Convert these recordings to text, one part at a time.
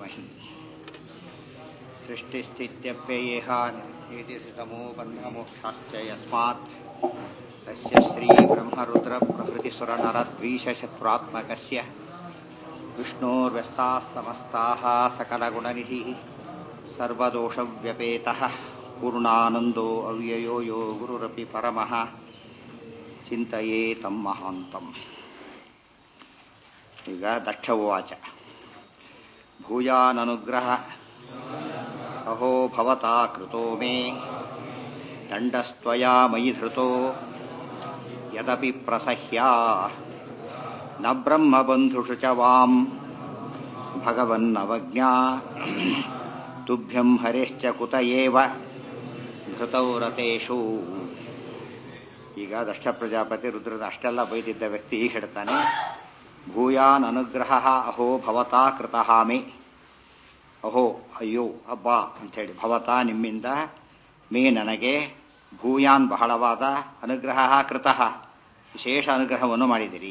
विद्महि सृष्टिस्थित्यप्ययेहानिति सुतमो बन्धमोक्षाश्च यस्मात् तस्य श्रीब्रह्मरुद्रप्रभृतिसुरनरद्वीषशत्रुरात्मकस्य विष्णोर्व्यस्ताः समस्ताः सकलगुणनिधिः सर्वदोषव्यपेतः पूर्णानन्दो अव्ययो यो गुरुरपि परमः ಚಿಂತೆಯೇ ತಮ್ಮ ಮಹಾಂತಂ ಈಗ ದಕ್ಷ ಉವಾಚ ಭೂಯಾನನುಗ್ರಹ ಅಹೋ ಭವತಾ ಕೃತೋ ಮೇ ದಂಡಸ್ತ್ವಯಾ ಮಯಿ ಧೃತೋ ಯದಪಿ ಪ್ರಸಹ್ಯ ನ ಬ್ರಹ್ಮಬಂಧುಷು ಚ ವಾಂ ಭಗವನ್ನವಜ್ಞಾ ತುಭ್ಯಂ ಹರೇಶ್ಚ ಕುತ ಏವ ಧೃತೌ ರತೇಷು ಈಗ ದಕ್ಷ ಪ್ರಜಾಪತಿ ರುದ್ರದ ಅಷ್ಟೆಲ್ಲ ಬೈದಿದ್ದ ವ್ಯಕ್ತಿ ಹೀಗೆ ಹೇಳ್ತಾನೆ ಭೂಯಾನ್ ಅನುಗ್ರಹ ಅಹೋ ಭವತಾ ಕೃತಃ ಮೇ ಅಹೋ ಅಯ್ಯೋ ಅಬ್ಬಾ ಅಂಥೇಳಿ ಭವತಾ ನಿಮ್ಮಿಂದ ಮೇ ನನಗೆ ಭೂಯಾನ್ ಬಹಳವಾದ ಅನುಗ್ರಹ ಕೃತಃ ವಿಶೇಷ ಅನುಗ್ರಹವನ್ನು ಮಾಡಿದಿರಿ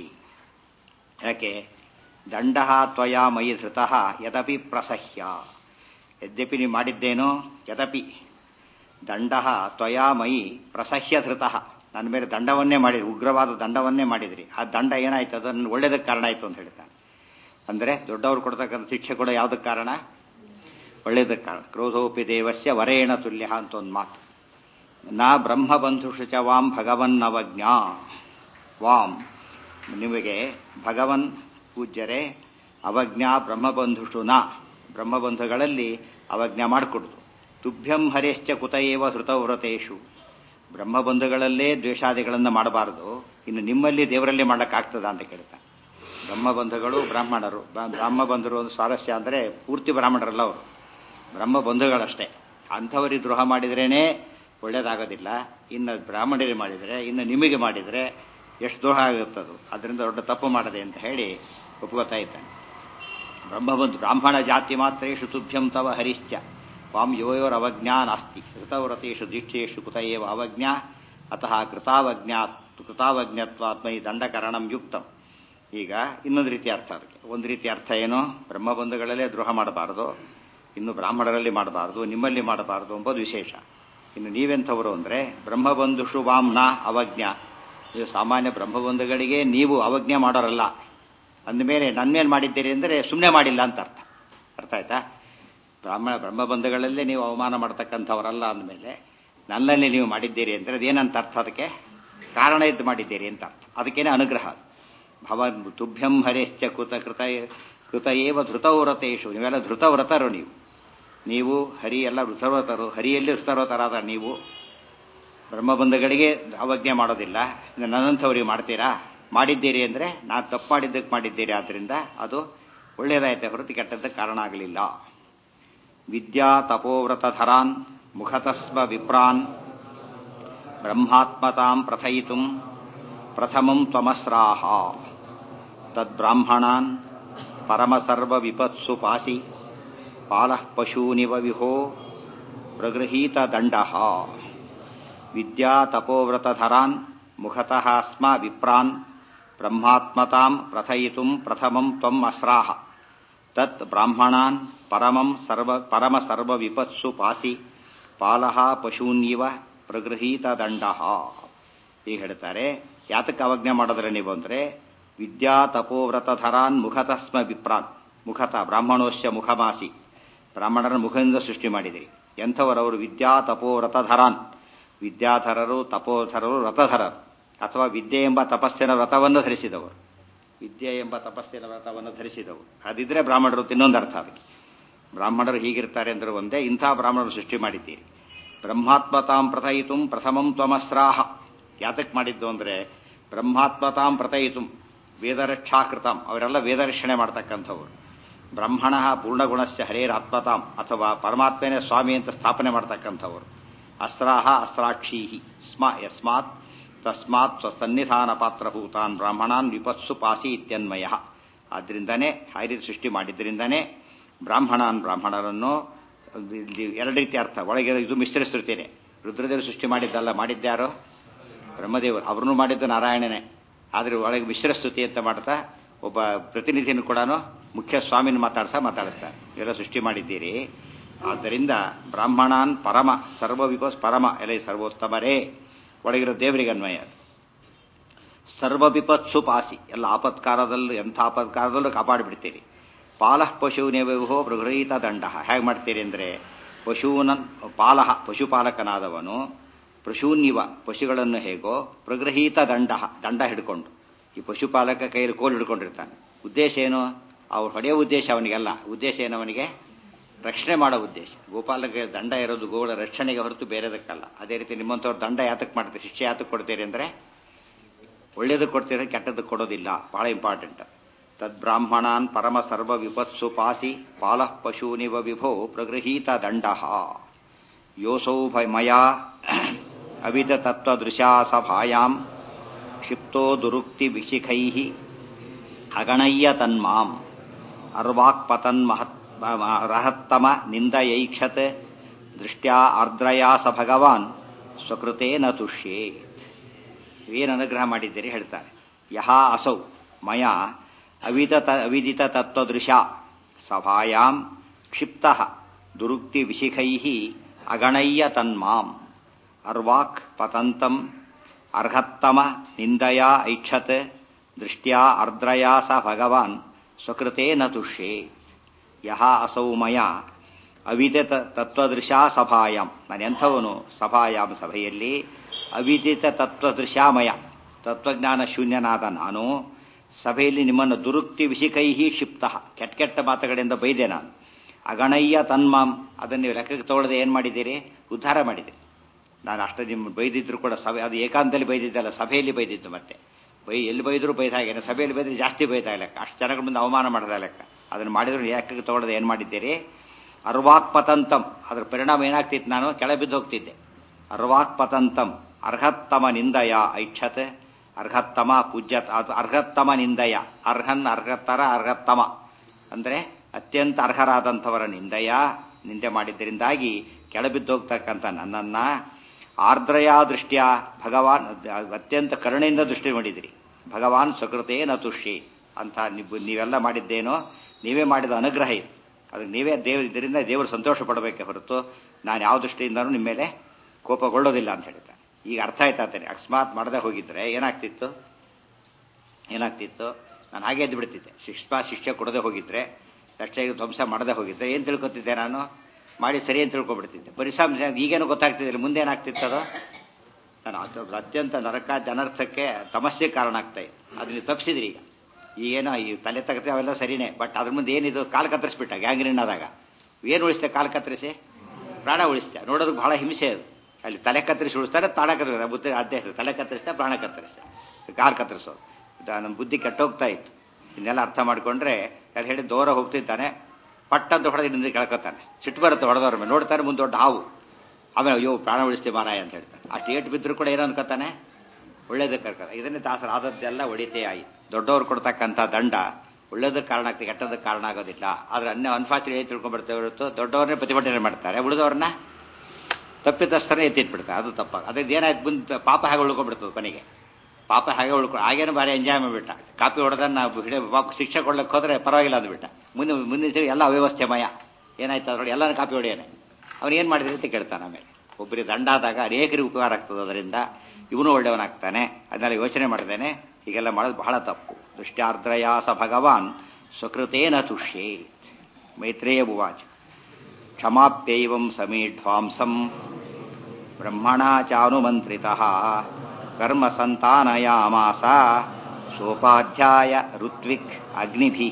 ಯಾಕೆ ದಂಡ ತ್ವಯಾ ಮಯಿ ಧೃತಃ ಯದಪಿ ಪ್ರಸಹ್ಯ ಯದ್ಯಪಿ ನೀವು ಮಾಡಿದ್ದೇನೋ ಯದಪಿ ದಂಡ ತ್ವಯಾ ಮಯಿ ಪ್ರಸಹ್ಯ ಧೃತಃ ನನ್ನ ಮೇಲೆ ದಂಡವನ್ನೇ ಮಾಡಿದ್ರಿ ಉಗ್ರವಾದ ದಂಡವನ್ನೇ ಮಾಡಿದ್ರಿ ಆ ದಂಡ ಏನಾಯ್ತು ಅದು ನನ್ನ ಒಳ್ಳೇದಕ್ಕೆ ಕಾರಣ ಆಯ್ತು ಅಂತ ಹೇಳ್ತಾನೆ ಅಂದರೆ ದೊಡ್ಡವರು ಕೊಡ್ತಕ್ಕಂಥ ಶಿಕ್ಷೆ ಕೂಡ ಯಾವುದಕ್ಕೆ ಕಾರಣ ಒಳ್ಳೇದಕ್ಕೆ ಕಾರಣ ಕ್ರೋಧೋಪಿ ದೇವಸ್ಯ ವರೇಣ ತುಲ್ಯ ಅಂತ ಒಂದು ಮಾತು ನಾ ಬ್ರಹ್ಮಬಂಧುಷು ಚ ವಾಂ ಭಗವನ್ ಅವಜ್ಞಾ ವಾಂ ನಿಮಗೆ ಭಗವನ್ ಪೂಜ್ಯರೇ ಅವಜ್ಞಾ ಬ್ರಹ್ಮಬಂಧುಷು ನ ಬ್ರಹ್ಮಬಂಧುಗಳಲ್ಲಿ ಅವಜ್ಞಾ ಮಾಡಿಕೊಡುದು ತುಭ್ಯಂ ಹರೇಶ್ಚ ಕುತಯೇವ ಹೃತವ್ರತೇಶು ಬ್ರಹ್ಮಬಂಧುಗಳಲ್ಲೇ ದ್ವೇಷಾದಿಗಳನ್ನು ಮಾಡಬಾರದು ಇನ್ನು ನಿಮ್ಮಲ್ಲಿ ದೇವರಲ್ಲಿ ಮಾಡ್ಲಿಕ್ಕಾಗ್ತದ ಅಂತ ಕೇಳ್ತಾನೆ ಬ್ರಹ್ಮಬಂಧುಗಳು ಬ್ರಾಹ್ಮಣರು ಬ್ರಹ್ಮಬಂಧುರು ಒಂದು ಸ್ವಾರಸ್ಯ ಅಂದರೆ ಪೂರ್ತಿ ಬ್ರಾಹ್ಮಣರಲ್ಲ ಅವರು ಬ್ರಹ್ಮಬಂಧುಗಳಷ್ಟೇ ಅಂಥವರಿಗೆ ದ್ರೋಹ ಮಾಡಿದ್ರೇನೆ ಒಳ್ಳೇದಾಗೋದಿಲ್ಲ ಇನ್ನು ಬ್ರಾಹ್ಮಣರಿಗೆ ಮಾಡಿದರೆ ಇನ್ನು ನಿಮಗೆ ಮಾಡಿದರೆ ಎಷ್ಟು ದ್ರೋಹ ಆಗುತ್ತದು ಅದರಿಂದ ದೊಡ್ಡ ತಪ್ಪು ಮಾಡದೆ ಅಂತ ಹೇಳಿ ಒಪ್ಕೋತಾ ಇದ್ದಾನೆ ಬ್ರಹ್ಮಬಂಧು ಬ್ರಾಹ್ಮಣ ಜಾತಿ ಮಾತ್ರೇಶು ತುಭ್ಯಂ ತವ ಹರಿಶ್ಚ ವಾಂ ಯೋಯೋರವಜ್ಞಾ ನಾಸ್ತಿ ಕೃತವ್ರತೇಶು ದೀಕ್ಷೇಶು ಕುತ ಏವ ಅವಜ್ಞಾ ಅತಃ ಕೃತಾವಜ್ಞಾ ಕೃತಾವಜ್ಞತ್ವಾತ್ಮೈ ದಂಡಕರಣಂ ಯುಕ್ತಂ ಈಗ ಇನ್ನೊಂದು ರೀತಿ ಅರ್ಥ ಅದಕ್ಕೆ ಒಂದು ರೀತಿ ಅರ್ಥ ಏನು ಬ್ರಹ್ಮಬಂಧುಗಳಲ್ಲೇ ದ್ರೋಹ ಮಾಡಬಾರದು ಇನ್ನು ಬ್ರಾಹ್ಮಣರಲ್ಲಿ ಮಾಡಬಾರದು ನಿಮ್ಮಲ್ಲಿ ಮಾಡಬಾರದು ಎಂಬುದು ವಿಶೇಷ ಇನ್ನು ನೀವೆಂಥವರು ಅಂದರೆ ಬ್ರಹ್ಮಬಂಧುಷು ವಾಂನ ಅವಜ್ಞಾ ಇದು ಸಾಮಾನ್ಯ ಬ್ರಹ್ಮಬಂಧುಗಳಿಗೆ ನೀವು ಅವಜ್ಞೆ ಮಾಡೋರಲ್ಲ ಅಂದಮೇಲೆ ನನ್ಮೇಲೆ ಮಾಡಿದ್ದೀರಿ ಅಂದರೆ ಸುಮ್ಮನೆ ಮಾಡಿಲ್ಲ ಅಂತ ಅರ್ಥ ಅರ್ಥ ಆಯ್ತಾ ಬ್ರಾಹ್ಮಣ ಬ್ರಹ್ಮಬಂಧುಗಳಲ್ಲೇ ನೀವು ಅವಮಾನ ಮಾಡ್ತಕ್ಕಂಥವರಲ್ಲ ಅಂದಮೇಲೆ ನನ್ನಲ್ಲಿ ನೀವು ಮಾಡಿದ್ದೀರಿ ಅಂದರೆ ಅದೇನಂತ ಅರ್ಥ ಅದಕ್ಕೆ ಕಾರಣ ಇದ್ದು ಮಾಡಿದ್ದೀರಿ ಅಂತ ಅರ್ಥ ಅದಕ್ಕೇನೆ ಅನುಗ್ರಹ ಭವ ತುಭ್ಯಂ ಹರೇಶ್ಚ ಕೃತ ಕೃತ ಕೃತ ಏವ ಧೃತವ್ರತೇಶು ನೀವೆಲ್ಲ ಧೃತವ್ರತರು ನೀವು ನೀವು ಹರಿ ಎಲ್ಲ ಋತವ್ರತರು ಹರಿಯಲ್ಲಿ ಋತವ್ರತರಾದ ನೀವು ಬ್ರಹ್ಮಬಂಧುಗಳಿಗೆ ಅವಜ್ಞೆ ಮಾಡೋದಿಲ್ಲ ನನ್ನಂಥವ್ರಿಗೆ ಮಾಡ್ತೀರಾ ಮಾಡಿದ್ದೀರಿ ಅಂದರೆ ನಾನು ತಪ್ಪು ಮಾಡಿದ್ದಕ್ಕೆ ಮಾಡಿದ್ದೀರಿ ಆದ್ದರಿಂದ ಅದು ಒಳ್ಳೆಯದಾಯ್ತೆ ಹೊರತು ಕೆಟ್ಟದ್ದಕ್ಕೆ ಕಾರಣ ಆಗಲಿಲ್ಲ ವಿದ್ಯಾ ತಪೋವ್ರತಧರಾನ್ ಮುಖತಸ್ವ ವಿಪ್ರಾನ್ ಬ್ರಹ್ಮಾತ್ಮತಾಂ ಪ್ರಥಯಿತು ಪ್ರಥಮಂ ತ್ವಮಸ್ರಾಹ ತದ್ಬ್ರಾಹ್ಮಣಾನ್ ಪರಮಸರ್ವ ವಿಪತ್ಸು ಪಾಸಿ ಪಾಲಃ ಪಶೂನಿವ ವಿಹೋ ಪ್ರಗೃಹೀತ ದಂಡ ವಿದ್ಯಾ ತಪೋವ್ರತಧರಾನ್ ಮುಖತಃ ಸ್ಮ ವಿಪ್ರಾನ್ ಬ್ರಹ್ಮಾತ್ಮತಾಂ ಪ್ರಥಯಿತು ಪ್ರಥಮಂ ತ್ವಂ ಅಸ್ರಾಹ ತತ್ ಬ್ರಾಹ್ಮಣಾನ್ ಪರಮಂ ಸರ್ವ ಪರಮ ಸರ್ವ ವಿಪತ್ಸು ಪಾಸಿ ಪಾಲಹ ಪಶೂನ್ಯವ ಪ್ರಗೃಹೀತ ದಂಡ ಈಗ ಹೇಳ್ತಾರೆ ಯಾತಕ್ಕೆ ಅವಜ್ಞೆ ಮಾಡಿದ್ರೆ ನೀವು ಅಂದರೆ ವಿದ್ಯಾ ತಪೋವ್ರತಧರಾನ್ ಮುಖತಸ್ಮ ವಿಪ್ರಾನ್ ಮುಖತ ಬ್ರಾಹ್ಮಣೋಶ್ಯ ಮುಖಮಾಸಿ ಬ್ರಾಹ್ಮಣರ ಮುಖದಿಂದ ಸೃಷ್ಟಿ ಮಾಡಿದಿರಿ ಎಂಥವರವರು ವಿದ್ಯಾ ತಪೋವ್ರತಧರಾನ್ ವಿದ್ಯಾಧರರು ತಪೋಧರರು ರಥಧರರು ಅಥವಾ ವಿದ್ಯೆ ಎಂಬ ತಪಸ್ಸಿನ ವ್ರತವನ್ನು ಧರಿಸಿದವರು ವಿದ್ಯೆ ಎಂಬ ತಪಸ್ಸಿನ ವ್ರತವನ್ನು ಧರಿಸಿದವರು ಅದಿದ್ರೆ ಬ್ರಾಹ್ಮಣರು ಇನ್ನೊಂದು ಅರ್ಥ ಅದಕ್ಕೆ ಬ್ರಾಹ್ಮಣರು ಹೀಗಿರ್ತಾರೆ ಅಂದ್ರೆ ಒಂದೇ ಇಂಥ ಬ್ರಾಹ್ಮಣರು ಸೃಷ್ಟಿ ಮಾಡಿದ್ದೀರಿ ಬ್ರಹ್ಮಾತ್ಮತಾಂ ಪ್ರಥಯಿತು ಪ್ರಥಮಂ ತ್ವಮಸ್ರಾಹ ಯಾತಕ್ ಮಾಡಿದ್ದು ಅಂದ್ರೆ ಬ್ರಹ್ಮಾತ್ಮತಾಂ ಪ್ರಥಯಿತು ವೇದರಕ್ಷಾಕೃತಾಂ ಅವರೆಲ್ಲ ವೇದರಕ್ಷಣೆ ಮಾಡ್ತಕ್ಕಂಥವ್ರು ಬ್ರಹ್ಮಣ ಪೂರ್ಣಗುಣಸ್ಯ ಹರೇರಾತ್ಮತಾಂ ಅಥವಾ ಪರಮಾತ್ಮನೇ ಸ್ವಾಮಿ ಅಂತ ಸ್ಥಾಪನೆ ಮಾಡ್ತಕ್ಕಂಥವ್ರು ಅಸ್ರಾಹ ಅಸ್ರಾಕ್ಷೀಹಿ ಸ್ಮ ಯಸ್ಮಾತ್ ತಸ್ಮಾತ್ ಸ್ವಸನ್ನಿಧಾನ ಪಾತ್ರಭೂತಾನ್ ಬ್ರಾಹ್ಮಣಾನ್ ವಿಪತ್ಸು ಪಾಸಿ ಇತ್ಯನ್ಮಯ ಆದ್ರಿಂದನೇ ಹಾರಿ ಸೃಷ್ಟಿ ಮಾಡಿದ್ರಿಂದನೇ ಬ್ರಾಹ್ಮಣಾನ್ ಬ್ರಾಹ್ಮಣರನ್ನು ಎರಡು ರೀತಿ ಅರ್ಥ ಒಳಗೆ ಇದು ಮಿಶ್ರಿಸ್ತಿರ್ತೇನೆ ರುದ್ರದೇವರು ಸೃಷ್ಟಿ ಮಾಡಿದ್ದಲ್ಲ ಮಾಡಿದ್ಯಾರೋ ಬ್ರಹ್ಮದೇವರು ಅವ್ರನ್ನೂ ಮಾಡಿದ್ದು ನಾರಾಯಣನೇ ಆದರೆ ಒಳಗೆ ಮಿಶ್ರ ಸ್ತುತಿ ಅಂತ ಮಾಡ್ತಾ ಒಬ್ಬ ಪ್ರತಿನಿಧಿಯನ್ನು ಕೂಡ ಮುಖ್ಯ ಸ್ವಾಮಿನ ಮಾತಾಡ್ಸ ಮಾತಾಡಿಸ್ತಾರೆ ಎಲ್ಲ ಸೃಷ್ಟಿ ಮಾಡಿದ್ದೀರಿ ಆದ್ದರಿಂದ ಬ್ರಾಹ್ಮಣಾನ್ ಪರಮ ಸರ್ವವಿಕೋಸ್ ಪರಮ ಎಲ್ಲ ಸರ್ವೋತ್ತಮರೇ ಒಳಗಿರೋ ದೇವರಿಗೆ ಅನ್ವಯ ಅದು ಸರ್ವ ವಿಪತ್ಸು ಪಾಸಿ ಎಲ್ಲ ಆಪತ್ಕಾರದಲ್ಲೂ ಎಂಥ ಆಪತ್ಕಾರದಲ್ಲೂ ಕಾಪಾಡಿಬಿಡ್ತೀರಿ ಪಾಲಃ ಪಶುನೇವೋ ಪ್ರಗೃಹೀತ ದಂಡ ಹೇಗೆ ಮಾಡ್ತೀರಿ ಅಂದರೆ ಪಶೂನ ಪಾಲಹ ಪಶುಪಾಲಕನಾದವನು ಪಶೂನ್ಯವ ಪಶುಗಳನ್ನು ಹೇಗೋ ಪ್ರಗೃಹೀತ ದಂಡ ದಂಡ ಹಿಡ್ಕೊಂಡು ಈ ಪಶುಪಾಲಕ ಕೈಯಲ್ಲಿ ಕೋಲು ಹಿಡ್ಕೊಂಡಿರ್ತಾನೆ ಉದ್ದೇಶ ಏನು ಅವ್ರು ಹೊಡೆಯೋ ಉದ್ದೇಶ ಅವನಿಗೆಲ್ಲ ಉದ್ದೇಶ ಏನು ಅವನಿಗೆ ರಕ್ಷಣೆ ಮಾಡೋ ಉದ್ದೇಶ ಗೋಪಾಲಕ ದಂಡ ಇರೋದು ಗೋಗಳ ರಕ್ಷಣೆಗೆ ಹೊರತು ಬೇರೆದಕ್ಕಲ್ಲ ಅದೇ ರೀತಿ ನಿಮ್ಮಂಥವ್ರು ದಂಡ ಯಾತಕ್ಕೆ ಮಾಡ್ತೀರಿ ಶಿಕ್ಷೆ ಯಾತಕ್ಕೆ ಕೊಡ್ತೀರಿ ಅಂದರೆ ಒಳ್ಳೇದಕ್ಕೆ ಕೊಡ್ತೀರ ಕೆಟ್ಟದಕ್ಕೆ ಕೊಡೋದಿಲ್ಲ ಬಹಳ ಇಂಪಾರ್ಟೆಂಟ್ ತದ್ಬ್ರಾಹ್ಮಣಾನ್ ಪರಮ ಸರ್ವ ವಿಪತ್ಸು ಪಾಸಿ ಪಾಲಃ ಪಶೂನಿವ ವಿಭೋ ಪ್ರಗೃಹೀತ ದಂಡ ಯೋಸೌ ಮಯಾ ಅವಿದ ತತ್ವದೃಶಾ ಸಭಾಯಾಂ ಕ್ಷಿಪ್ತೋ ದುರುಕ್ತಿ ವಿಶಿಖೈ ಅಗಣಯ್ಯ ತನ್ಮಾಂ ಅರ್ವಾಕ್ಪತನ್ ಮಹತ್ ರಹತ್ತಮ ನಿಂದಯೈಕ್ಷತ್ ದೃಷ್ಟ್ಯಾ ಆರ್ದ್ರಯಾ ಸ ಭಗವಾನ್ ಸ್ವಕೃತೇನ ತುಷ್ಯೇ ಏನು ಅನುಗ್ರಹ ಮಾಡಿದ್ದೀರಿ ಹೇಳ್ತಾರೆ ಯಹ ಅಸೌ ಮಯ ಅವಿದತ ಅವಿದಿತ ತತ್ವದೃಶ ಸಭಾಯಾಂ ಕ್ಷಿಪ್ತ ದುರುಕ್ತಿ ವಿಶಿಖೈ ಅಗಣಯ್ಯ ತನ್ಮಾಂ ಅರ್ವಾಕ್ ಪತಂತಂ ಅರ್ಹತ್ತಮ ನಿಂದಯ ಐಕ್ಷತ್ ದೃಷ್ಟ್ಯಾ ಆರ್ದ್ರಯಾ ಸ ಭಗವಾನ್ ಸ್ವಕೃತೇನ ತುಷ್ಯೇ ಯಹ ಅಸೌ ಮಯ ಅವಿದಿತ ತತ್ವದೃಶ ಸಭಾಯಾಂ ನಾನು ಎಂಥವನು ಸಭಾಯಾಮ್ ಸಭೆಯಲ್ಲಿ ಅವಿದಿತ ತತ್ವದೃಶ್ಯಾಮಯ ತತ್ವಜ್ಞಾನ ಶೂನ್ಯನಾದ ನಾನು ಸಭೆಯಲ್ಲಿ ನಿಮ್ಮನ್ನು ದುರುಕ್ತಿ ವಿಷಿಕೈಹಿ ಕ್ಷಿಪ್ತ ಕೆಟ್ಟ ಕೆಟ್ಟ ಮಾತುಗಳಿಂದ ಬೈದೆ ನಾನು ಅಗಣಯ್ಯ ತನ್ಮಾಂ ಅದನ್ನು ನೀವು ಲೆಕ್ಕಕ್ಕೆ ತಗೊಳ್ಳದೆ ಏನು ಮಾಡಿದ್ದೀರಿ ಉದ್ಧಾರ ಮಾಡಿದ್ದೀರಿ ನಾನು ಅಷ್ಟು ನಿಮ್ಮ ಬೈದಿದ್ರು ಕೂಡ ಸಭೆ ಅದು ಏಕಾಂತದಲ್ಲಿ ಬೈದಿದ್ದಲ್ಲ ಸಭೆಯಲ್ಲಿ ಬೈದಿದ್ದು ಮತ್ತೆ ಬೈ ಎಲ್ಲಿ ಬೈದ್ರು ಬೈದ ಹಾಗೇನೆ ಸಭೆಯಲ್ಲಿ ಬೈದ್ರೆ ಜಾಸ್ತಿ ಬೈತಾ ಲೆಕ್ಕ ಅಷ್ಟು ಜನಗಳ ಮುಂದೆ ಅವಮಾನ ಮಾಡದ ಲೆಕ್ಕ ಅದನ್ನು ಮಾಡಿದ್ರು ಲೆಕ್ಕಕ್ಕೆ ತಗೊಳ್ಳದೆ ಏನು ಮಾಡಿದ್ದೀರಿ ಅರ್ವಾಕ್ ಪತಂತಂ ಅದರ ಪರಿಣಾಮ ಏನಾಗ್ತಿತ್ತು ನಾನು ಕೆಳ ಬಿದ್ದು ಹೋಗ್ತಿದ್ದೆ ಅರ್ವಾಕ್ ಪತಂತಂ ಅರ್ಹತ್ತಮ ನಿಂದಯ ಐಕ್ಷತ್ ಅರ್ಹತ್ತಮ ಪೂಜ್ಯ ಅರ್ಹತ್ತಮ ನಿಂದಯ ಅರ್ಹನ್ ಅರ್ಹತ್ತರ ಅರ್ಹತ್ತಮ ಅಂದ್ರೆ ಅತ್ಯಂತ ಅರ್ಹರಾದಂಥವರ ನಿಂದಯ ನಿಂದೆ ಮಾಡಿದ್ದರಿಂದಾಗಿ ಕೆಳಬಿದ್ದೋಗ್ತಕ್ಕಂಥ ನನ್ನನ್ನ ಆರ್ದ್ರಯ ದೃಷ್ಟಿಯ ಭಗವಾನ್ ಅತ್ಯಂತ ಕರುಣೆಯಿಂದ ದೃಷ್ಟಿ ಮಾಡಿದಿರಿ ಭಗವಾನ್ ಸ್ವಕೃತೇನ ತುಷ್ಟಿ ಅಂತ ನೀವು ನೀವೆಲ್ಲ ಮಾಡಿದ್ದೇನೋ ನೀವೇ ಮಾಡಿದ ಅನುಗ್ರಹ ಇದು ಅದಕ್ಕೆ ನೀವೇ ದೇವ ಇದರಿಂದ ದೇವರು ಸಂತೋಷ ಪಡಬೇಕೆ ಹೊರತು ನಾನು ಯಾವ ದೃಷ್ಟಿಯಿಂದನೂ ನಿಮ್ಮ ಮೇಲೆ ಕೋಪಗೊಳ್ಳೋದಿಲ್ಲ ಅಂತ ಹೇಳ್ತಾರೆ ಈಗ ಅರ್ಥ ಆಯ್ತಾತೇನೆ ಅಕಸ್ಮಾತ್ ಮಾಡದೆ ಹೋಗಿದ್ರೆ ಏನಾಗ್ತಿತ್ತು ಏನಾಗ್ತಿತ್ತು ನಾನು ಹಾಗೆ ಎದ್ದು ಬಿಡ್ತಿದ್ದೆ ಶಿಕ್ಷ ಶಿಕ್ಷೆ ಕೊಡದೆ ಹೋಗಿದ್ರೆ ಲಕ್ಷ ಧ್ವಂಸ ಮಾಡದೆ ಹೋಗಿದ್ರೆ ಏನು ತಿಳ್ಕೊತಿದ್ದೆ ನಾನು ಮಾಡಿ ಸರಿ ಅಂತ ತಿಳ್ಕೊಬಿಡ್ತಿದ್ದೆ ಪರಿಶ್ರಮ ಈಗೇನು ಗೊತ್ತಾಗ್ತಿದ್ದಿಲ್ಲ ಮುಂದೆ ಏನಾಗ್ತಿತ್ತು ಅದು ನಾನು ಅದು ಅತ್ಯಂತ ನರಕ ಜನರ್ಥಕ್ಕೆ ತಮಸ್ಸೆ ಕಾರಣ ಆಗ್ತಾ ಇದೆ ಅದನ್ನ ತಪ್ಪಿಸಿದ್ರಿ ಈಗ ಈಗೇನೋ ಈ ತಲೆ ತಗತೆ ಅವೆಲ್ಲ ಸರಿನೇ ಬಟ್ ಅದ್ರ ಮುಂದೆ ಏನಿದು ಕಾಲು ಕತ್ತರಿಸ್ಬಿಟ್ಟ ಗ್ಯಾಂಗ್ರೀನ್ ಆದಾಗ ಏನು ಉಳಿಸ್ತೆ ಕಾಲು ಕತ್ತರಿಸಿ ಪ್ರಾಣ ಉಳಿಸ್ತೆ ನೋಡೋದಕ್ಕೆ ಬಹಳ ಹಿಂಸೆ ಅದು ಅಲ್ಲಿ ತಲೆ ಕತ್ತರಿಸಿ ಉಳಿಸ್ತಾರೆ ತಾಣ ಕತ್ತರಿಸ್ತಾರೆ ಬುದ್ಧಿ ಅಧ್ಯಾಯ ತಲೆ ಕತ್ತರಿಸ್ತಾ ಪ್ರಾಣ ಕತ್ತರಿಸ್ತೆ ಕಾಲು ಕತ್ತರಿಸೋದು ನಮ್ಮ ಬುದ್ಧಿ ಕೆಟ್ಟೋಗ್ತಾ ಇತ್ತು ಇನ್ನೆಲ್ಲ ಅರ್ಥ ಮಾಡ್ಕೊಂಡ್ರೆ ಯಾರು ಹೇಳಿ ದೂರ ಹೋಗ್ತಿದ್ದಾನೆ ಪಟ್ಟಂತ ಹೊಡೆದು ಇನ್ನೊಂದು ಕೆಳ್ಕೊತಾನೆ ಸಿಟ್ಟು ಬರುತ್ತೆ ಹೊಡೆದವ್ರ ಮೇಲೆ ನೋಡ್ತಾರೆ ಮುಂದೆ ದೊಡ್ಡ ಹಾವು ಆಮೇಲೆ ಅಯ್ಯೋ ಪ್ರಾಣ ಉಳಿಸ್ತೀವಿ ಮಾರಾಯ ಅಂತ ಹೇಳ್ತಾನೆ ಅಷ್ಟು ಏಟು ಬಿದ್ದರೂ ಕೂಡ ಏನೋ ಅನ್ಕೋತಾನೆ ಒಳ್ಳೇದಕ್ಕೆ ಕರ್ತಾರೆ ಇದನ್ನೇ ದಾಸರ ಆದದ್ದೆಲ್ಲ ಒಡಿತೇ ಆಯಿತು ದೊಡ್ಡವ್ರು ಕೊಡ್ತಕ್ಕಂಥ ದಂಡ ಒಳ್ಳೇದಕ್ಕೆ ಕಾರಣ ಆಗ್ತದೆ ಕೆಟ್ಟದಕ್ಕೆ ಕಾರಣ ಆಗೋದಿಲ್ಲ ಆದ್ರೆ ಅನ್ನ ಅನ್ಫಾರ್ಚುನೇಟ್ ತಿಳ್ಕೊಂಡ್ಬರ್ತೇವೆ ಹೊರತು ದೊಡ್ಡವ್ರನ್ನೇ ಪ್ರತಿಭಟನೆ ಮಾಡ್ತಾರೆ ಉಳಿದವ್ರನ್ನ ತಪ್ಪಿತಸ್ಥರೇ ಎತ್ತಿಟ್ಬಿಡ್ತಾರೆ ಅದು ತಪ್ಪ ಅದ್ರದ್ದು ಏನಾಯ್ತು ಮುಂದೆ ಪಾಪ ಹಾಗೆ ಉಳ್ಕೊಂಡ್ಬಿಡ್ತದೆ ಕೊನೆಗೆ ಪಾಪ ಹಾಗೆ ಉಳ್ಕೊ ಹಾಗೇನು ಭಾರಿ ಎಂಜಾಯ್ ಮಾಡಿಬಿಟ್ಟ ಕಾಪಿ ಹೊಡೆದನ್ನ ಹಿಡಿಯ ಪಾಪ ಶಿಕ್ಷೆ ಕೊಡ್ಲಿಕ್ಕೆ ಹೋದ್ರೆ ಪರವಾಗಿಲ್ಲ ಅಂದ್ಬಿಟ್ಟ ಮುಂದೆ ಮುಂದಿನ ಸರಿ ಎಲ್ಲ ಅವ್ಯವಸ್ಥೆಮಯ ಏನಾಯ್ತು ಅದ್ರೊಳಗೆ ಎಲ್ಲರೂ ಕಾಪಿ ಹೊಡೆಯನೆ ಅವನು ಏನು ಮಾಡಿದ್ರೆ ಅಂತ ಕೇಳ್ತಾನೆ ಆಮೇಲೆ ಒಬ್ಬರಿಗೆ ದಂಡ ಆದಾಗ ಅನೇಕರಿಗೆ ಉಪಕಾರ ಆಗ್ತದೆ ಅದರಿಂದ ಇವನು ಒಳ್ಳೆಯವನಾಗ್ತಾನೆ ಅದನ್ನೆಲ್ಲ ಯೋಚನೆ ಮಾಡಿದ್ದೇನೆ ಹೀಗೆಲ್ಲ ಮಾಡೋದು ಬಹಳ ತಪ್ಪು ದೃಷ್ಟ್ಯಾರ್ದ್ರಯಾಸ ಭಗವಾನ್ ಸ್ವಕೃತೇನ ತುಷ್ಯೇ ಮೈತ್ರೇಯ ಭುವಾಚ ಕ್ಷಮಾಪ್ಯೈವಂ ಸಮೀಢ್ವಾಂಸಂ ಬ್ರಹ್ಮಣ ಚಾನುಮಂತ್ರಿತ ಕರ್ಮ ಸಂತಾನಯಾಮಾಸ ಸೋಪಾಧ್ಯಾಯ ಋತ್ವಿಕ್ ಅಗ್ನಿಭಿ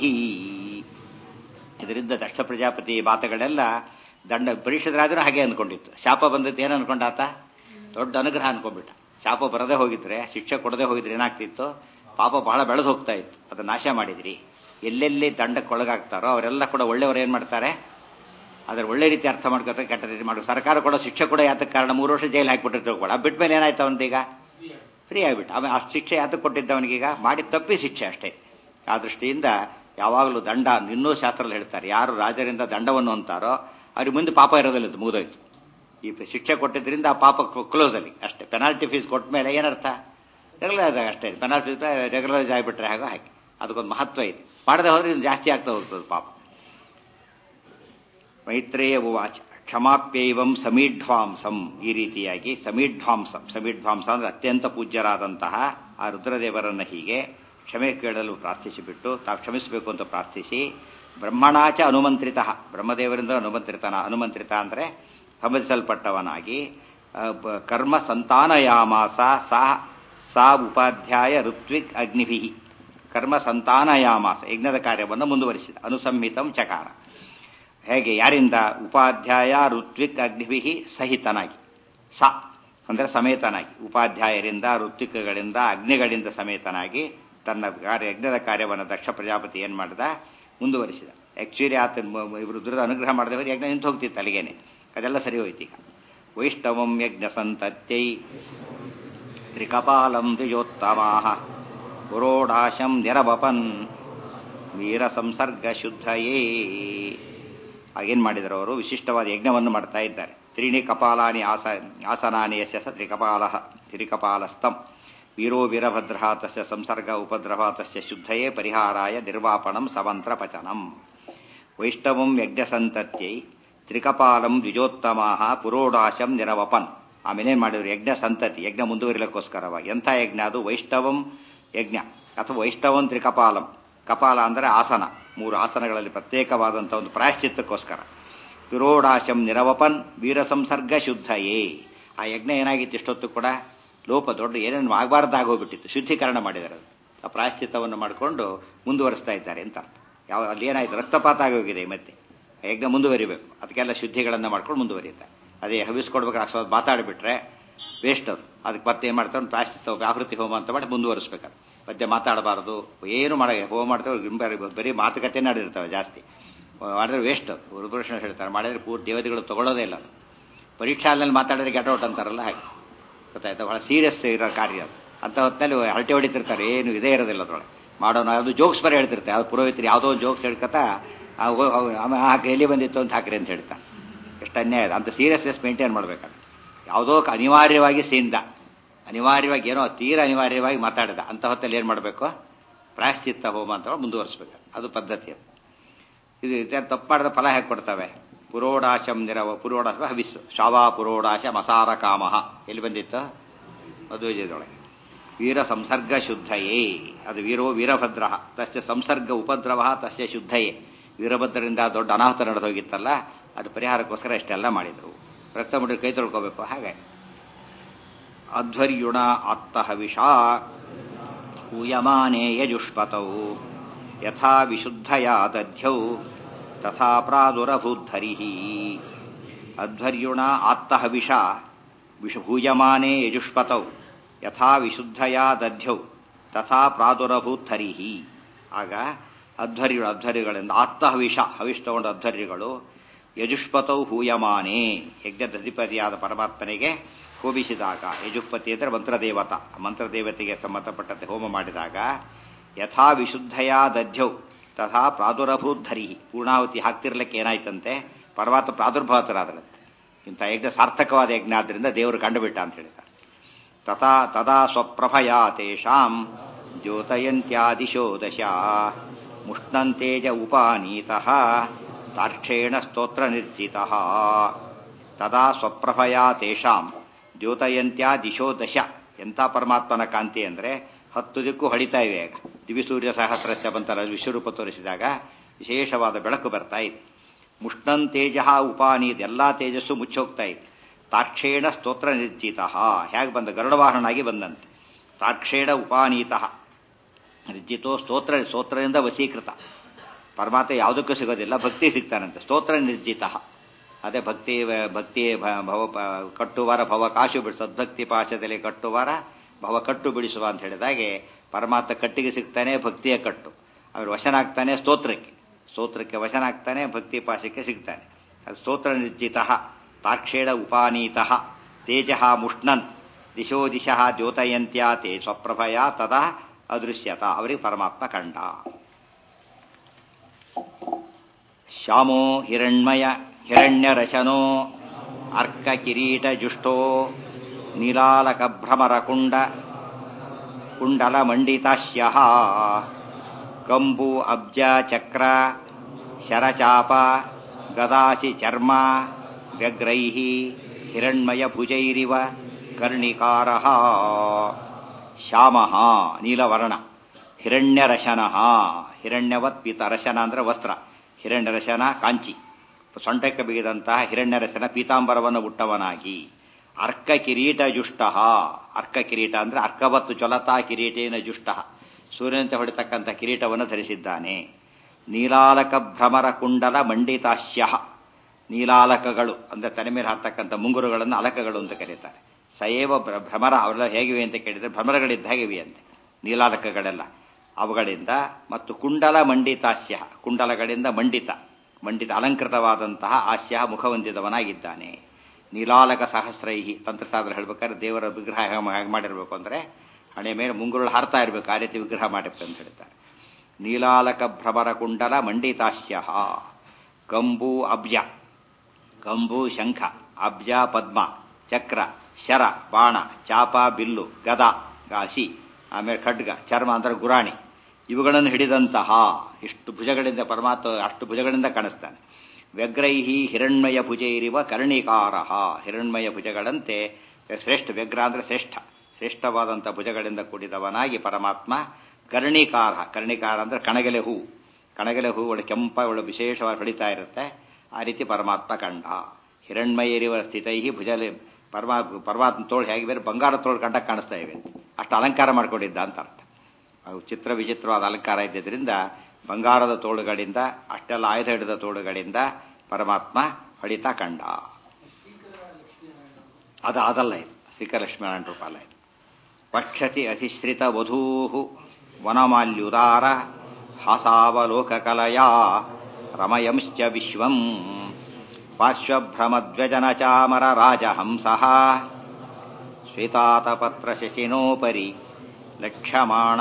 ಇದರಿಂದ ದಕ್ಷ ಪ್ರಜಾಪತಿ ಮಾತುಗಳೆಲ್ಲ ದಂಡ ಪರಿಷದರಾದರೂ ಹಾಗೆ ಅಂದ್ಕೊಂಡಿತ್ತು ಶಾಪ ಬಂದದ್ದು ಏನು ಅನ್ಕೊಂಡಾತ ದೊಡ್ಡ ಅನುಗ್ರಹ ಅನ್ಕೊಂಡ್ಬಿಟ್ಟ ಶಾಪ ಬರದೇ ಹೋಗಿದ್ರೆ ಶಿಕ್ಷೆ ಕೊಡದೆ ಹೋಗಿದ್ರೆ ಏನಾಗ್ತಿತ್ತು ಪಾಪ ಬಹಳ ಬೆಳೆದು ಹೋಗ್ತಾ ಇತ್ತು ಅದು ನಾಶ ಮಾಡಿದ್ರಿ ಎಲ್ಲೆಲ್ಲಿ ದಂಡಕ್ಕೊಳಗಾಗ್ತಾರೋ ಅವರೆಲ್ಲ ಕೂಡ ಒಳ್ಳೆಯವರು ಏನು ಮಾಡ್ತಾರೆ ಅದ್ರ ಒಳ್ಳೆ ರೀತಿ ಅರ್ಥ ಮಾಡ್ಕೊತಾರೆ ಕೆಟ್ಟ ರೀತಿ ಮಾಡೋದು ಸರ್ಕಾರ ಕೂಡ ಶಿಕ್ಷೆ ಕೂಡ ಯಾತಕ್ಕೆ ಕಾರಣ ಮೂರು ವರ್ಷ ಜೈಲು ಹಾಕಿಬಿಟ್ಟಿರ್ತಾರೆ ಕೂಡ ಬಿಟ್ಟ ಮೇಲೆ ಏನಾಯ್ತು ಅವನಿಗೀಗ ಫ್ರೀ ಆಗಿಬಿಟ್ಟು ಆಮೇಲೆ ಆ ಶಿಕ್ಷೆ ಯಾತಕ್ಕೆ ಕೊಟ್ಟಿದ್ದವನಿಗೀಗ ಮಾಡಿ ತಪ್ಪಿ ಶಿಕ್ಷೆ ಅಷ್ಟೇ ಆ ದೃಷ್ಟಿಯಿಂದ ಯಾವಾಗಲೂ ದಂಡ ಇನ್ನೂ ಶಾಸ್ತ್ರದಲ್ಲಿ ಹೇಳ್ತಾರೆ ಯಾರು ರಾಜರಿಂದ ದಂಡವನ್ನು ಅಂತಾರೋ ಅವ್ರಿಗೆ ಮುಂದೆ ಪಾಪ ಇರೋದಿಲ್ಲ ಇದು ಮುಗಿದೋಯ್ತು ಈ ಶಿಕ್ಷೆ ಕೊಟ್ಟಿದ್ರಿಂದ ಆ ಪಾಪ ಕ್ಲೋಸ್ ಅಲ್ಲಿ ಅಷ್ಟೇ ಪೆನಾಲ್ಟಿ ಫೀಸ್ ಕೊಟ್ಟ ಮೇಲೆ ಏನರ್ಥ ರೆಗ್ಯುಲರ್ ಆದಾಗ ಅಷ್ಟೇ ಪೆನಾಲ್ಟಿ ಫೀಸ್ ರೆಗ್ಯುಲರೈಸ್ ಆಗಿಬಿಟ್ರೆ ಹಾಗೋ ಹಾಕಿ ಅದಕ್ಕೊಂದು ಮಹತ್ವ ಇದೆ ಮಾಡದೆ ಹೋದ್ರೆ ಇದು ಜಾಸ್ತಿ ಆಗ್ತಾ ಹೋಗ್ತದೆ ಪಾಪ ಮೈತ್ರೇಯ ಉವಾಚ ಕ್ಷಮಾಪ್ಯೈವಂ ಸಮೀಢ್ವಾಂಸಂ ಈ ರೀತಿಯಾಗಿ ಸಮೀಢ್ವಾಂಸಂ ಸಮೀಢ್ವಾಂಸ ಅಂದ್ರೆ ಅತ್ಯಂತ ಪೂಜ್ಯರಾದಂತಹ ಆ ರುದ್ರದೇವರನ್ನ ಹೀಗೆ ಕ್ಷಮೆ ಕೇಳಲು ಪ್ರಾರ್ಥಿಸಿಬಿಟ್ಟು ತಾವು ಕ್ಷಮಿಸಬೇಕು ಅಂತ ಪ್ರಾರ್ಥಿಸಿ ಬ್ರಹ್ಮಣಾಚ ಅನುಮಂತ್ರಿತ ಬ್ರಹ್ಮದೇವರಿಂದ ಅನುಮಂತ್ರಿತನ ಅನುಮಂತ್ರಿತ ಅಂದ್ರೆ ಸಂಬಂಧಿಸಲ್ಪಟ್ಟವನಾಗಿ ಆ, ಬ- ಕರ್ಮ ಸಂತಾನಯಾಮಾಸ ಸಾ ಸಾ ಉಪಾಧ್ಯಾಯ ಋತ್ವಿಕ್ ಅಗ್ನಿಭಿ ಕರ್ಮ ಸಂತಾನಯಾಮಾಸ ಯಜ್ಞದ ಕಾರ್ಯವನ್ನು ಮುಂದುವರಿಸಿದ ಅನುಸಂಹಿತಂ ಚಕಾರ ಹೇಗೆ ಯಾರಿಂದ ಉಪಾಧ್ಯಾಯ ಋತ್ವಿಕ್ ಅಗ್ನಿಭಿ ಸಹಿತನಾಗಿ ಸ ಅಂದ್ರೆ ಸಮೇತನಾಗಿ ಉಪಾಧ್ಯಾಯರಿಂದ ಋತ್ವಿಕ್ಗಳಿಂದ ಅಗ್ನಿಗಳಿಂದ ಸಮೇತನಾಗಿ ತನ್ನ ಕಾರ್ಯ ಯಜ್ಞದ ಕಾರ್ಯವನ್ನು ದಕ್ಷ ಪ್ರಜಾಪತಿ ಏನ್ ಮಾಡಿದ ಮುಂದುವರಿಸಿದ ಆಕ್ಚುಲಿ ಆತ ಮ- ಮ- ಇವರು ರುದ್ರದ ಅನುಗ್ರಹ ಮಾಡಿದ ಹೋದ್ರೆ ಯಜ್ಞ ನಿಂತು ಹೋಗ್ತಿತ್ತು ಅಲ್ಲಿಗೇನೆ ಅದೆಲ್ಲ ಸರಿ ಹೋಯ್ತು ಈಗ ವೈಷ್ಣವಂ ಯಜ್ಞ ಸಂತತ್ಯೈ ತ್ರಿಕಪಾಲಂ ದ್ವಿಜೋತ್ತಮಾ ಪುರೋಡಾಶಂ ನಿರವಪನ್ ವೀರ ಸಂಸರ್ಗ ಶುದ್ಧಯೇ ಆಗೇನ್ ಮಾಡಿದರು ಅವರು ವಿಶಿಷ್ಟವಾದ ಯಜ್ಞವನ್ನು ಮಾಡ್ತಾ ಇದ್ದಾರೆ ತ್ರೀಣಿ ಕಪಾಲಾನಿ ಆಸ ಆಸನಾನಿ ಯಶ ಸ ತ್ರಿಕಪಾಲ ತ್ರಿಕಪಾಲಸ್ತಂ ವೀರೋ ವೀರಭದ್ರ ತಸ್ಯ ಸಂಸರ್ಗ ಉಪದ್ರವ ತಸ್ಯ ಶುದ್ಧಯೇ ಪರಿಹಾರಾಯ ನಿರ್ವಾಪಣಂ ಸಮಂತ್ರ ಪಚನಂ ವೈಷ್ಣವಂ ಯಜ್ಞ ಸಂತತ್ಯೈ ತ್ರಿಕಪಾಲಂ ದ್ವಿಜೋತ್ತಮಾ ಪುರೋಡಾಶಂ ನಿರವಪನ್ ಆಮೇಲೆ ಏನ್ ಮಾಡಿದ್ರು ಯಜ್ಞ ಸಂತತಿ ಯಜ್ಞ ಮುಂದುವರಿಲಕ್ಕೋಸ್ಕರವಾಗಿ ಎಂಥ ಯಜ್ಞ ಅದು ವೈಷ್ಣವಂ ಯಜ್ಞ ಅಥವಾ ವೈಷ್ಣವಂ ತ್ರಿಕಪಾಲಂ ಕಪಾಲ ಅಂದ್ರೆ ಆಸನ ಮೂರು ಆಸನಗಳಲ್ಲಿ ಪ್ರತ್ಯೇಕವಾದಂಥ ಒಂದು ಪ್ರಾಯಶ್ಚಿತ್ತಕ್ಕೋಸ್ಕರ ಪಿರೋಡಾಶಂ ನಿರವಪನ್ ವೀರ ಸಂಸರ್ಗ ಶುದ್ಧಯೇ ಆ ಯಜ್ಞ ಏನಾಗಿತ್ತು ಇಷ್ಟೊತ್ತು ಕೂಡ ಲೋಪ ದೊಡ್ಡ ಏನೇನು ಆಗಬಾರ್ದಾಗೋಗ್ಬಿಟ್ಟಿತ್ತು ಶುದ್ಧೀಕರಣ ಮಾಡಿದ್ದಾರೆ ಅದು. ಆ ಪ್ರಾಯಶ್ಚಿತ್ತವನ್ನು ಮಾಡಿಕೊಂಡು ಮುಂದುವರಿಸ್ತಾ ಇದ್ದಾರೆ ಅಂತ ಅರ್ಥ ಯಾವ ಅಲ್ಲಿ ಏನಾಯ್ತು ರಕ್ತಪಾತ ಆಗೋಗಿದೆ ಮತ್ತೆ ಆ ಯಜ್ಞ ಮುಂದುವರಿಬೇಕು ಅದಕ್ಕೆಲ್ಲ ಶುದ್ಧಿಗಳನ್ನು ಮಾಡ್ಕೊಂಡು ಮುಂದುವರಿಯುತ್ತೆ ಅದೇ ಹವಿಸ್ಕೊಡ್ಬೇಕಾದ್ರೆ ಅಷ್ಟು ಮಾತಾಡಿಬಿಟ್ರೆ ವೇಸ್ಟ್ ಅದು ಅದಕ್ಕೆ ಮತ್ತೆ ಏನು ಮಾಡ್ತಾರೆ ಪ್ರಾಯಶ್ಚಿತ್ತ ವ್ಯಾಹೃತಿ ಹೋಮ ಅಂತ ಮಾಡಿ ಮುಂದುವರಿಸ್ಬೇಕಾದ್ರೆ ಮಧ್ಯೆ ಮಾತಾಡಬಾರದು ಏನು ಮಾಡ ಹೋಮ ಮಾಡ್ತೇವೆ ಬರೀ ಬರೀ ಮಾತುಕತೆ ನಡೆದಿರ್ತವೆ ಜಾಸ್ತಿ ಮಾಡಿದ್ರೆ ವೇಸ್ಟ್ ಗುರುಪುರುಷನ ಹೇಳ್ತಾರೆ ಮಾಡಿದ್ರೆ ಪೂರ್ತಿ ದೇವತೆಗಳು ತಗೊಳ್ಳೋದೇ ಇಲ್ಲ ಅದು. ಪರೀಕ್ಷಾ ಹಾಲ್ನಲ್ಲಿ ಮಾತಾಡಿದ್ರೆ ಗೆಟ್ ಔಟ್ ಅಂತಾರಲ್ಲ ಹಾಗೆ ಗೊತ್ತಾಯ್ತಾ ಬಹಳ ಸೀರಿಯಸ್ ಇರೋ ಕಾರ್ಯ ಅದು ಅಂತ ಹೊತ್ತಿನಲ್ಲಿ ಹರಟೆ ಹೊಡಿತಿರ್ತಾರೆ ಏನು ಇದೇ ಇರೋದಿಲ್ಲ ಅದ್ರೊಳಗೆ ಮಾಡೋಣ ಅದು ಜೋಕ್ಸ್ ಬರೀ ಹೇಳ್ತಿರ್ತಾರೆ ಯಾವ್ದು ಪುರೋಹಿತರು ಯಾವುದೋ ಒಂದು ಜೋಕ್ಸ್ ಹೇಳ್ಕತ್ತ ಹಾಕಿ ಎಲ್ಲಿ ಬಂದಿತ್ತು ಅಂತ ಹಾಕ್ರಿ ಅಂತ ಹೇಳ್ತಾ ಎಷ್ಟು ಅನ್ಯಾಯ ಅದು. ಅಂತ ಸೀರಿಯಸ್ನೆಸ್ ಮೇಂಟೈನ್ ಮಾಡ್ಬೇಕಾದ್ರೆ ಯಾವುದೋ ಕ- ಅನಿವಾರ್ಯವಾಗಿ ಸೀನ್ದ ಅನಿವಾರ್ಯವಾಗಿ ಏನೋ ತೀರ ಅನಿವಾರ್ಯವಾಗಿ ಮಾತಾಡಿದ ಅಂತ ಹೊತ್ತಲ್ಲಿ ಏನು ಮಾಡಬೇಕು ಪ್ರಾಯಶ್ಚಿತ್ತ ಹೋಮ ಅಂತ ಮುಂದುವರಿಸ್ಬೇಕು ಅದು ಪದ್ಧತಿ ಅದು ಇದು ಇತ್ಯಾದಿ ತಪ್ಪು ಮಾಡಿದ ಫಲ ಹೇಗೆ ಕೊಡ್ತವೆ ಪುರೋಡಾಶಂ ನಿರವ ಪುರೋಡಾಶ ಹವಿಸ್ಸು ಶಾವಾ ಪುರೋಡಾಶ ಮಸಾರ ಕಾಮಹ ಎಲ್ಲಿ ಬಂದಿತ್ತು ಮಧ್ವಜದೊಳಗೆ ವೀರ ಸಂಸರ್ಗ ಶುದ್ಧಯೇ ಅದು ವೀರೋ ವೀರಭದ್ರ ತಸ್ಯ ಸಂಸರ್ಗ ಉಪದ್ರವ ತಸ್ಯ ಶುದ್ಧಯೇ ವೀರಭದ್ರರಿಂದ ದೊಡ್ಡ ಅನಾಹುತ ನಡೆದೋಗಿತ್ತಲ್ಲ ಅದು ಪರಿಹಾರಕ್ಕೋಸ್ಕರ ಇಷ್ಟೆಲ್ಲ ಮಾಡಿದರು ರಕ್ತ ಮುಟ್ಟಿ ಕೈ ತೊಳ್ಕೋಬೇಕು ಹಾಗೆ ಅಧ್ವರ್ಯುಣ ಆತ್ತಹವಿಷ ಹೂಯಮಾನೇ ಯಜುಷ್ಪತೌ ಯಥಾ ವಿಶುದ್ಧಯಾ ದಧ್ಯೌ ತಥಾ ಪ್ರಾದುರಭೂದ್ಧರಿ ಅಧ್ವರ್ಯುಣ ಆತ್ತಹವಿಷ ವಿಷ ಹೂಯಮಾನೇ ಯಜುಷ್ಪತೌ ಯಥಾ ವಿಶುದ್ಧಯಾ ದಧ್ಯೌ ತಥಾ ಪ್ರಾದುರಭೂದ್ಧರಿ ಆಗ ಅಧ್ವರ್ಯಗಳು ಅಧ್ವರ್ಯಗಳಿಂದ ಆತ್ತಹವಿಷ ಹವಿಷ್ ತಗೊಂಡ ಅಧ್ವರ್ಯಗಳು ಯಜುಷ್ಪತೌ ಹೂಯಮಾನೇ ಯಜ್ಞದ ಅಧಿಪತಿಯಾದ ಪರಮಾತ್ಮನಿಗೆ ಹೋಮಿಸಿದಾಗ ಯಜುಷ್ಪತಿ ಅಂದರೆ ಮಂತ್ರದೇವತ ಮಂತ್ರದೇವತೆಗೆ ಸಂಬಂಧಪಟ್ಟಂತೆ ಹೋಮ ಮಾಡಿದಾಗ ಯಥಾ ವಿಶುದ್ಧಯ ದಧ್ಯೌ ತಥಾ ಪ್ರಾದುರಭೂದ್ಧರಿ ಪೂರ್ಣಾವತಿ ಹಾಕ್ತಿರ್ಲಿಕ್ಕೆ ಏನಾಯ್ತಂತೆ ಪರಮಾತ್ಮ ಪ್ರಾದುರ್ಭಾತರಾದ್ರಂತೆ ಇಂಥ ಯಜ್ಞ ಸಾರ್ಥಕವಾದ ಯಜ್ಞ ಆದ್ದರಿಂದ ದೇವರು ಕಂಡುಬಿಟ್ಟ ಅಂತ ಹೇಳ್ತಾರೆ ತಥಾ ತದಾ ಸ್ವಪ್ರಭಯಾ ತೇಷಾಂ ದ್ಯೋತಯಂತ್ಯಾದಿಶೋ ದಶ ಮುಷ್ಣಂತೇಜ ಉಪಾನೀತಃ ತಾರ್ಕ್ಷೇಣ ಸ್ತೋತ್ರ ನಿರ್ಜಿತಃ ತದಾ ಸ್ವಪ್ರಭಯಾ ತೇಷಾಂ ದ್ಯೋತಯಂತ್ಯ ದಿಶೋ ದಶ ಎಂಥ ಪರಮಾತ್ಮನ ಕಾಂತಿ ಅಂದ್ರೆ ಹತ್ತು ದಿಕ್ಕು ಹೊಡಿತಾ ಇವೆ ಈಗ ದಿವಿಸೂರ್ಯ ಸಹಸ್ರಸ್ಯ ಬಂತಲ್ಲ ವಿಶ್ವರೂಪ ತೋರಿಸಿದಾಗ ವಿಶೇಷವಾದ ಬೆಳಕು ಬರ್ತಾ ಇದೆ ಮುಷ್ಣನ್ ತೇಜ ಉಪಾನಿ ಎಲ್ಲಾ ತೇಜಸ್ಸು ಮುಚ್ಚೋಗ್ತಾ ಇದೆ ತಾಕ್ಷೇಣ ಸ್ತೋತ್ರ ನಿರ್ಜಿತ ಹೇಗೆ ಬಂದ ಗರುಡವಾಹನಾಗಿ ಬಂದಂತೆ ತಾಕ್ಷೇಣ ಉಪಾನೀತಃ ನಿರ್ಜಿತೋ ಸ್ತೋತ್ರ ಸ್ತೋತ್ರದಿಂದ ವಶೀಕೃತ ಪರಮಾತ್ಮ ಯಾವುದಕ್ಕೂ ಸಿಗೋದಿಲ್ಲ ಭಕ್ತಿ ಸಿಗ್ತಾನಂತೆ ಸ್ತೋತ್ರ ನಿರ್ಜಿತ ಅದೇ ಭಕ್ತಿ ಭಕ್ತಿ ಭ- ಭವ ಪ- ಕಟ್ಟುವಾರ ಭವ ಕಾಶು ಬಿಡಿಸ ಸದ್ಭಕ್ತಿ ಪಾಶದಲ್ಲಿ ಕಟ್ಟುವಾರ ಭವ ಕಟ್ಟು ಬಿಡಿಸುವ ಅಂತ ಹೇಳಿದಾಗೆ ಪರಮಾತ್ಮ ಕಟ್ಟಿಗೆ ಸಿಗ್ತಾನೆ ಭಕ್ತಿಯ ಕಟ್ಟು ಅವ್ರು ವಶನಾಗ್ತಾನೆ ಸ್ತೋತ್ರಕ್ಕೆ ಸ್ತೋತ್ರಕ್ಕೆ ವಶನಾಗ್ತಾನೆ ಭಕ್ತಿ ಪಾಶಕ್ಕೆ ಸಿಗ್ತಾನೆ ಅದು ಸ್ತೋತ್ರ ನಿರ್ಜಿತ ತಾಕ್ಷೇಣ ಉಪಾನೀತ ತೇಜ ಮುಷ್ಣನ್ ದಿಶೋ ದಿಶಃ ದ್ಯೋತಯಂತ್ಯ ತೇ ಸ್ವಪ್ರಭಯ ತದಾ ಅದೃಶ್ಯತ ಅವರಿಗೆ ಪರಮಾತ್ಮ ಕಂಡ ಶ್ಯಾಮೋ ಹಿರಣ್ಮಯ ಹಿರಣ್ಯರಶನೋ ಅರ್ಕ ಕಿರೀಟ ಜುಷ್ಟೋ ನೀಲಾಲಕ ಭ್ರಮರ ಕುಂಡ ಕುಂಡಲ ಮಂಡಿತಾಶ್ಯ ಕಂಬು ಅಬ್ಜ ಚಕ್ರ ಶರಚಾಪ ಗದಾಸಿ ಚರ್ಮ ವ್ಯಗ್ರೈ ಹಿರಣ್ಮಯ ಭುಜೈರಿವ ಕರ್ಣಿಕಾರ ಶ್ಯಾಮ ನೀಲವರ್ಣ ಹಿರಣ್ಯರಶನ ಹಿರಣ್ಯವತ್ ಪೀತ ರಶನ ಅಂದ್ರೆ ವಸ್ತ್ರ ಹಿರಣ್ಯರಶನ ಕಾಂಚಿ ಸೊಂಟಕ್ಕೆ ಬಿಗಿದಂತಹ ಹಿರಣ್ಯರಶನ ಪೀತಾಂಬರವನ್ನು ಉಟ್ಟವನಾಗಿ ಅರ್ಕ ಕಿರೀಟ ಜುಷ್ಟ ಅರ್ಕ ಕಿರೀಟ ಅಂದ್ರೆ ಅರ್ಕವತ್ತು ಚೊಲತಾ ಕಿರೀಟೇನ ಜುಷ್ಟ ಸೂರ್ಯನಂತೆ ಹೊಡಿತಕ್ಕಂಥ ಕಿರೀಟವನ್ನು ಧರಿಸಿದ್ದಾನೆ ನೀಲಾಲಕ ಭ್ರಮರ ಕುಂಡಲ ಮಂಡಿತಾಶ್ಯ ನೀಲಾಲಕಗಳು ಅಂದ್ರೆ ತಲೆ ಮೇಲೆ ಹಾಕ್ತಕ್ಕಂಥ ಮುಂಗುರುಗಳನ್ನು ಅಲಕಗಳು ಅಂತ ಕರೀತಾರೆ ಸಯೇವ ಭ್ರಮರ ಅವೆಲ್ಲ ಹೇಗಿವೆ ಅಂತ ಕೇಳಿದ್ರೆ ಭ್ರಮರಗಳಿದ್ದ ಹೇಗಿವೆ ಅಂತೆ ನೀಲಾಲಕಗಳೆಲ್ಲ ಅವುಗಳಿಂದ ಮತ್ತು ಕುಂಡಲ ಮಂಡಿತಾಸ್ಯ ಕುಂಡಲಗಳಿಂದ ಮಂಡಿತ ಮಂಡಿತ ಅಲಂಕೃತವಾದಂತಹ ಆಸ್ಯ ಮುಖ ಹೊಂದಿದವನಾಗಿದ್ದಾನೆ ನೀಲಾಲಕ ಸಹಸ್ರೈಹಿ ತಂತ್ರಸಾದ್ರ ಹೇಳ್ಬೇಕಾದ್ರೆ ದೇವರ ವಿಗ್ರಹ ಹೇಗೆ ಮಾಡಿರ್ಬೇಕು ಅಂದ್ರೆ ಹಣೆ ಮೇಲೆ ಮುಂಗುರುಳು ಹಾರ್ತಾ ಇರಬೇಕು ಆ ರೀತಿ ವಿಗ್ರಹ ಮಾಡಿರ್ಬೇಕು ಅಂತ ಹೇಳ್ತಾರೆ ನೀಲಾಲಕ ಭ್ರಮರ ಕುಂಡಲ ಮಂಡಿತಾಸ್ಯ ಕಂಬು ಅಬ್ಜ ಕಂಬು ಶಂಖ ಅಬ್ಜ ಪದ್ಮ ಚಕ್ರ ಶರ ಬಾಣ ಚಾಪ ಬಿಲ್ಲು ಗದ ಗಾಸಿ ಆಮೇಲೆ ಖಡ್ಗ ಚರ್ಮ ಅಂದ್ರೆ ಗುರಾಣಿ ಇವುಗಳನ್ನು ಹಿಡಿದಂತಹ ಇಷ್ಟು ಭುಜಗಳಿಂದ ಪರಮಾತ್ಮ ಅಷ್ಟು ಭುಜಗಳಿಂದ ಕಾಣಿಸ್ತಾನೆ ವ್ಯಗ್ರೈಹಿ ಹಿರಣ್ಮಯ ಭುಜೈರಿವ ಕರ್ಣಿಕಾರ ಹಿರಣ್ಮಯ ಭುಜಗಳಂತೆ ಶ್ರೇಷ್ಠ ವ್ಯಗ್ರ ಅಂದ್ರೆ ಶ್ರೇಷ್ಠ ಶ್ರೇಷ್ಠವಾದಂಥ ಭುಜಗಳಿಂದ ಕೂಡಿದವನಾಗಿ ಪರಮಾತ್ಮ ಕರ್ಣಿಕಾರ ಕರ್ಣಿಕಾರ ಅಂದ್ರೆ ಕಣಗೆಲೆ ಹೂ ಕಣಗೆಲೆ ಹೂ ಒಳ್ಳೆ ಕೆಂಪ ಒಳ್ಳೆ ವಿಶೇಷವಾಗಿ ಹೊಡಿತಾ ಇರುತ್ತೆ ಆ ರೀತಿ ಪರಮಾತ್ಮ ಕಂಡ ಹಿರಣ್ಮಯರಿವ ಸ್ಥಿತೈ ಭುಜಲೆ ಪರಮಾ ಪರಮಾತ್ಮ ತೋಳು ಹೇಗೆ ಬೇರೆ ಬಂಗಾರ ತೋಳು ಕಂಡ ಕಾಣಿಸ್ತಾ ಇವೆ ಅಷ್ಟು ಅಲಂಕಾರ ಮಾಡ್ಕೊಂಡಿದ್ದ ಅಂತ ಅರ್ಥ ಅವು ಚಿತ್ರ ವಿಚಿತ್ರವಾದ ಅಲಂಕಾರ ಇದ್ದಿದ್ದರಿಂದ ಬಂಗಾರದ ತೋಳುಗಳಿಂದ ಅಷ್ಟೆಲ್ಲ ಆಯುಧ ಹಿಡಿದ ತೋಳುಗಳಿಂದ ಪರಮಾತ್ಮ ಹೊಡಿತಾ ಕಂಡ ಅದು ಅದಲ್ಲ ಇದು ಶ್ರೀಕರಲಕ್ಷ್ಮೀನಾರಾಯಣ ರೂಪಾಲ ಇದು ಪಕ್ಷತಿ ಅಧಿಶ್ರಿತ ವಧೂ ವನಮಾಲ್ಯುದಾರ ಹಾಸಾವಲೋಕಕಲಯಾ ರಮಯಂಶ್ಚ ವಿಶ್ವಂ ಪಾರ್ಶ್ವಭ್ರಮದ್ವ್ಯಜನ ಚಾಮರ ರಾಜಹಂಸ ಶ್ವೇತಾತಪತ್ರ ಶಶಿನೋಪರಿ ಲಕ್ಷ್ಯಮಾಣ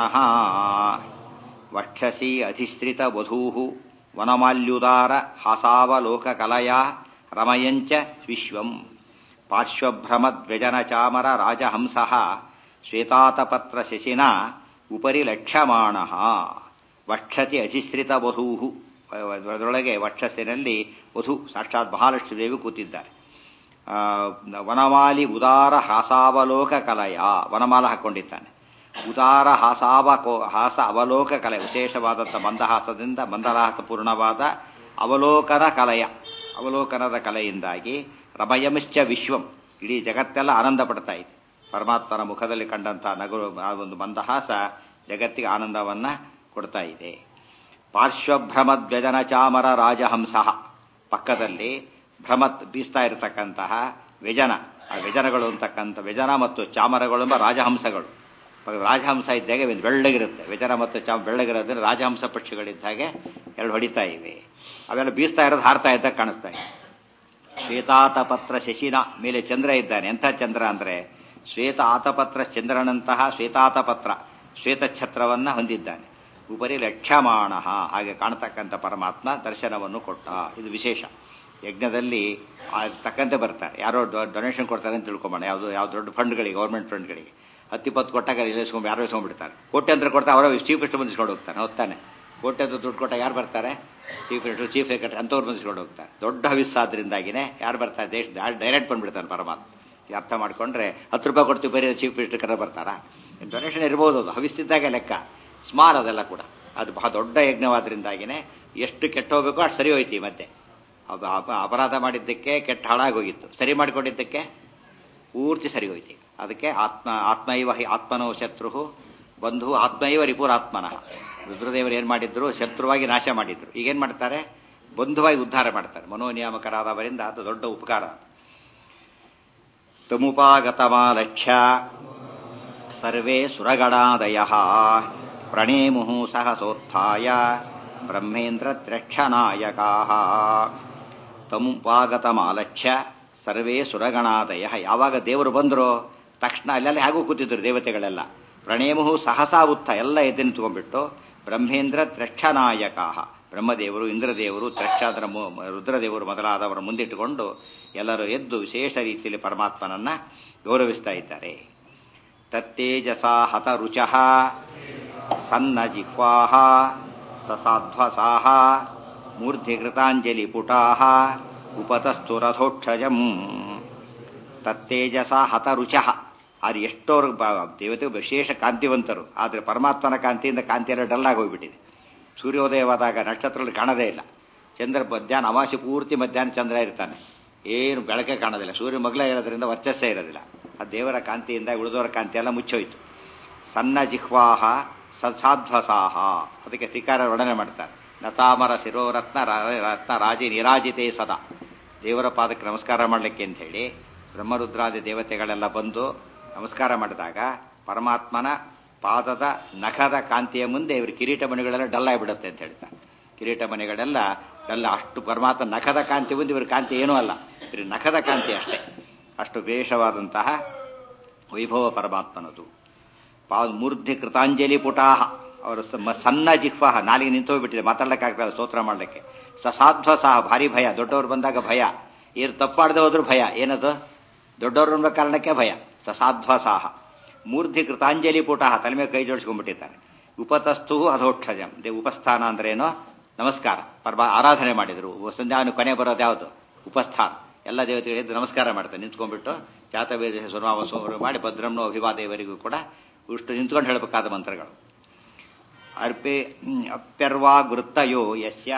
ವಕ್ಷಸಿ ಅಧಿಶ್ರಿತ ವಧೂ ವನಮಾಲ್ಯುದಾರ ಹಾಸಾವಲೋಕಕಲಯಾ ರಮಯಂಚ ವಿಶ್ವಂ ಪಾರ್ಶ್ವಭ್ರಮದ್ವ್ಯಜನ ಚಾಮರ ರಾಜಹಂಸ ಶ್ವೇತಾತಪತ್ರ ಶಶಿನ ಉಪರಿ ಲಕ್ಷ್ಯಮಾಣ ವಕ್ಷತಿ ಅಧಿಶ್ರಿತ ವಧೂ ಅದರೊಳಗೆ ವಕ್ಷಸ್ಸಿನಲ್ಲಿ ವಧು ಸಾಕ್ಷಾತ್ ಮಹಾಲಕ್ಷ್ಮೀ ದೇವಿ ಕೂತಿದ್ದಾರೆ ವನಮಾಲಿ ಉದಾರ ಹಾಸಾವಲೋಕ ಕಲಯ ವನಮಾಲ ಹಾಕೊಂಡಿದ್ದಾನೆ ಉದಾರ ಹಾಸಾವಕೋ ಹಾಸ ಅವಲೋಕ ಕಲೆ ವಿಶೇಷವಾದಂಥ ಮಂದಹಾಸದಿಂದ ಮಂದಹಾಸ ಪೂರ್ಣವಾದ ಅವಲೋಕನ ಕಲೆಯ ಅವಲೋಕನದ ಕಲೆಯಿಂದಾಗಿ ರಮಯಮಿಶ್ಚ ವಿಶ್ವಂ ಇಡೀ ಜಗತ್ತೆಲ್ಲ ಆನಂದ ಪಡ್ತಾ ಇದೆ ಪರಮಾತ್ಮನ ಮುಖದಲ್ಲಿ ಕಂಡಂತಹ ನಗರು ಆ ಒಂದು ಮಂದಹಾಸ ಜಗತ್ತಿಗೆ ಆನಂದವನ್ನ ಕೊಡ್ತಾ ಇದೆ ಪಾರ್ಶ್ವಭ್ರಮದ್ವ್ಯಜನ ಚಾಮರ ರಾಜಹಂಸ ಪಕ್ಕದಲ್ಲಿ ಭ್ರಮತ್ ಬೀಸ್ತಾ ಇರತಕ್ಕಂತಹ ವ್ಯಜನ ಆ ವ್ಯಜನಗಳು ಅಂತಕ್ಕಂಥ ವ್ಯಜನ ಮತ್ತು ಚಾಮರಗಳು ಎಂಬ ರಾಜಹಂಸಗಳು ರಾಜಹಂಸ ಇದ್ದಾಗೆ ಒಂದು ಬೆಳ್ಳಗಿರುತ್ತೆ ವ್ಯಜನ ಮತ್ತು ಚಾ ಬೆಳ್ಳಗಿರೋದ್ರೆ ರಾಜಹಂಸ ಪಕ್ಷಿಗಳಿದ್ದ ಹಾಗೆ ಎರಡು ಹೊಡಿತಾ ಇವೆ ಅವೆಲ್ಲ ಬೀಸ್ತಾ ಇರೋದು ಹಾರ್ತಾ ಇದ್ದಾಗ ಕಾಣಿಸ್ತಾ ಇದೆ ಶ್ವೇತಾತಪತ್ರ ಶಶಿನ ಮೇಲೆ ಚಂದ್ರ ಇದ್ದಾನೆ ಎಂಥ ಚಂದ್ರ ಅಂದ್ರೆ ಶ್ವೇತ ಆತಪತ್ರ ಚಂದ್ರನಂತಹ ಶ್ವೇತಾತಪತ್ರ ಶ್ವೇತಛತ್ರವನ್ನ ಹೊಂದಿದ್ದಾನೆ ಉಪರಿ ಲಕ್ಷ್ಯಮಾಣ ಹಾಗೆ ಕಾಣತಕ್ಕಂಥ ಪರಮಾತ್ಮ ದರ್ಶನವನ್ನು ಕೊಟ್ಟ ಇದು ವಿಶೇಷ ಯಜ್ಞದಲ್ಲಿ ತಕ್ಕಂತೆ ಬರ್ತಾರೆ ಯಾರೋ ಡೊನೇಷನ್ ಕೊಡ್ತಾರೆ ಅಂತ ತಿಳ್ಕೊಂಬೋಣ ಯಾವುದು ಯಾವ ದೊಡ್ಡ ಫಂಡ್ಗಳಿಗೆ ಗೌರ್ಮೆಂಟ್ ಫಂಡ್ಗಳಿಗೆ ಹತ್ತಿಪ್ಪತ್ತು ಕೊಟ್ಟಾಗ ಇಲ್ಲಿಸ್ಕೊಂಡು ಯಾರೋ ಇಸ್ಕೊಂಡ್ಬಿಡ್ತಾರೆ ಕೋಟ್ಯಂತರ ಕೊಡ್ತಾರೆ ಅವರ ಚೀಫ್ ಮಿನಿಸ್ಟರ್ ಬಂದಿಸ್ಕೊಂಡು ಹೋಗ್ತಾನೆ ಹೋಗ್ತಾನೆ ಕೋಟ್ಯಂತರ ದುಡ್ಡು ಕೊಟ್ಟಾಗ ಯಾರು ಬರ್ತಾರೆ ಚೀಫ್ ಮಿನಿಸ್ಟರ್ ಚೀಫ್ ಸೆಕ್ರೆಟರಿ ಅಂಥವ್ರು ಬಂದಿಸ್ಕೊಂಡು ಹೋಗ್ತಾರೆ ದೊಡ್ಡ ಹವಿಸ್ಸಾದ್ರಿಂದಾಗಿನೇ ಯಾರು ಬರ್ತಾರೆ ದೇಶ ಡೈರೆಕ್ಟ್ ಬಂದ್ಬಿಡ್ತಾನೆ ಪರಮಾತ್ಮ ಅರ್ಥ ಮಾಡ್ಕೊಂಡ್ರೆ ಹತ್ತು ರೂಪಾಯಿ ಕೊಡ್ತೀವಿ ಬರೀ ಚೀಫ್ ಮಿನಿಸ್ಟರ್ ಕರೆ ಬರ್ತಾರಾ ಡೊನೇಷನ್ ಇರ್ಬೋದು ಅದು ಹವಿಸ್ತಿದ್ದಾಗ ಲೆಕ್ಕ ಸ್ಮಾಲ್ ಅದೆಲ್ಲ ಕೂಡ ಅದು ಬಹಳ ದೊಡ್ಡ ಯಜ್ಞವಾದ್ರಿಂದಾಗಿನೇ ಎಷ್ಟು ಕೆಟ್ಟ ಹೋಗ್ಬೇಕು ಅಷ್ಟು ಸರಿ ಹೋಯ್ತು ಮತ್ತೆ ಅಪರಾಧ ಮಾಡಿದ್ದಕ್ಕೆ ಕೆಟ್ಟ ಹಾಳಾಗೋಗಿತ್ತು ಸರಿ ಮಾಡಿಕೊಂಡಿದ್ದಕ್ಕೆ ಪೂರ್ತಿ ಸರಿ ಹೋಯ್ತು ಅದಕ್ಕೆ ಆತ್ಮ ಆತ್ಮೈವ ಹಿ ಆತ್ಮನೋ ಶತ್ರು ಬಂಧು ಆತ್ಮೈವ ರಿಪುರಾತ್ಮನಃ ರುದ್ರದೇವರು ಏನ್ ಮಾಡಿದ್ರು ಶತ್ರುವಾಗಿ ನಾಶ ಮಾಡಿದ್ರು ಈಗೇನ್ ಮಾಡ್ತಾರೆ ಬಂಧುವಾಗಿ ಉದ್ಧಾರ ಮಾಡ್ತಾರೆ ಮನೋನಿಯಾಮಕರಾದವರಿಂದ ಅದು ದೊಡ್ಡ ಉಪಕಾರ ತಮುಪಾಗತಮಾಲಕ್ಷ್ಯ ಸರ್ವೇ ಸುರಗಣಾದಯ ಪ್ರಣೇಮು ಸಹಸೋತ್ಥಾಯ ಬ್ರಹ್ಮೇಂದ್ರ ತ್ರಕ್ಷನಾಯಕಾ ತಮುಪಾಗತಮಾಲಕ್ಷ್ಯ ಸರ್ವೇ ಸುರಗಣಾದಯ ಯಾವಾಗ ದೇವರು ಬಂದರೋ ತಕ್ಷಣ ಅಲ್ಲೆಲ್ಲ ಹೇಗೂ ಕೂತಿದ್ರು ದೇವತೆಗಳೆಲ್ಲ ಪ್ರಣೇಮು ಸಹಸಾ ಉತ್ಥ ಎಲ್ಲ ಎದ್ದು ನಿಂತ್ಕೊಂಡ್ಬಿಟ್ಟು ಬ್ರಹ್ಮೇಂದ್ರ ತ್ರಕ್ಷನಾಯಕ ಬ್ರಹ್ಮದೇವರು ಇಂದ್ರದೇವರು ತ್ರಕ್ಷಾದ್ರ ರುದ್ರದೇವರು ಮೊದಲಾದವರ ಮುಂದಿಟ್ಟುಕೊಂಡು ಎಲ್ಲರೂ ಎದ್ದು ವಿಶೇಷ ರೀತಿಯಲ್ಲಿ ಪರಮಾತ್ಮನನ್ನ ಗೌರವಿಸ್ತಾ ಇದ್ದಾರೆ ತತ್ತೇಜಸ ಹತ ರುಚ ಸನ್ನ ಜಿಹ್ವಾ ಸಸಾಧ್ವಸಾಹ ಮೂರ್ಧಿಕೃತಾಂಜಲಿಪುಟಾಹ ಉಪತಸ್ತು ರಥೋಕ್ಷಜಂ ತತ್ತೇಜಸ ಹತರುಚಃ ಅದು ಎಷ್ಟೋರು ದೇವತೆ ವಿಶೇಷ ಕಾಂತಿವಂತರು ಆದರೆ ಪರಮಾತ್ಮನ ಕಾಂತಿಯಿಂದ ಕಾಂತಿ ಎಲ್ಲ ಡಲ್ಲಾಗಿ ಹೋಗ್ಬಿಟ್ಟಿದೆ ಸೂರ್ಯೋದಯವಾದಾಗ ನಕ್ಷತ್ರಗಳು ಕಾಣದೇ ಇಲ್ಲ ಚಂದ್ರ ಮಧ್ಯಾಹ್ನ ಅಮಾವಾಸ್ಯೆ ಪೂರ್ತಿ ಮಧ್ಯಾಹ್ನ ಚಂದ್ರ ಇರ್ತಾನೆ ಏನು ಬೆಳಕೆ ಕಾಣೋದಿಲ್ಲ ಸೂರ್ಯ ಮಗ್ಲ ಇರೋದ್ರಿಂದ ವರ್ಚಸ್ಸೇ ಇರೋದಿಲ್ಲ ಆ ದೇವರ ಕಾಂತಿಯಿಂದ ಉಳಿದವರ ಕಾಂತಿ ಎಲ್ಲ ಮುಚ್ಚೋಯ್ತು ಸಣ್ಣ ಜಿಹ್ವಾಹ ಸಸಾಧ್ವಸಾಹ ಅದಕ್ಕೆ ತ್ರಿಕಾರ ವರ್ಣನೆ ಮಾಡ್ತಾರೆ ನತಾಮರ ಶಿರೋರತ್ನ ರತ್ನ ರಾಜಿ ನಿರಾಜಿತೇ ಸದಾ ದೇವರ ಪಾದಕ್ಕೆ ನಮಸ್ಕಾರ ಮಾಡಲಿಕ್ಕೆ ಅಂತ ಹೇಳಿ ಬ್ರಹ್ಮರುದ್ರಾದಿ ದೇವತೆಗಳೆಲ್ಲ ಬಂದು ನಮಸ್ಕಾರ ಮಾಡಿದಾಗ ಪರಮಾತ್ಮನ ಪಾದದ ನಖದ ಕಾಂತಿಯ ಮುಂದೆ ಇವರು ಕಿರೀಟ ಮಣಿಗಳೆಲ್ಲ ಡಲ್ಲಾಗಿ ಬಿಡುತ್ತೆ ಅಂತ ಹೇಳ್ತಾರೆ ಕಿರೀಟ ಮಣಿಗಳೆಲ್ಲ ಡಲ್ಲ ಅಷ್ಟು ಪರಮಾತ್ಮ ನಖದ ಕಾಂತಿ ಮುಂದೆ ಇವ್ರ ಕಾಂತಿ ಏನೂ ಅಲ್ಲ ಇವ್ರ ನಖದ ಕಾಂತಿ ಅಷ್ಟೇ ಅಷ್ಟು ವಿಶೇಷವಾದಂತಹ ವೈಭವ ಪರಮಾತ್ಮನದು ಪಾ ಮೂರ್ಧಿ ಕೃತಾಂಜಲಿ ಪುಟಾಹ ಅವರು ಸಣ್ಣ ಜಿಹ್ವಾಹ ನಾಲಿಗೆ ನಿಂತೋಗ್ಬಿಟ್ಟಿದೆ ಮಾತಾಡ್ಲಿಕ್ಕಾಗ್ತದೆ ಸ್ತೋತ್ರ ಮಾಡಲಿಕ್ಕೆ ಸಸಾಧ್ವ ಸಹ ಭಾರಿ ಭಯ ದೊಡ್ಡವ್ರು ಬಂದಾಗ ಭಯ ಏನು ತಪ್ಪಾಡದೆ ಹೋದ್ರು ಭಯ ಏನದು ದೊಡ್ಡವರು ಅನ್ನೋ ಕಾರಣಕ್ಕೆ ಭಯ ಸಸಾಧ್ವ ಸಾಹ ಮೂರ್ಧಿ ಕೃತಾಂಜಲಿ ಪುಟಾಹ ತಲೆ ಮೇಲೆ ಕೈ ಜೋಡಿಸ್ಕೊಂಡ್ಬಿಟ್ಟಿದ್ದಾರೆ ಉಪತಸ್ತು ಅಧೋಕ್ಷಜಂ ದೇ ಉಪಸ್ಥಾನ ಅಂದ್ರೆ ಏನೋ ನಮಸ್ಕಾರ ಪರಮ ಆರಾಧನೆ ಮಾಡಿದ್ರು ಸಂಧ್ಯಾನು ಕೊನೆ ಬರೋದು ಯಾವುದು ಉಪಸ್ಥಾನ ಎಲ್ಲ ದೇವತೆಗಳಿದ್ದು ನಮಸ್ಕಾರ ಮಾಡ್ತಾರೆ ನಿಂತ್ಕೊಂಡ್ಬಿಟ್ಟು ಜಾತವೇದ ಸುನಾಮ ಸೋಮರು ಮಾಡಿ ಭದ್ರಂನೋ ಅಭಿವಾದೇವರಿಗೂ ಕೂಡ ಇಷ್ಟು ನಿಂತ್ಕೊಂಡು ಹೇಳಬೇಕಾದ ಮಂತ್ರಗಳು ಅರ್ಪೆ ಅಪ್ಯರ್ವಾ ಗೃತ್ತಯೋ ಯಸ್ಯ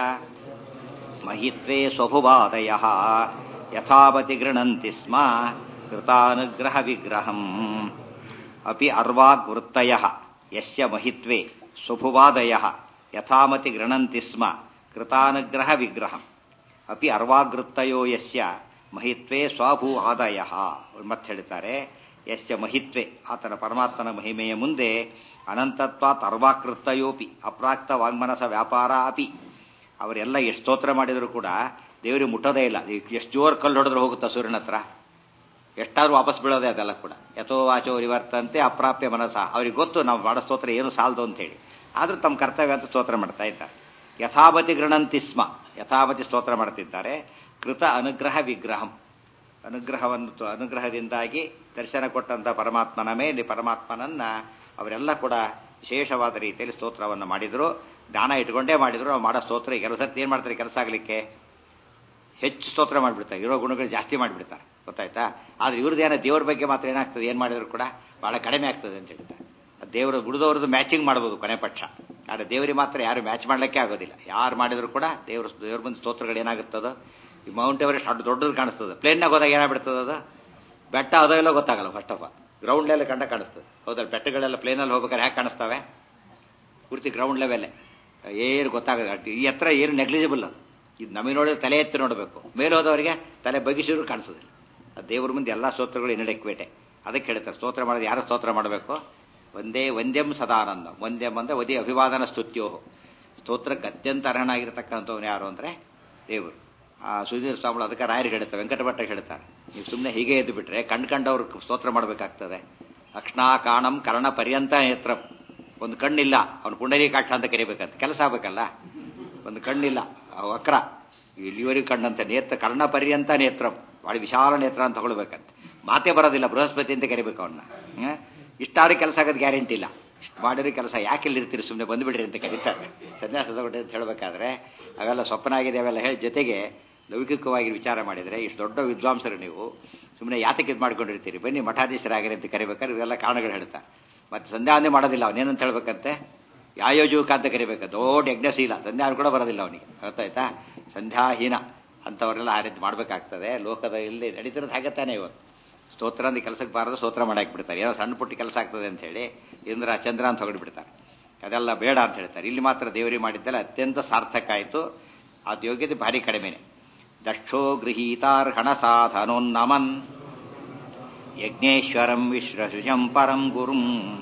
ಮಹಿತ್ವೇ ಸ್ವಭುವಾದಯ ಯಥಾವತಿ ಗೃಣಂತಿ ಸ್ಮ ಕೃತಾನುಗ್ರಹ ವಿಗ್ರಹಂ ಅಪಿ ಅರ್ವಾಗ್ ವೃತ್ತಯ ಯಸ್ಯ ಮಹಿತ್ವೇ ಸ್ವಭುವಾದಯ ಯಥಾಮತಿ ಗೃಣಂತಿ ಸ್ಮ ಕೃತಾನುಗ್ರಹ ವಿಗ್ರಹಂ ಅಪಿ ಅರ್ವಾಗೃತ್ತಯೋ ಯಸ್ಯ ಮಹಿತ್ವೇ ಸ್ವಭೂ ಆದಯ ಮತ್ತೆ ಹೇಳ್ತಾರೆ ಯಸ್ಯ ಮಹಿತ್ವೆ ಆತನ ಪರಮಾತ್ಮನ ಮಹಿಮೆಯ ಮುಂದೆ ಅನಂತತ್ವಾತ್ ಅರ್ವಾಕೃತ್ತಯೋಪಿ ಅಪ್ರಾಕ್ತ ವಾಗ್ಮನಸ ವ್ಯಾಪಾರ ಅಪಿ ಅವರೆಲ್ಲ ಎಷ್ಟು ಸ್ತೋತ್ರ ಮಾಡಿದ್ರು ಕೂಡ ದೇವರಿಗೆ ಮುಟ್ಟೋದೇ ಇಲ್ಲ ಎಷ್ಟು ಜೋರ್ ಕಲ್ಲು ಹೊಡೆದ್ರೆ ಹೋಗುತ್ತಾ ಸೂರ್ಯನ ಹತ್ರ ಎಷ್ಟಾದ್ರೂ ವಾಪಸ್ ಬೀಳೋದೇ ಅದೆಲ್ಲ ಕೂಡ ಯಥೋ ವಾಚೋ ನಿವರ್ತಂತೆ ಅಪ್ರಾಪ್ಯ ಮನಸ ಅವ್ರಿಗೆ ಗೊತ್ತು ನಾವು ಮಾಡೋ ಸ್ತೋತ್ರ ಏನು ಸಾಲದು ಅಂತ ಹೇಳಿ ಆದ್ರೂ ತಮ್ಮ ಕರ್ತವ್ಯ ಅಂತ ಸ್ತೋತ್ರ ಮಾಡ್ತಾ ಇದ್ದಾರೆ ಯಥಾವತಿ ಗೃಣಂತಿ ಸ್ಮ ಯಥಾವತಿ ಸ್ತೋತ್ರ ಮಾಡ್ತಿದ್ದಾರೆ ಕೃತ ಅನುಗ್ರಹ ವಿಗ್ರಹಂ ಅನುಗ್ರಹವನ್ನು ಅನುಗ್ರಹದಿಂದಾಗಿ ದರ್ಶನ ಕೊಟ್ಟಂತ ಪರಮಾತ್ಮನ ಮೇಲೆ ಪರಮಾತ್ಮನನ್ನ ಅವರೆಲ್ಲ ಕೂಡ ವಿಶೇಷವಾದ ರೀತಿಯಲ್ಲಿ ಸ್ತೋತ್ರವನ್ನು ಮಾಡಿದ್ರು ಜ್ಞಾನ ಇಟ್ಕೊಂಡೇ ಮಾಡಿದ್ರು ನಾವು ಮಾಡೋ ಸ್ತೋತ್ರ ಕೆಲವು ಸರ್ತಿ ಏನ್ ಮಾಡ್ತಾರೆ ಕೆಲಸ ಆಗಲಿಕ್ಕೆ ಹೆಚ್ಚು ಸ್ತೋತ್ರ ಮಾಡಿಬಿಡ್ತಾರೆ ಇರೋ ಗುಣಗಳು ಜಾಸ್ತಿ ಮಾಡಿಬಿಡ್ತಾರೆ ಗೊತ್ತಾಯ್ತಾ ಆದ್ರೆ ಇವ್ರದ್ದೇನೋ ದೇವ್ರ ಬಗ್ಗೆ ಮಾತ್ರ ಏನಾಗ್ತದೆ ಏನ್ ಮಾಡಿದ್ರು ಕೂಡ ಬಹಳ ಕಡಿಮೆ ಆಗ್ತದೆ ಅಂತ ಹೇಳ್ತಾರೆ ದೇವರು ಗುಡಿದವ್ರದ್ದು ಮ್ಯಾಚಿಂಗ್ ಮಾಡ್ಬೋದು ಕೊನೆ ಪಕ್ಷ ಆದ್ರೆ ದೇವರಿಗೆ ಮಾತ್ರ ಯಾರು ಮ್ಯಾಚ್ ಮಾಡ್ಲಿಕ್ಕೆ ಆಗೋದಿಲ್ಲ ಯಾರು ಮಾಡಿದ್ರು ಕೂಡ ದೇವ್ರ ದೇವ್ರ ಬಂದ ಸ್ತೋತ್ರಗಳು ಏನಾಗುತ್ತದ ಈ ಮೌಂಟ್ ಎವರೆಸ್ಟ್ ಅಷ್ಟು ದೊಡ್ಡದು ಕಾಣಿಸ್ತದೆ ಪ್ಲೇನ್ನಾಗ ಹೋದಾಗ ಏನಾಗ್ಬಿಡ್ತದೆ ಅದು ಬೆಟ್ಟ ಅದೆಲ್ಲ ಗೊತ್ತಾಗಲ್ಲ first of all ground level ಕಂಡ ಕಾಣಿಸ್ತದೆ ಹೌದಲ್ಲ ಬೆಟ್ಟಗಳೆಲ್ಲ ಪ್ಲೇನಲ್ಲಿ ಹೋಗ್ಬೇಕಾದ್ರೆ ಹ್ಯಾಕೆ ಕಾಣಿಸ್ತವೆ ಪೂರ್ತಿ ಗ್ರೌಂಡ್ ಲೆವೆಲ್ ಏನು ಗೊತ್ತಾಗಲ್ಲ ಈ ಹತ್ರ ಏನು ನೆಗ್ಲಿಜಿಬಲ್ ಅದು ಇದು ನಮಗೆ ನೋಡಿದ್ರೆ ತಲೆ ಎತ್ತಿ ನೋಡಬೇಕು ಮೇಲೆ ಹೋದವರಿಗೆ ತಲೆ ಬಗ್ಗಿಸಿದ್ರು ಕಾಣಿಸೋದಿಲ್ಲ ಅದು ದೇವ್ರ ಮುಂದೆ ಎಲ್ಲ ಸ್ತೋತ್ರಗಳು ಇನ್ನಡೆಕ್ಬೇಟೆ ಅದಕ್ಕೆ ಹೇಳ್ತಾರೆ ಸ್ತೋತ್ರ ಮಾಡೋದು ಯಾರು ಸ್ತೋತ್ರ ಮಾಡಬೇಕು ಒಂದೇ ಒಂದ್ಯಂ ಸದಾನಂದ ಒಂದ್ಯಂ ಅಂದ್ರೆ ಒದಿ ಅಭಿವಾದನ ಸ್ತುತ್ಯೋ ಸ್ತೋತ್ರಕ್ಕೆ ಅತ್ಯಂತ ಅರ್ಹನಾಗಿರ್ತಕ್ಕಂಥವ್ನು ಯಾರು ಅಂದ್ರೆ ದೇವರು ಆ ಸುಧೀರ್ ಸ್ವಾಮಿಗಳು ಅದಕ್ಕೆ ರಾಯರಿಗೆ ಹೇಳ್ತಾರೆ ವೆಂಕಟಭಟ್ಟ ಹೇಳ್ತಾರೆ ನೀವು ಸುಮ್ಮನೆ ಹೀಗೆ ಎದ್ದು ಬಿಟ್ರೆ ಕಂಡು ಕಂಡವ್ರು ಸ್ತೋತ್ರ ಮಾಡಬೇಕಾಗ್ತದೆ ಅಕ್ಷಣಾ ಕಾಣಂ ಕರ್ಣ ಪರ್ಯಂತ ನೇತ್ರ ಒಂದು ಕಣ್ಣಿಲ್ಲ ಅವನು ಪುಂಡರೀಕಾಕ್ಷ ಅಂತ ಕರಿಬೇಕಂತ ಕೆಲಸ ಆಗ್ಬೇಕಲ್ಲ ಒಂದು ಕಣ್ಣಿಲ್ಲ ವಕ್ರ ಇಲ್ಲಿವರೆಗೂ ಕಣ್ಣಂತ ನೇತ್ರ ಕರ್ಣ ಪರ್ಯಂತ ನೇತ್ರ ಭಾಳ ವಿಶಾಲ ನೇತ್ರ ಅಂತ ತಗೊಳ್ಬೇಕಂತ ಮಾತೇ ಬರೋದಿಲ್ಲ ಬೃಹಸ್ಪತಿ ಅಂತ ಕರಿಬೇಕು ಅವನ್ನ ಇಷ್ಟಾದ್ರೂ ಕೆಲಸ ಆಗೋದು ಗ್ಯಾರಂಟಿ ಇಲ್ಲ ಇಷ್ಟು ಮಾಡಿದ್ರೆ ಕೆಲಸ ಯಾಕೆ ಇಲ್ಲಿರ್ತೀರಿ ಸುಮ್ಮನೆ ಬಂದುಬಿಡ್ರಿ ಅಂತ ಕರೀತಾರೆ ಸನ್ಯಾಸ ತಗೊಂಡ್ರಿ ಅಂತ ಹೇಳಬೇಕಾದ್ರೆ ಅವೆಲ್ಲ ಸ್ವಪ್ನ ಆಗಿದೆ ಅವೆಲ್ಲ ಹೇಳಿ ಜೊತೆಗೆ ಲೌಕಿಕವಾಗಿ ವಿಚಾರ ಮಾಡಿದರೆ ಇಷ್ಟು ದೊಡ್ಡ ವಿದ್ವಾಂಸರು ನೀವು ಸುಮ್ಮನೆ ಯಾತಕ್ಕೆ ಇದು ಮಾಡ್ಕೊಂಡಿರ್ತೀರಿ ಬನ್ನಿ ಮಠಾಧೀಶರಾಗಿರಿ ಅಂತ ಕರಿಬೇಕಾದ್ರೆ ಇವೆಲ್ಲ ಕಾರಣಗಳು ಹೇಳ್ತಾರೆ ಮತ್ತೆ ಸಂಧ್ಯಾವಂದನೆ ಮಾಡೋದಿಲ್ಲ ಅವನೇನಂತ ಹೇಳ್ಬೇಕಂತೆ ಯಾಯೋಜುಕ ಅಂತ ಕರಿಬೇಕು ದೊಡ್ಡ ಯಜ್ಞಶೀಲ ಸಂಧ್ಯಾ ಕೂಡ ಬರೋದಿಲ್ಲ ಅವನಿಗೆ ಗೊತ್ತಾಯ್ತಾ ಸಂಧ್ಯಾಹೀನ ಅಂಥವರೆಲ್ಲ ಆ ರೀತಿ ಮಾಡಬೇಕಾಗ್ತದೆ ಲೋಕದ ಇಲ್ಲಿ ನಡೀತಿರೋದು ಹಾಗೆ ತಾನೇ ಇವತ್ತು ಸ್ತೋತ್ರ ಅಂದ್ರೆ ಕೆಲಸಕ್ಕೆ ಬಾರದು ಸ್ತೋತ್ರ ಮಾಡಾಕ್ ಬಿಡ್ತಾರೆ ಏನೋ ಸಣ್ಣ ಪುಟ್ಟ ಕೆಲಸ ಆಗ್ತದೆ ಅಂತ ಹೇಳಿ ಇಂದ್ರ ಚಂದ್ರ ಅಂತ ಹೊಗಡ್ಬಿಡ್ತಾರೆ ಅದೆಲ್ಲ ಬೇಡ ಅಂತ ಹೇಳ್ತಾರೆ ಇಲ್ಲಿ ಮಾತ್ರ ದೇವರಿ ಮಾಡಿದ್ದೆಲ್ಲ ಅತ್ಯಂತ ಸಾರ್ಥಕ ಆಯಿತು ಅದು ಯೋಗ್ಯತೆ ಭಾರಿ ಕಡಿಮೆನೆ ದಕ್ಷೋ ಗೃಹೀತಾರ್ಹಣ ಸಾಧನೋನ್ನಮನ್ ಯಜ್ಞೇಶ್ವರಂ ವಿಶ್ವಸುಜಂ ಪರಂ ಗುರುಂ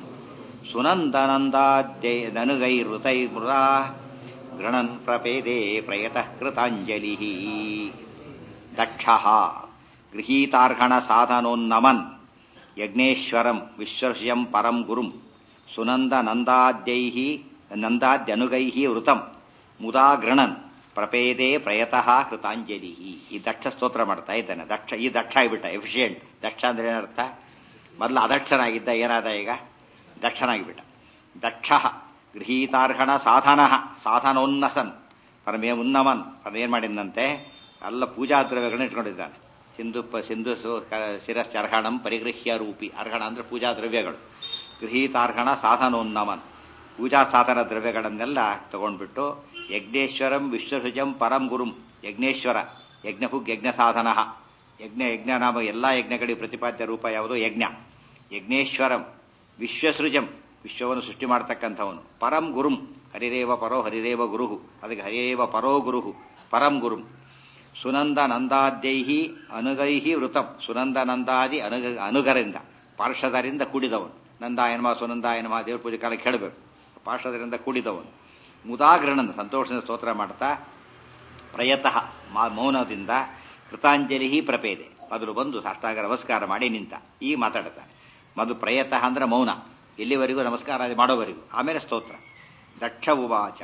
ಸುನಂದನಂದಾದ್ಯನುಗೈರುತೈರ್ಮೃದ ಗೃಣನ್ ಪ್ರಪೇದೆ ಪ್ರಯತಃ ಕೃತಾಂಜಲಿ ದಕ್ಷ ಗೃಹೀತಾರ್ಹಣ ಸಾಧನೋನ್ನಮನ್ ಯಜ್ಞೇಶ್ವರಂ ವಿಶ್ವಸುಜಂ ಪರಂ ಗುರುಂ ಸುನಂದನಂದಾದ್ಯೈ ನಂದಾದ್ಯನುಗೈ ವೃತಂ ಮುದಾ ಗೃಣನ್ ಪ್ರಪೇದೆ ಪ್ರಯತಃ ಕೃತಾಂಜಲಿ ಈ ದಕ್ಷ ಸ್ತೋತ್ರ ಮಾಡ್ತಾ ಇದ್ದಾನೆ ದಕ್ಷ ಈ ದಕ್ಷ ಆಗಿಬಿಟ್ಟ ಎಫಿಷಿಯೆಂಟ್ ದಕ್ಷ ಅಂದ್ರೆ ಏನರ್ಥ ಮೊದಲು ಅದಕ್ಷನಾಗಿದ್ದ ಏನಾದ ಈಗ ದಕ್ಷನಾಗಿಬಿಟ್ಟ ದಕ್ಷ ಗೃಹೀತಾರ್ಹಣ ಸಾಧನ ಸಾಧನೋನ್ನಸನ್ ಪರಮೇ ಉನ್ನಮನ್ ಪರಮ ಏನ್ ಮಾಡಿದಂತೆ ಎಲ್ಲ ಪೂಜಾ ದ್ರವ್ಯಗಳನ್ನ ಇಟ್ಕೊಂಡಿದ್ದಾನೆ ಸಿಂಧು ಪ ಸಿಂಧು ಶಿರಸ್ಸರ್ಹಣಂ ಪರಿಗೃಹ್ಯ ರೂಪಿ ಅರ್ಹಣ ಅಂದ್ರೆ ಪೂಜಾ ದ್ರವ್ಯಗಳು ಗೃಹೀತಾರ್ಹಣ ಸಾಧನೋನ್ನಮನ್ ಪೂಜಾ ಸಾಧನ ದ್ರವ್ಯಗಳನ್ನೆಲ್ಲ ತಗೊಂಡ್ಬಿಟ್ಟು ಯಜ್ಞೇಶ್ವರಂ ವಿಶ್ವಸುಜಂ ಪರಂ ಗುರುಂ ಯಜ್ಞೇಶ್ವರ ಯಜ್ಞಹುಗ್ ಯಜ್ಞ ಸಾಧನ ಯಜ್ಞ ಯಜ್ಞ ನಾಮ ಎಲ್ಲಾ ಯಜ್ಞಗಳಿಗೆ ಪ್ರತಿಪಾದ್ಯ ರೂಪ ಯಾವುದು ಯಜ್ಞ ಯಜ್ಞೇಶ್ವರಂ ವಿಶ್ವಸೃಜಂ ವಿಶ್ವವನ್ನು ಸೃಷ್ಟಿ ಮಾಡತಕ್ಕಂಥವನು ಪರಂ ಗುರುಂ ಹರಿರೇವ ಪರೋ ಹರಿರೇವ ಗುರುಹು ಅದಕ್ಕೆ ಹರಿರೇವ ಪರೋ ಗುರುಹು ಪರಂ ಗುರುಂ ಸುನಂದ ನಂದಾದ್ಯೈಹಿ ಅನುಗೈಹಿ ವೃತಂ ಸುನಂದ ನಂದಾದಿ ಅನುಗ ಅನುಗರಿಂದ ಪಾರ್ಷದರಿಂದ ಕೂಡಿದವನು ನಂದಾಯನಮ ಸುನಂದಾಯನಮ ದೇವ್ರ ಪೂಜೆ ಕಾಲಕ್ಕೆ ಹೇಳಬೇಕು ಪಾರ್ಷದರಿಂದ ಕೂಡಿದವನು ಮುದಾಗ್ರಣನ ಸಂತೋಷದಿಂದ ಸ್ತೋತ್ರ ಮಾಡ್ತಾ ಪ್ರಯತಃ ಮೌನದಿಂದ ಕೃತಾಂಜಲಿ ಪ್ರಪೇದೆ ಮೊದಲು ಬಂದು ಸಾಷ್ಟಾಗ ನಮಸ್ಕಾರ ಮಾಡಿ ನಿಂತ ಈಗ ಮಾತಾಡ್ತಾನೆ ಮೊದಲು ಪ್ರಯತಃ ಅಂದ್ರೆ ಮೌನ ಎಲ್ಲಿವರೆಗೂ ನಮಸ್ಕಾರ ಮಾಡೋವರೆಗೂ ಆಮೇಲೆ ಸ್ತೋತ್ರ ದಕ್ಷ ಉವಾಚ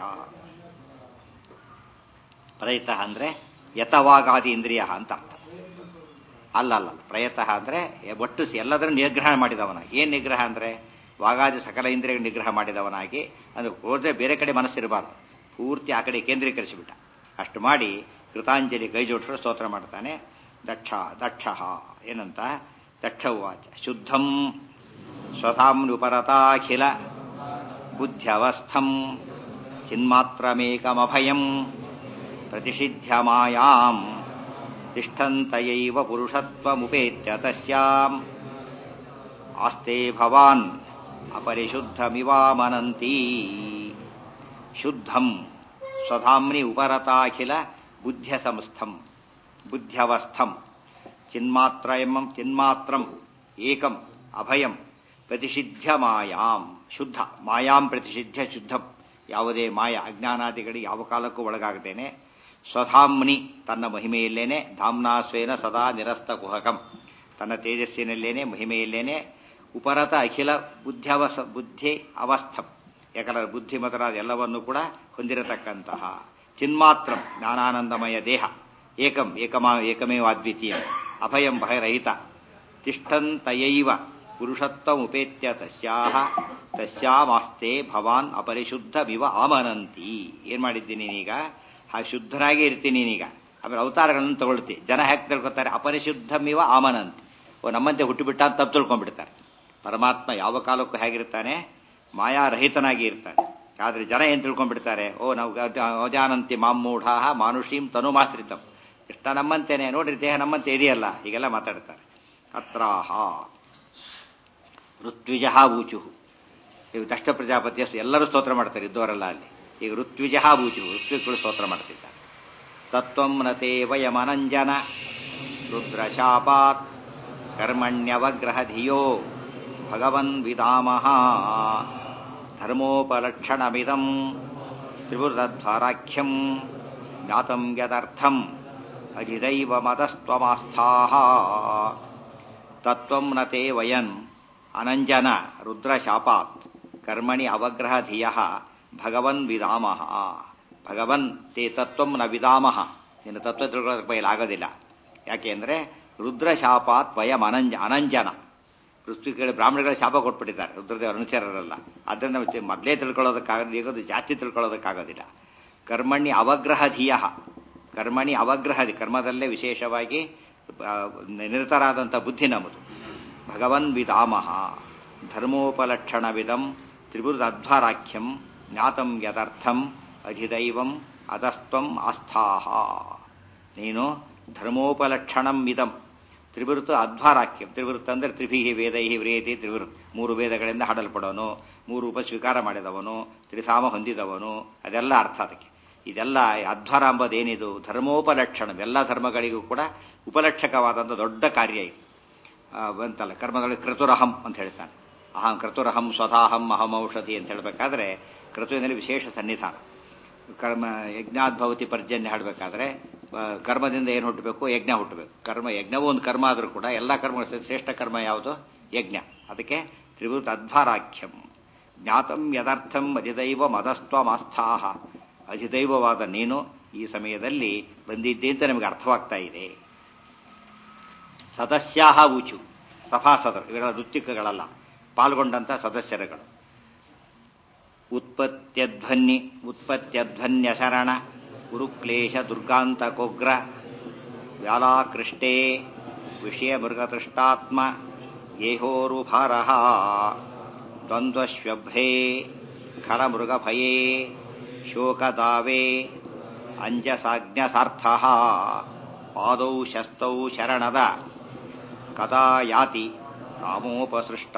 ಪ್ರಯತಃ ಅಂದ್ರೆ ಯತವಾಗಾದಿ ಇಂದ್ರಿಯ ಅಂತ ಅರ್ಥ ಅಲ್ಲ ಅಲ್ಲ ಪ್ರಯತಃ ಅಂದ್ರೆ ಒಟ್ಟು ಎಲ್ಲದನ್ನು ನಿಗ್ರಹ ಮಾಡಿದವನ ಏನ್ ನಿಗ್ರಹ ಅಂದ್ರೆ ವಾಗಾದಿ ಸಕಲ ಇಂದ್ರಿಯ ನಿಗ್ರಹ ಮಾಡಿದವನಾಗಿ ಅಂದ್ರೆ ಹೋದ್ರೆ ಬೇರೆ ಕಡೆ ಮನಸ್ಸಿರಬಾರ್ದು ಪೂರ್ತಿ ಆ ಕಡೆ ಕೇಂದ್ರೀಕರಿಸಿಬಿಟ್ಟ ಅಷ್ಟು ಮಾಡಿ ಕೃತಾಂಜಲಿ ಕೈ ಜೋಡಿಸಲು ಸ್ತೋತ್ರ ಮಾಡ್ತಾನೆ ದಕ್ಷ ದಕ್ಷ ಏನಂತ ದಕ್ಷ ಉವಾಚ ಶುದ್ಧಂ ಸ್ವಧಾಮ್ನುಪರತಾಖಿಲ ಬುದ್ಧ್ಯವಸ್ಥಂ ಚಿನ್ಮಾತ್ರಮೇಕಮಭಯಂ ಪ್ರತಿಷಿಧ್ಯ ಮಾಯಾಂ ತಿಷ್ಠಂತಯೈವ ಪುರುಷತ್ವಮುಪೇತ್ಯ ತಸ್ಯಾಂ ಆಸ್ತೆ ಭವಾನ್ ಅಪರಿಶುದ್ಧಮಿವಾಮನಂತೀ ಶುದ್ಧಂ ಸ್ವಧಾಮ್ನಿ ಉಪರತಾಖಿಲ ಬುದ್ಧ್ಯ ಸಂಸ್ಥಂ ಬುದ್ಧ್ಯವಸ್ಥಂ ಚಿನ್ಮಾತ್ರಯಂ ಚಿನ್ಮಾತ್ರಂ ಏಕಂ ಅಭಯಂ ಪ್ರತಿಷಿಧ್ಯ ಮಾಯಾಂ ಶುದ್ಧ ಮಾಯಾಂ ಪ್ರತಿಷಿಧ್ಯ ಶುದ್ಧಂ ಯಾವುದೇ ಮಾಯ ಅಜ್ಞಾನಾದಿಗಳಿಗೆ ಯಾವ ಕಾಲಕ್ಕೂ ಒಳಗಾಗದೇನೆ ಸ್ವಧಾಮ್ನಿ ತನ್ನ ಮಹಿಮೆಯಲ್ಲೇನೆ ಧಾಮ್ನಾಸ್ವೇನ ಸದಾ ನಿರಸ್ತ ಕುಹಕಂ ತನ್ನ ತೇಜಸ್ಸಿನಲ್ಲೇನೆ ಮಹಿಮೆಯಲ್ಲೇನೆ ಉಪರತ ಅಖಿಲ ಬುದ್ಧ್ಯವಸ ಬುದ್ಧಿ ಅವಸ್ಥಂ ಯಾಕಂದ್ರೆ ಬುದ್ಧಿ ಮೊದಲಾದ ಎಲ್ಲವನ್ನೂ ಕೂಡ ಹೊಂದಿರತಕ್ಕಂತಹ ಚಿನ್ಮಾತ್ರ ಜ್ಞಾನಾನಂದಮಯ ದೇಹ ಏಕಂ ಏಕಮಾ ಏಕಮೇವ ಅದ್ವಿತೀಯ ಅಭಯಂ ಭಯರಹಿತ ತಿಷ್ಠಂತಯೈವ ಪುರುಷತ್ವಮುಪೇತ್ಯ ತಸ್ಯಾಹ ತಸ್ಯಾಮಾಸ್ತೆ ಭವಾನ್ ಅಪರಿಶುದ್ಧಮಿವ ಆಮನಂತಿ ಏನ್ ಮಾಡಿದ್ದೀನಿ ನೀನೀಗ ಹಾಗೆ ಶುದ್ಧನಾಗಿ ಇರ್ತೀನಿ ನೀನೀಗ ಆಮೇಲೆ ಅವತಾರಗಳನ್ನು ತಗೊಳ್ತಿ ಜನ ಹೇಗೆ ತಿಳ್ಕೊತಾರೆ ಅಪರಿಶುದ್ಧಮಿವ ಆಮನಂತಿ ಓ ನಮ್ಮಂತೆ ಹುಟ್ಟುಬಿಟ್ಟ ಅಂತ ತಪ್ಪು ತಿಳ್ಕೊಂಡ್ಬಿಡ್ತಾರೆ ಪರಮಾತ್ಮ ಯಾವ ಕಾಲಕ್ಕೂ ಹೇಗಿರ್ತಾನೆ ಮಾಯಾರಹಿತನಾಗಿ ಇರ್ತಾನೆ ಆದ್ರೆ ಜನ ಏನ್ ತಿಳ್ಕೊಂಡ್ಬಿಡ್ತಾರೆ ಓ ನಾವು ಅಜಾನಂತಿ ಮಾಮೂಢ ಮಾನುಷೀಂ ತನುಮಾಶ್ರಿತಂ ಇಷ್ಟ ನಮ್ಮಂತೇನೆ ನೋಡ್ರಿ ದೇಹ ನಮ್ಮಂತೆ ಇದೆಯಲ್ಲ ಹೀಗೆಲ್ಲ ಮಾತಾಡ್ತಾರೆ ಅತ್ರಾಹ ಋತ್ವಿಜ ಊಚು ಈಗ ದಷ್ಟ ಪ್ರಜಾಪತಿ ಅಷ್ಟು ಎಲ್ಲರೂ ಸ್ತೋತ್ರ ಮಾಡ್ತಾರೆ ಇದ್ದವರೆಲ್ಲ ಅಲ್ಲಿ ಈಗ ಋತ್ವಿಜ ಊಚು ಋತ್ವಿಗಳು ಸ್ತೋತ್ರ ಮಾಡ್ತಿದ್ದಾರೆ ತತ್ವಂ ನತೆ ವಯಮನಂಜನ ರುದ್ರಶಾಪಾತ್ ಕರ್ಮಣ್ಯವಗ್ರಹ ಧಿಯೋ ಭಗವನ್ ವಿಧಾಮಃ ಧರ್ಮೋಪಲಕ್ಷಣಮಿದಂ ತ್ರಿವೃತಧ್ವರಾಖ್ಯಂ ಜ್ಞಾತಂ ಯದರ್ಥಂ ಅಜಿದೈವ ಮತಸ್ತ್ವಮಾಸ್ಥಾಃ ತತ್ವಂ ನ ತೇ ವಯನ್ ಅನಂಜನ ರುದ್ರಶಾಪಾತ್ ಕರ್ಮಣಿ ಅವಗ್ರಹ ಧಿಯ ಭಗವನ್ ವಿಧಾಮಃ ಭಗವನ್ ತೇ ತತ್ವಂ ನ ವಿಧಾಮಃ ನಿನ್ನ ತತ್ವ ತಿಳ್ಕೊಳ್ಳೋದಕ್ಕೆ ಬಯಲಾಗೋದಿಲ್ಲ ಯಾಕೆಂದ್ರೆ ರುದ್ರಶಾಪಾತ್ ವಯಂ ಅನಂಜ ಅನಂಜನ ಋಷಿಗಳು ಬ್ರಾಹ್ಮಣಗಳ ಶಾಪ ಕೊಟ್ಬಿಟ್ಟಿದ್ದಾರೆ ರುದ್ರದೇವರ ಅನುಚರರಲ್ಲ ಅದರಿಂದ ಮೊದಲೇ ತಿಳ್ಕೊಳ್ಳೋದಕ್ಕಾಗದು ಈಗ ಜಾಸ್ತಿ ತಿಳ್ಕೊಳ್ಳೋದಕ್ಕಾಗೋದಿಲ್ಲ ಕರ್ಮಣಿ ಅವಗ್ರಹ ಧಿಯ ಕರ್ಮಣಿ ಅವಗ್ರಹದಿ ಕರ್ಮದಲ್ಲೇ ವಿಶೇಷವಾಗಿ ನಿರತರಾದಂಥ ಬುದ್ಧಿ ನಮ್ಮದು ಭಗವನ್ ವಿಧಾಮಃ ಧರ್ಮೋಪಲಕ್ಷಣವಿದಂ ತ್ರಿಭುರಧ್ವರಾಖ್ಯಂ ಜ್ಞಾತಂ ಯದರ್ಥಂ ಅಧಿದೈವಂ ಅದಸ್ತ್ವಂ ಆಸ್ಥಾಹ ನೀನು ಧರ್ಮೋಪಲಕ್ಷಣಂ ಇದಂ ತ್ರಿವೃತ್ತ ಅಧ್ವಾರಾಖ್ಯಂ ತ್ರಿವೃತ್ತ ಅಂದ್ರೆ ತ್ರಿಭಿಹಿ ವೇದೈಹಿ ವ್ರೇತಿ ತ್ರಿವೃತ್ ಮೂರು ವೇದಗಳಿಂದ ಹಾಡಲ್ಪಡೋನು ಮೂರು ಉಪ ಸ್ವೀಕಾರ ಮಾಡಿದವನು ತ್ರಿಸಾಮ ಹೊಂದಿದವನು ಅದೆಲ್ಲ ಅರ್ಥ ಅದಕ್ಕೆ ಇದೆಲ್ಲ ಅಧ್ವರ ಎಂಬುದೇನಿದು ಧರ್ಮೋಪಲಕ್ಷಣ ಎಲ್ಲ ಧರ್ಮಗಳಿಗೂ ಕೂಡ ಉಪಲಕ್ಷಕವಾದಂಥ ದೊಡ್ಡ ಕಾರ್ಯ ಇದು ಬಂತಲ್ಲ ಕರ್ಮಗಳಿಗೆ ಕೃತುರಹಂ ಅಂತ ಹೇಳ್ತಾನೆ ಅಹಂ ಕೃತುರಹಂ ಸ್ವಧಾಹಂ ಅಹಂ ಔಷಧಿ ಅಂತ ಹೇಳಬೇಕಾದ್ರೆ ಕೃತುವಿನಲ್ಲಿ ವಿಶೇಷ ಸನ್ನಿಧಾನ ಕರ್ಮ ಯಜ್ಞಾದ್ಭವತಿ ಪರ್ಜನ್ಯ ಹಾಡಬೇಕಾದ್ರೆ ಕರ್ಮದಿಂದ ಏನು ಹುಟ್ಟಬೇಕು ಯಜ್ಞ ಹುಟ್ಟಬೇಕು ಕರ್ಮ ಯಜ್ಞವೂ ಒಂದು ಕರ್ಮ ಆದರೂ ಕೂಡ ಎಲ್ಲ ಕರ್ಮಗಳು ಶ್ರೇಷ್ಠ ಕರ್ಮ ಯಾವುದು ಯಜ್ಞ ಅದಕ್ಕೆ ತ್ರಿಭುತ ಅಧ್ವರಾಖ್ಯಂ ಜ್ಞಾತಂ ಯದರ್ಥಂ ಅಧಿದೈವ ಮದಸ್ತ್ವಮಾಸ್ಥಾಹ ಅಧಿದೈವವಾದ ನೀನು ಈ ಸಮಯದಲ್ಲಿ ಬಂದಿದ್ದೆ ಅಂತ ನಮಗೆ ಅರ್ಥವಾಗ್ತಾ ಇದೆ ಸದಸ್ಯಾಹ ಊಚು ಸಭಾಸದರು ಇವೆಲ್ಲ ಋತ್ವಿಕಗಳಲ್ಲ ಪಾಲ್ಗೊಂಡಂತ ಸದಸ್ಯರುಗಳು ಉತ್ಪತ್ತ್ಯಧ್ವನ್ನಿ ಉತ್ಪತ್ತ್ಯಧ್ವನ್ಯಶರಣ ಗುರುಕ್ಲೇಶ ದುರ್ಗಾಂತಕೋಗ್ರ ವ್ಯಾಲಾಕೃಷ್ಟೇ ವಿಷಯ ಮೃಗತೃಷ್ಟಾತ್ಮ ಗೇಹೋರುಭಾರ ದ್ವಂದ್ವಶ್ವಭ್ರೇ ಖರಮೃಗಭಯೇ ಶೋಕದಾವೇ ಅಂಜಸಾಜ್ಞಸಾರ್ಥ ಪಾದೌ ಶಸ್ತೌ ಶರಣದ ಕದಾ ಯಾತಿ ಕಾಮೋಪಸೃಷ್ಟ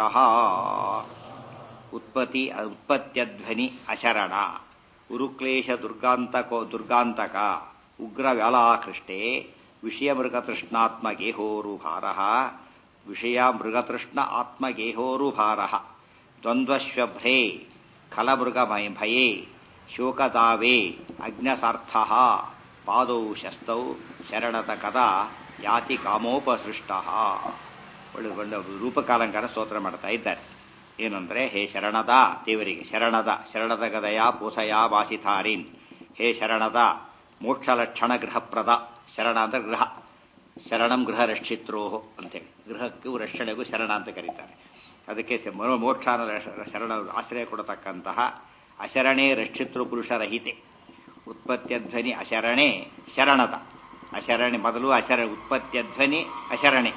ಉತ್ಪತ್ತಿ ಉತ್ಪತ್ತ್ಯಧ್ವನಿ ಅಶರಣ ಉರುಕ್ಲೇಶ ದುರ್ಗಾಂತಕೋ ದುರ್ಗಾಂತಕ ಉಗ್ರ ವ್ಯಾಲಾಕೃಷ್ಟೇ ವಿಷಯ ಮೃಗತೃಷ್ಣಾತ್ಮ ಗೇಹೋರುಭಾರ ವಿಷಯ ಮೃಗತೃಷ್ಣ ಆತ್ಮಗೇಹೋರುಭಾರ ದ್ವಂದ್ವಶ್ವಭ್ರೇ ಖಲಮೃಗಮಯ ಭಯೇ ಶೋಕತಾವೇ ಅಜ್ಞಸಾರ್ಥ ಪಾದೌ ಶಸ್ತೌ ಶರಣತ ಕದಾ ಯಾತಿ ಕಾಮೋಪಸೃಷ್ಟ ಒಳ್ಳೆ ಒಳ್ಳೆ ರೂಪಕಾಲಂಕಾರ ಸ್ತೋತ್ರ ಮಾಡ್ತಾ ಇದ್ದಾರೆ ಏನಂದ್ರೆ ಹೇ ಶರಣದ ದೇವರಿಗೆ ಶರಣದ ಶರಣದ ಗದಯ ಪೂಸಯ ವಾಸಿಥಾರೀನ್ ಹೇ ಶರಣದ ಮೋಕ್ಷ ಲಕ್ಷಣ ಗೃಹಪ್ರದ ಶರಣ ಅಂದ್ರೆ ಗೃಹ ಶರಣಂ ಗೃಹ ರಕ್ಷಿತ್ರೋ ಅಂತೇಳಿ ಗೃಹಕ್ಕೂ ರಕ್ಷಣೆಗೂ ಶರಣ ಅಂತ ಕರೀತಾರೆ ಅದಕ್ಕೆ ಮೋಕ್ಷ ಶರಣ ಆಶ್ರಯ ಕೊಡತಕ್ಕಂತಹ ಅಶರಣೇ ರಕ್ಷಿತೃ ಪುರುಷರಹಿತೆ ಉತ್ಪತ್ತ್ಯಧ್ವನಿ ಅಶರಣೆ ಶರಣದ ಅಶರಣೆ ಮೊದಲು ಅಶರ ಉತ್ಪತ್ತ್ಯಧ್ವನಿ ಅಶರಣೆ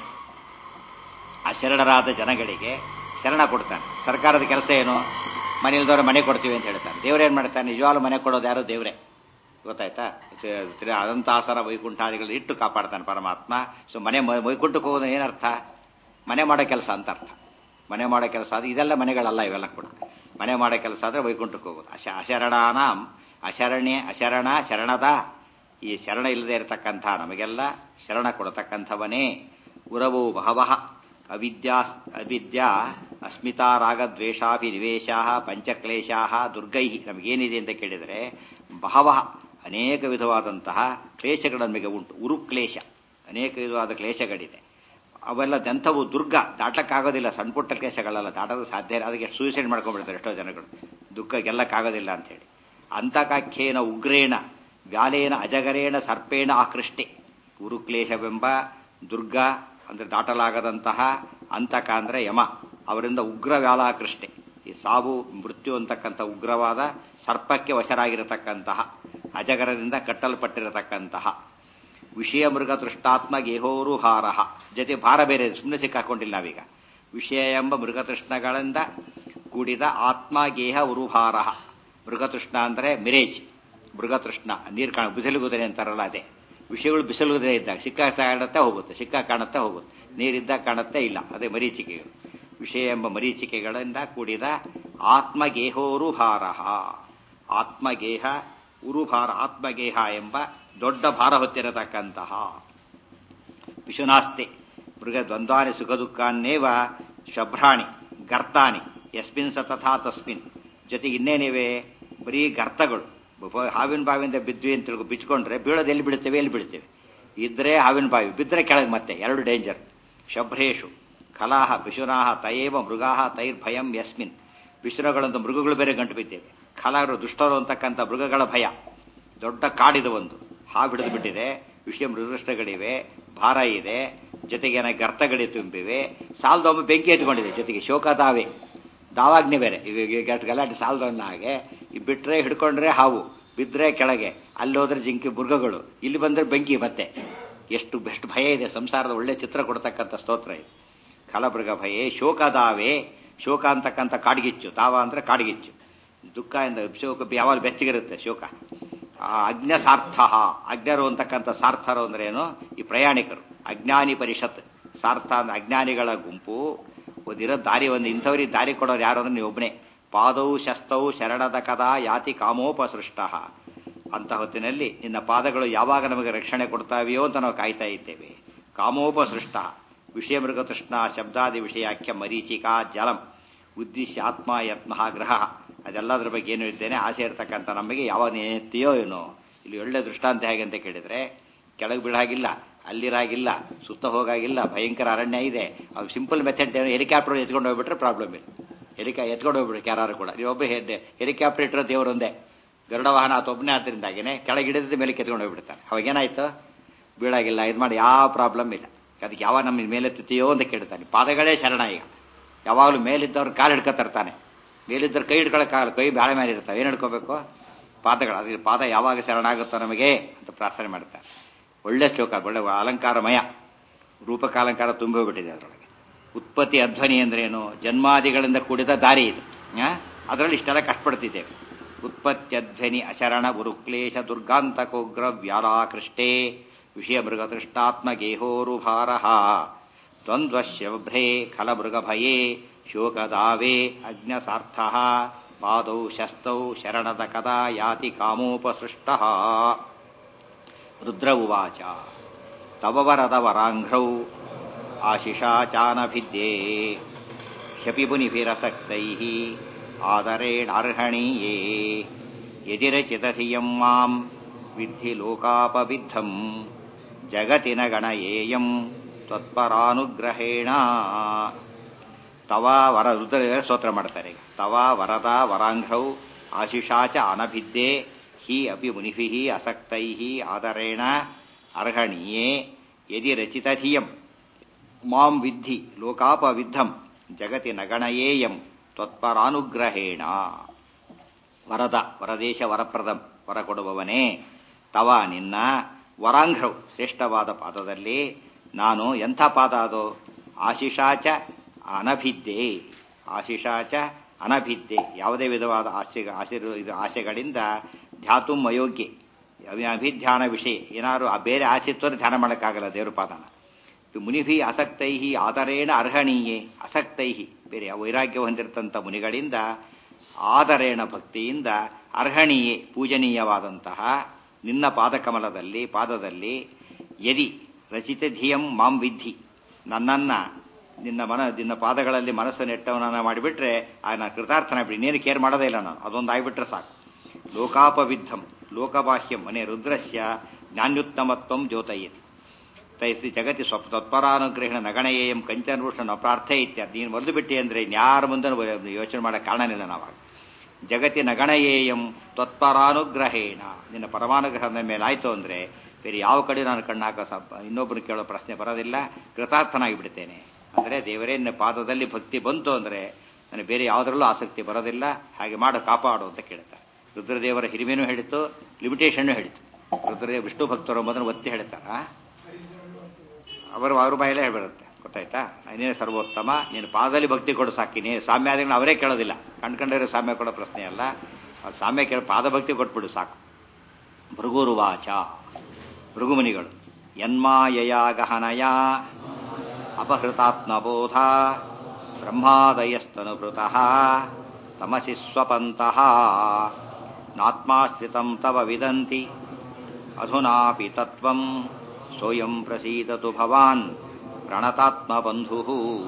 ಅಶರಣರಾದ ಜನಗಳಿಗೆ ಶರಣ ಕೊಡ್ತಾನೆ ಸರ್ಕಾರದ ಕೆಲಸ ಏನು ಮನೆಯಲ್ದವ್ರು ಮನೆ ಕೊಡ್ತೀವಿ ಅಂತ ಹೇಳ್ತಾನೆ ದೇವ್ರೇನ್ ಮಾಡ್ತಾನೆ ನಿಜವಾಗ್ಲೂ ಮನೆ ಕೊಡೋದು ಯಾರು ದೇವ್ರೆ ಗೊತ್ತಾಯ್ತಾ ಅನಂತಾಸನ ವೈಕುಂಠಾದಿಗಳು ಇಟ್ಟು ಕಾಪಾಡ್ತಾನೆ ಪರಮಾತ್ಮ ಸೊ ಮನೆ ವೈಕುಂಠಕ್ಕೆ ಹೋಗೋದು ಏನರ್ಥ ಮನೆ ಮಾಡೋ ಕೆಲಸ ಅಂತ ಅರ್ಥ ಮನೆ ಮಾಡೋ ಕೆಲಸ ಅದು ಇದೆಲ್ಲ ಮನೆಗಳಲ್ಲ ಇವೆಲ್ಲ ಕೂಡ ಮನೆ ಮಾಡೋ ಕೆಲಸ ಆದ್ರೆ ವೈಕುಂಠಕ್ಕೆ ಹೋಗೋದು ಅಶ ಅಶರಣಾನಾಂ ಅಶರಣ್ಯ ಅಶರಣ ಶರಣದ ಈ ಶರಣ ಇಲ್ಲದೆ ಇರತಕ್ಕಂಥ ನಮಗೆಲ್ಲ ಶರಣ ಕೊಡತಕ್ಕಂಥವನೇ ಉರವೋ ಬಹವಃ ಅವಿದ್ಯಾ ಅವಿದ್ಯಾ ಅಸ್ಮಿತಾ ರಾಗದ್ವೇಷಾಭಿ ನಿವೇಶಾ ಪಂಚಕ್ಲೇಶಾ ದುರ್ಗೈ ನಮಗೇನಿದೆ ಅಂತ ಕೇಳಿದರೆ ಬಹವಃ ಅನೇಕ ವಿಧವಾದಂತಹ ಕ್ಲೇಶಗಳು ನಮಗೆ ಉಂಟು ಉರುಕ್ಲೇಶ ಅನೇಕ ವಿಧವಾದ ಕ್ಲೇಶಗಳಿದೆ ಅವೆಲ್ಲ ದಂಥವು ದುರ್ಗ ದಾಟಕ್ಕಾಗೋದಿಲ್ಲ ಸಣ್ಣ ಪುಟ್ಟ ಕ್ಲೇಶಗಳಲ್ಲ ದಾಟೋದು ಸಾಧ್ಯ ಇಲ್ಲ ಅದಕ್ಕೆ ಸೂಸೈಡ್ ಮಾಡ್ಕೊಂಡ್ಬಿಡ್ತಾರೆ ಎಷ್ಟೋ ಜನಗಳು ದುಃಖ ಗೆಲ್ಲಕ್ಕಾಗೋದಿಲ್ಲ ಅಂತೇಳಿ ಅಂತಕಾಖ್ಯೇನ ಉಗ್ರೇಣ ವ್ಯಾಲೇನ ಅಜಗರೇಣ ಸರ್ಪೇಣ ಆಕೃಷ್ಟೆ ಉರುಕ್ಲೇಶವೆಂಬ ದುರ್ಗ ಅಂದ್ರೆ ದಾಟಲಾಗದಂತಹ ಅಂತಕ ಅಂದ್ರೆ ಯಮ ಅವರಿಂದ ಉಗ್ರ ವ್ಯಾಲಾಕೃಷ್ಟೆ ಈ ಸಾವು ಮೃತ್ಯು ಅಂತಕ್ಕಂಥ ಉಗ್ರವಾದ ಸರ್ಪಕ್ಕೆ ವಶರಾಗಿರತಕ್ಕಂತಹ ಅಜಗರದಿಂದ ಕಟ್ಟಲ್ಪಟ್ಟಿರತಕ್ಕಂತಹ ವಿಷಯ ಮೃಗ ದೃಷ್ಟಾತ್ಮ ಗೇಹೋರು ಹಾರ ಜೊತೆ ಭಾರ ಬೇರೆ ಸುಮ್ಮನೆ ಸಿಕ್ಕಾಕೊಂಡಿಲ್ಲ ನಾವೀಗ ವಿಷಯ ಎಂಬ ಮೃಗತೃಷ್ಣಗಳಿಂದ ಕೂಡಿದ ಆತ್ಮ ಗೇಹ ಉರುಭಾರ ಮೃಗತೃಷ್ಣ ಅಂದ್ರೆ ಮಿರೇಜ್ ಮೃಗತೃಷ್ಣ ನೀರು ಕಾಣ ಬಿಸಿಲು ಕುದುರೆ ಅಂತಾರಲ್ಲ ಅದೇ ವಿಷಯಗಳು ಬಿಸಿಲು ಕುದುರೆ ಇದ್ದಾಗ ಸಿಕ್ಕ ಕಾಣುತ್ತೆ ಹೋಗುತ್ತೆ ಸಿಕ್ಕ ಕಾಣುತ್ತೆ ಹೋಗುತ್ತೆ ನೀರಿದ್ದಾಗ ಕಾಣುತ್ತೆ ಇಲ್ಲ ಅದೇ ಮರೀಚಿಕೆಗಳು ವಿಷಯ ಎಂಬ ಮರೀಚಿಕೆಗಳಿಂದ ಕೂಡಿದ ಆತ್ಮಗೇಹೋರುಭಾರ ಆತ್ಮಗೇಹ ಉರುಭಾರ ಆತ್ಮಗೇಹ ಎಂಬ ದೊಡ್ಡ ಭಾರ ಹೊತ್ತಿರತಕ್ಕಂತಹ ವಿಶುನಾಸ್ತೆ ಮೃಗ ದ್ವಂದ್ವಾನಿ ಸುಖ ದುಃಖಾನ್ನೇವ ಶಭ್ರಾಣಿ ಗರ್ತಾನಿ ಯಸ್ಮಿನ್ ಸ ತಥಾ ತಸ್ಮಿನ್ ಜೊತೆಗೆ ಇನ್ನೇನಿವೆ ಬರೀ ಗರ್ತಗಳು ಹಾವಿನ ಬಾವಿಯಿಂದ ಬಿದ್ವಿ ಅಂತ ತಿಳ್ಕೊ ಬಿಚ್ಕೊಂಡ್ರೆ ಬೀಳೋದು ಎಲ್ಲಿ ಬೀಳ್ತೇವೆ ಎಲ್ಲಿ ಬೀಳ್ತೇವೆ ಇದ್ರೆ ಹಾವಿನ ಬಾವಿ ಬಿದ್ದರೆ ಕೆಳಗೆ ಮತ್ತೆ ಎರಡು ಡೇಂಜರ್ ಶಭ್ರೇಶು ಕಲಾಹ ಪಿಶುನಾಹ ತಯೇವ ಮೃಗಾಹ ತೈರ್ಭಯಂ ಯಸ್ಮಿನ್ ವಿಶ್ರಗಳಂತ ಮೃಗಗಳು ಬೇರೆ ಗಂಟು ಬಿದ್ದೇವೆ ಖಲಾರು ದುಷ್ಟರು ಅಂತಕ್ಕಂಥ ಮೃಗಗಳ ಭಯ ದೊಡ್ಡ ಕಾಡಿದ ಒಂದು ಹಾವು ಹಿಡಿದು ಬಿಟ್ಟಿದೆ ವಿಷಯ ಮೃಗಗಳಿವೆ ಭಾರ ಇದೆ ಜೊತೆಗೆ ಏನ ಗರ್ತಗಳಿ ತುಂಬಿವೆ ಸಾಲದೊಮ್ಮೆ ಬೆಂಕಿ ಎತ್ಕೊಂಡಿದೆ ಜೊತೆಗೆ ಶೋಕದಾವೆ ದಾವಾಗ್ನಿ ಬೇರೆ ಈಗ ಗಲಾಟೆ ಸಾಲದವನ್ನ ಹಾಗೆ ಈ ಬಿಟ್ರೆ ಹಿಡ್ಕೊಂಡ್ರೆ ಹಾವು ಬಿದ್ರೆ ಕೆಳಗೆ ಅಲ್ಲಿ ಹೋದ್ರೆ ಜಿಂಕಿ ಮೃಗಗಳು ಇಲ್ಲಿ ಬಂದ್ರೆ ಬೆಂಕಿ ಮತ್ತೆ ಎಷ್ಟು ಬೆಸ್ಟ್ ಭಯ ಇದೆ ಸಂಸಾರದ ಒಳ್ಳೆ ಚಿತ್ರ ಕೊಡ್ತಕ್ಕಂಥ ಸ್ತೋತ್ರ ಇದೆ ಕಲಮೃಗ ಭಯೇ ಶೋಕದಾವೆ ಶೋಕ ಅಂತಕ್ಕಂಥ ಕಾಡ್ಗಿಚ್ಚು ತಾವ ಅಂದ್ರೆ ಕಾಡ್ಗಿಚ್ಚು ದುಃಖ ಎಂದ ಶೋಕ ಯಾವಾಗ ಬೆಚ್ಚಗಿರುತ್ತೆ ಶೋಕ ಅಜ್ಞ ಸಾರ್ಥ ಅಜ್ಞರು ಅಂತಕ್ಕಂಥ ಸಾರ್ಥರು ಅಂದ್ರೆ ಏನು ಈ ಪ್ರಯಾಣಿಕರು ಅಜ್ಞಾನಿ ಪರಿಷತ್ ಸಾರ್ಥ ಅಂದ್ರೆ ಅಜ್ಞಾನಿಗಳ ಗುಂಪು ಒಂದಿರೋ ದಾರಿ ಒಂದು ಇಂಥವ್ರಿಗೆ ದಾರಿ ಕೊಡೋರು ಯಾರು ಅಂದ್ರೆ ನೀವು ಒಬ್ಬನೇ ಪಾದೌ ಶಸ್ತೌ ಶರಣದ ಕದಾ ಯಾತಿ ಕಾಮೋಪಸೃಷ್ಟ ಅಂತ ಹೊತ್ತಿನಲ್ಲಿ ನಿನ್ನ ಪಾದಗಳು ಯಾವಾಗ ನಮಗೆ ರಕ್ಷಣೆ ಕೊಡ್ತಾವೆಯೋ ಅಂತ ನಾವು ಕಾಯ್ತಾ ಇದ್ದೇವೆ ಕಾಮೋಪಸೃಷ್ಟ ವಿಷಯ ಮೃಗತೃಷ್ಣ ಶಬ್ದಾದಿ ವಿಷಯಾಖ್ಯ ಮರೀಚಿಕಾ ಜಲಂ ಉದ್ದೇಶ ಆತ್ಮ ಯತ್ನ ಗ್ರಹ ಅದೆಲ್ಲದ್ರ ಬಗ್ಗೆ ಏನು ಇದ್ದೇನೆ ಆಸೆ ಇರತಕ್ಕಂಥ ನಮಗೆ ಯಾವಾಗ ನೆನೆಯುತ್ತೀಯೋ ಏನೋ ಇಲ್ಲಿ ಒಳ್ಳೆ ದೃಷ್ಟಾಂತ ಹೇಗೆ ಅಂತ ಕೇಳಿದ್ರೆ ಕೆಳಗೆ ಬೀಳಾಗಿಲ್ಲ ಅಲ್ಲಿರಾಗಿಲ್ಲ ಸುತ್ತ ಹೋಗಾಗಿಲ್ಲ ಭಯಂಕರ ಅರಣ್ಯ ಇದೆ ಅದು ಸಿಂಪಲ್ ಮೆಥಡ್ ಹೆಲಿಕಾಪ್ಟರ್ ಎತ್ಕೊಂಡು ಹೋಗ್ಬಿಟ್ರೆ ಪ್ರಾಬ್ಲಮ್ ಇಲ್ಲ ಹೆಲಿಕಾ ಎತ್ಕೊಂಡು ಹೋಗ್ಬಿಡ್ರಿ ಯಾರು ಕೂಡ ನೀವೊಬ್ಬ ಹೆಲಿಕಾಪ್ಟರ್ ಇಟ್ಟರೋ ದೇವರೊಂದೇ ಗರುಡ ವಾಹನ ಆತ ಒಬ್ಬನೇ ಆದ್ರಿಂದಾಗೇನೆ ಕೆಳಗಿಡಿದ ಮೇಲೆ ಕೆತ್ಕೊಂಡು ಹೋಗ್ಬಿಡ್ತಾನೆ ಅವಾಗೇನಾಯ್ತು ಬೀಳಾಗಿಲ್ಲ ಇದು ಮಾಡಿ ಯಾವ ಪ್ರಾಬ್ಲಮ್ ಇಲ್ಲ ಅದಕ್ಕೆ ಯಾವ ನಮ್ಮ ಮೇಲೆತ್ತುತ್ತೀಯೋ ಅಂತ ಕೇಳ್ತಾನೆ ಪಾದಗಳೇ ಶರಣ ಈಗ ಯಾವಾಗಲೂ ಮೇಲಿದ್ದವ್ರು ಕಾಲು ಹಿಡ್ಕೊತಿರ್ತಾನೆ ಮೇಲಿದ್ದರೆ ಕೈ ಹಿಡ್ಕೊಳಕ್ಕಾಗಲ್ಲ ಕೈ ಬ್ಯಾಳೆ ಮೇಲೆ ಇರ್ತಾವೆ ಏನು ಹಿಡ್ಕೋಬೇಕು ಪಾದಗಳು ಅದ್ರ ಪಾದ ಯಾವಾಗ ಶರಣಾಗುತ್ತೋ ನಮಗೆ ಅಂತ ಪ್ರಾರ್ಥನೆ ಮಾಡ್ತಾರೆ ಒಳ್ಳೆ ಶ್ಲೋಕ ಒಳ್ಳೆ ಅಲಂಕಾರಮಯ ರೂಪಕಾಲಂಕಾರ ತುಂಬಿ ಹೋಗ್ಬಿಟ್ಟಿದೆ ಅದರೊಳಗೆ ಉತ್ಪತ್ತಿ ಅಧ್ವನಿ ಅಂದ್ರೇನು ಜನ್ಮಾದಿಗಳಿಂದ ಕೂಡಿದ ದಾರಿ ಇದು ಅದರಲ್ಲಿ ಇಷ್ಟೆಲ್ಲ ಕಷ್ಟಪಡ್ತಿದ್ದೇವೆ ಉತ್ಪತ್ತ್ಯಧ್ವನಿ ಅಶರಣ ಗುರುಕ್ಲೇಶ ದುರ್ಗಾಂತಕೋಗ್ರ ವ್ಯಾಲಾಕೃಷ್ಟೇ ವಿಷಯ ಮೃಗತೃಷ್ಟಾತ್ಮ ಗೇಹೋರುಭಾರ ದ್ವಂದ್ವಶ್ಯಭ್ರೇ ಖಲಮೃಗಭಯೇ ಶೋಕದಾವೇ ಅಜ್ಞಸಾರ್ಥ ಪಾದೌ ಶಸ್ತೌ ಶರಣದ ಕದಾ ಯಾತಿ ಕಾಮೋಪಸೃಷ್ಟ ರುದ್ರ ಉವಾಚ ತವ ವರದ ವರಾಂಘ್ರೌ ಆಶಿಷಾಚಾನಭಿದ್ಯೆ ಹ್ಯಪಿ ಮುನಿಭಿರಸಕ್ತೈ ಆದರೇಣಾರ್ಹಣೀಯೇ ಯದಿರಚಿತಧಿಯಂ ಮಾಂ ವಿದ್ಧಿ ಲೋಕಾಪವಿದ್ಧಂ ಜಗತಿನ ಗಣಯೇಯಂ ತ್ವತ್ಪರಾನುಗ್ರಹೇಣ ತವ ವರ ರುದ್ರ ಸ್ತೋತ್ರ ಮಾಡ್ತಾರೆ ತವ ವರದ ವರಾಂಘ್ರೌ ಆಶಿಷಾಚ ಅನಭಿದ್ಯೆ ಹಿ ಅಪಿ ಮುನಿಭಿ ಅಸಕ್ತೈ ಆದರೇಣ ಅರ್ಹಣೀಯೇ ಯದಿ ರಚಿತಧಿಯಂ ಮಾಂ ವಿದ್ಧಿ ಲೋಕಾಪವಿದ್ಧಂ ಜಗತಿ ನಗಣಯೇಯಂ ತ್ವತ್ಪರಾನುಗ್ರಹೇಣ ವರದ ವರದೇಶ ವರಪ್ರದಂ ವರ ಕೊಡುವವನೇ ತವ ನಿನ್ನ ವರಾಂಘ್ರೌ ಶ್ರೇಷ್ಠವಾದ ಪಾದದಲ್ಲಿ ನಾನು ಎಂಥ ಪಾದ ಅದು ಆಶಿಷಾಚ ಅನಭಿದ್ದೆ ಆಶಿಷಾಚ ಅನಭಿದ್ದೆ ಯಾವುದೇ ವಿಧವಾದ ಆಸೆ ಆಶೀರ್ ಇದು ಆಸೆಗಳಿಂದ ಧ್ಯಾತುಂ ಅಯೋಗ್ಯ ಅಭಿಧ್ಯಾನ ವಿಷಯ ಏನಾದ್ರು ಆ ಬೇರೆ ಆಸೆ ಇತ್ತು ಧ್ಯಾನ ಮಾಡೋಕ್ಕಾಗಲ್ಲ ದೇವ್ರ ಪಾದನ ಮುನಿಭಿ ಅಸಕ್ತೈ ಆದರೇಣ ಅರ್ಹಣೀಯೇ ಅಸಕ್ತೈ ಬೇರೆ ವೈರಾಗ್ಯ ಹೊಂದಿರತಂಥ ಮುನಿಗಳಿಂದ ಆದರೇಣ ಭಕ್ತಿಯಿಂದ ಅರ್ಹಣೀಯೇ ಪೂಜನೀಯವಾದಂತಹ ನಿನ್ನ ಪಾದಕಮಲದಲ್ಲಿ ಪಾದದಲ್ಲಿ ಯದಿ ರಚಿತ ಧಿಯಂ ಮಾಂ ವಿದ್ಧಿ ನನ್ನನ್ನ ನಿನ್ನ ಮನ ನಿನ್ನ ಪಾದಗಳಲ್ಲಿ ಮನಸ್ಸು ನೆಟ್ಟವನನ್ನ ಮಾಡಿಬಿಟ್ರೆ ನಾನು ಕೃತಾರ್ಥನ ಬಿಡಿ ಇನ್ನೇನು ಕೇರ್ ಮಾಡೋದೇ ಇಲ್ಲ ನಾನು ಅದೊಂದು ಆಗಿಬಿಟ್ರೆ ಸಾಕು ಲೋಕಾಪವಿದ್ಧಂ ಲೋಕಬಾಹ್ಯಂ ಮನೆ ರುದ್ರಸ್ಯ ಜ್ಞಾನ್ಯುತ್ತಮತ್ವಂ ಜ್ಯೋತಯತಿ ತೈಸಿ ಜಗತಿ ಸ್ವಪ್ ತತ್ಪರಾನುಗ್ರಹಣ ನಗಣಯೇಯಂ ಕಂಚನಭೂಷಣ ಪ್ರಾರ್ಥೆ ಇತ್ಯಾದಿ ನೀನು ಮೊದಲು ಬಿಟ್ಟಿ ಅಂದ್ರೆ ಇನ್ಯಾರ ಮುಂದೆ ಯೋಚನೆ ಮಾಡೋ ಕಾರಣನಿಲ್ಲ ನಾವಾಗ ಜಗತಿ ನಗಣಯೇಯಂ ತ್ವತ್ಪರಾನುಗ್ರಹೇಣ ನಿನ್ನ ಪರಮಾನುಗ್ರಹದ ಮೇಲೆ ಆಯ್ತು ಅಂದ್ರೆ ಬೇರೆ ಯಾವ ಕಡೆ ನಾನು ಕಣ್ಣಾಕ ಇನ್ನೊಬ್ಬರು ಕೇಳೋ ಪ್ರಶ್ನೆ ಬರೋದಿಲ್ಲ ಕೃತಾರ್ಥನಾಗಿ ಬಿಡ್ತೇನೆ ಅಂದ್ರೆ ದೇವರೇ ನಿನ್ನ ಪಾದದಲ್ಲಿ ಭಕ್ತಿ ಬಂತು ಅಂದ್ರೆ ನನಗೆ ಬೇರೆ ಯಾವುದರಲ್ಲೂ ಆಸಕ್ತಿ ಬರೋದಿಲ್ಲ ಹಾಗೆ ಮಾಡು ಕಾಪಾಡು ಅಂತ ಕೇಳ್ತಾರೆ ರುದ್ರದೇವರ ಹಿರಿಮೆನೂ ಹೇಳಿತು ಲಿಮಿಟೇಷನ್ ಹೇಳಿತು ರುದ್ರದೇವ ವಿಷ್ಣು ಭಕ್ತರು ಎಂಬುದನ್ನು ಒತ್ತಿ ಹೇಳ್ತಾರ ಅವರು ಅವ್ರ ಬಾಯಲ್ಲೇ ಹೇಳ್ಬಿಡುತ್ತೆ ಗೊತ್ತಾಯ್ತಾ ನೀನೇ ಸರ್ವೋತ್ತಮ ನೀನು ಪಾದದಲ್ಲಿ ಭಕ್ತಿ ಕೊಡು ಸಾಕಿನಿ ಸಾಮ್ಯಾದಿಗಳನ್ನ ಅವರೇ ಕೇಳೋದಿಲ್ಲ ಕಂಡ್ಕೊಂಡ್ರೆ ಸಾಮ್ಯ ಕೊಡೋ ಪ್ರಶ್ನೆ ಅಲ್ಲ ಅವ್ರು ಸಾಮ್ಯ ಕೇಳ ಪಾದಭಕ್ತಿ ಕೊಟ್ಬಿಡು ಸಾಕು ಭೃಗುರುವಾಚ ಭೃಗುಮುನಿಗಳು ಯನ್ಮಾಯಯ ಗಹನಯ ಅಪಹೃತಾತ್ಮಬೋಧ ಬ್ರಹ್ಮಾದಯಸ್ತನುಭೃತಃ ತಮಸಿ ಸ್ವಪಂತಃ ನಾತ್ಮಾಶ್ರಿತಂ ತವ ವಿದಂತಿ ಅಧುನಾಪಿ ತತ್ವಂ ಸೋಯಂ ಪ್ರಸೀದತು ಭವಾನ್ ಪ್ರಣತಾತ್ಮಬಂಧು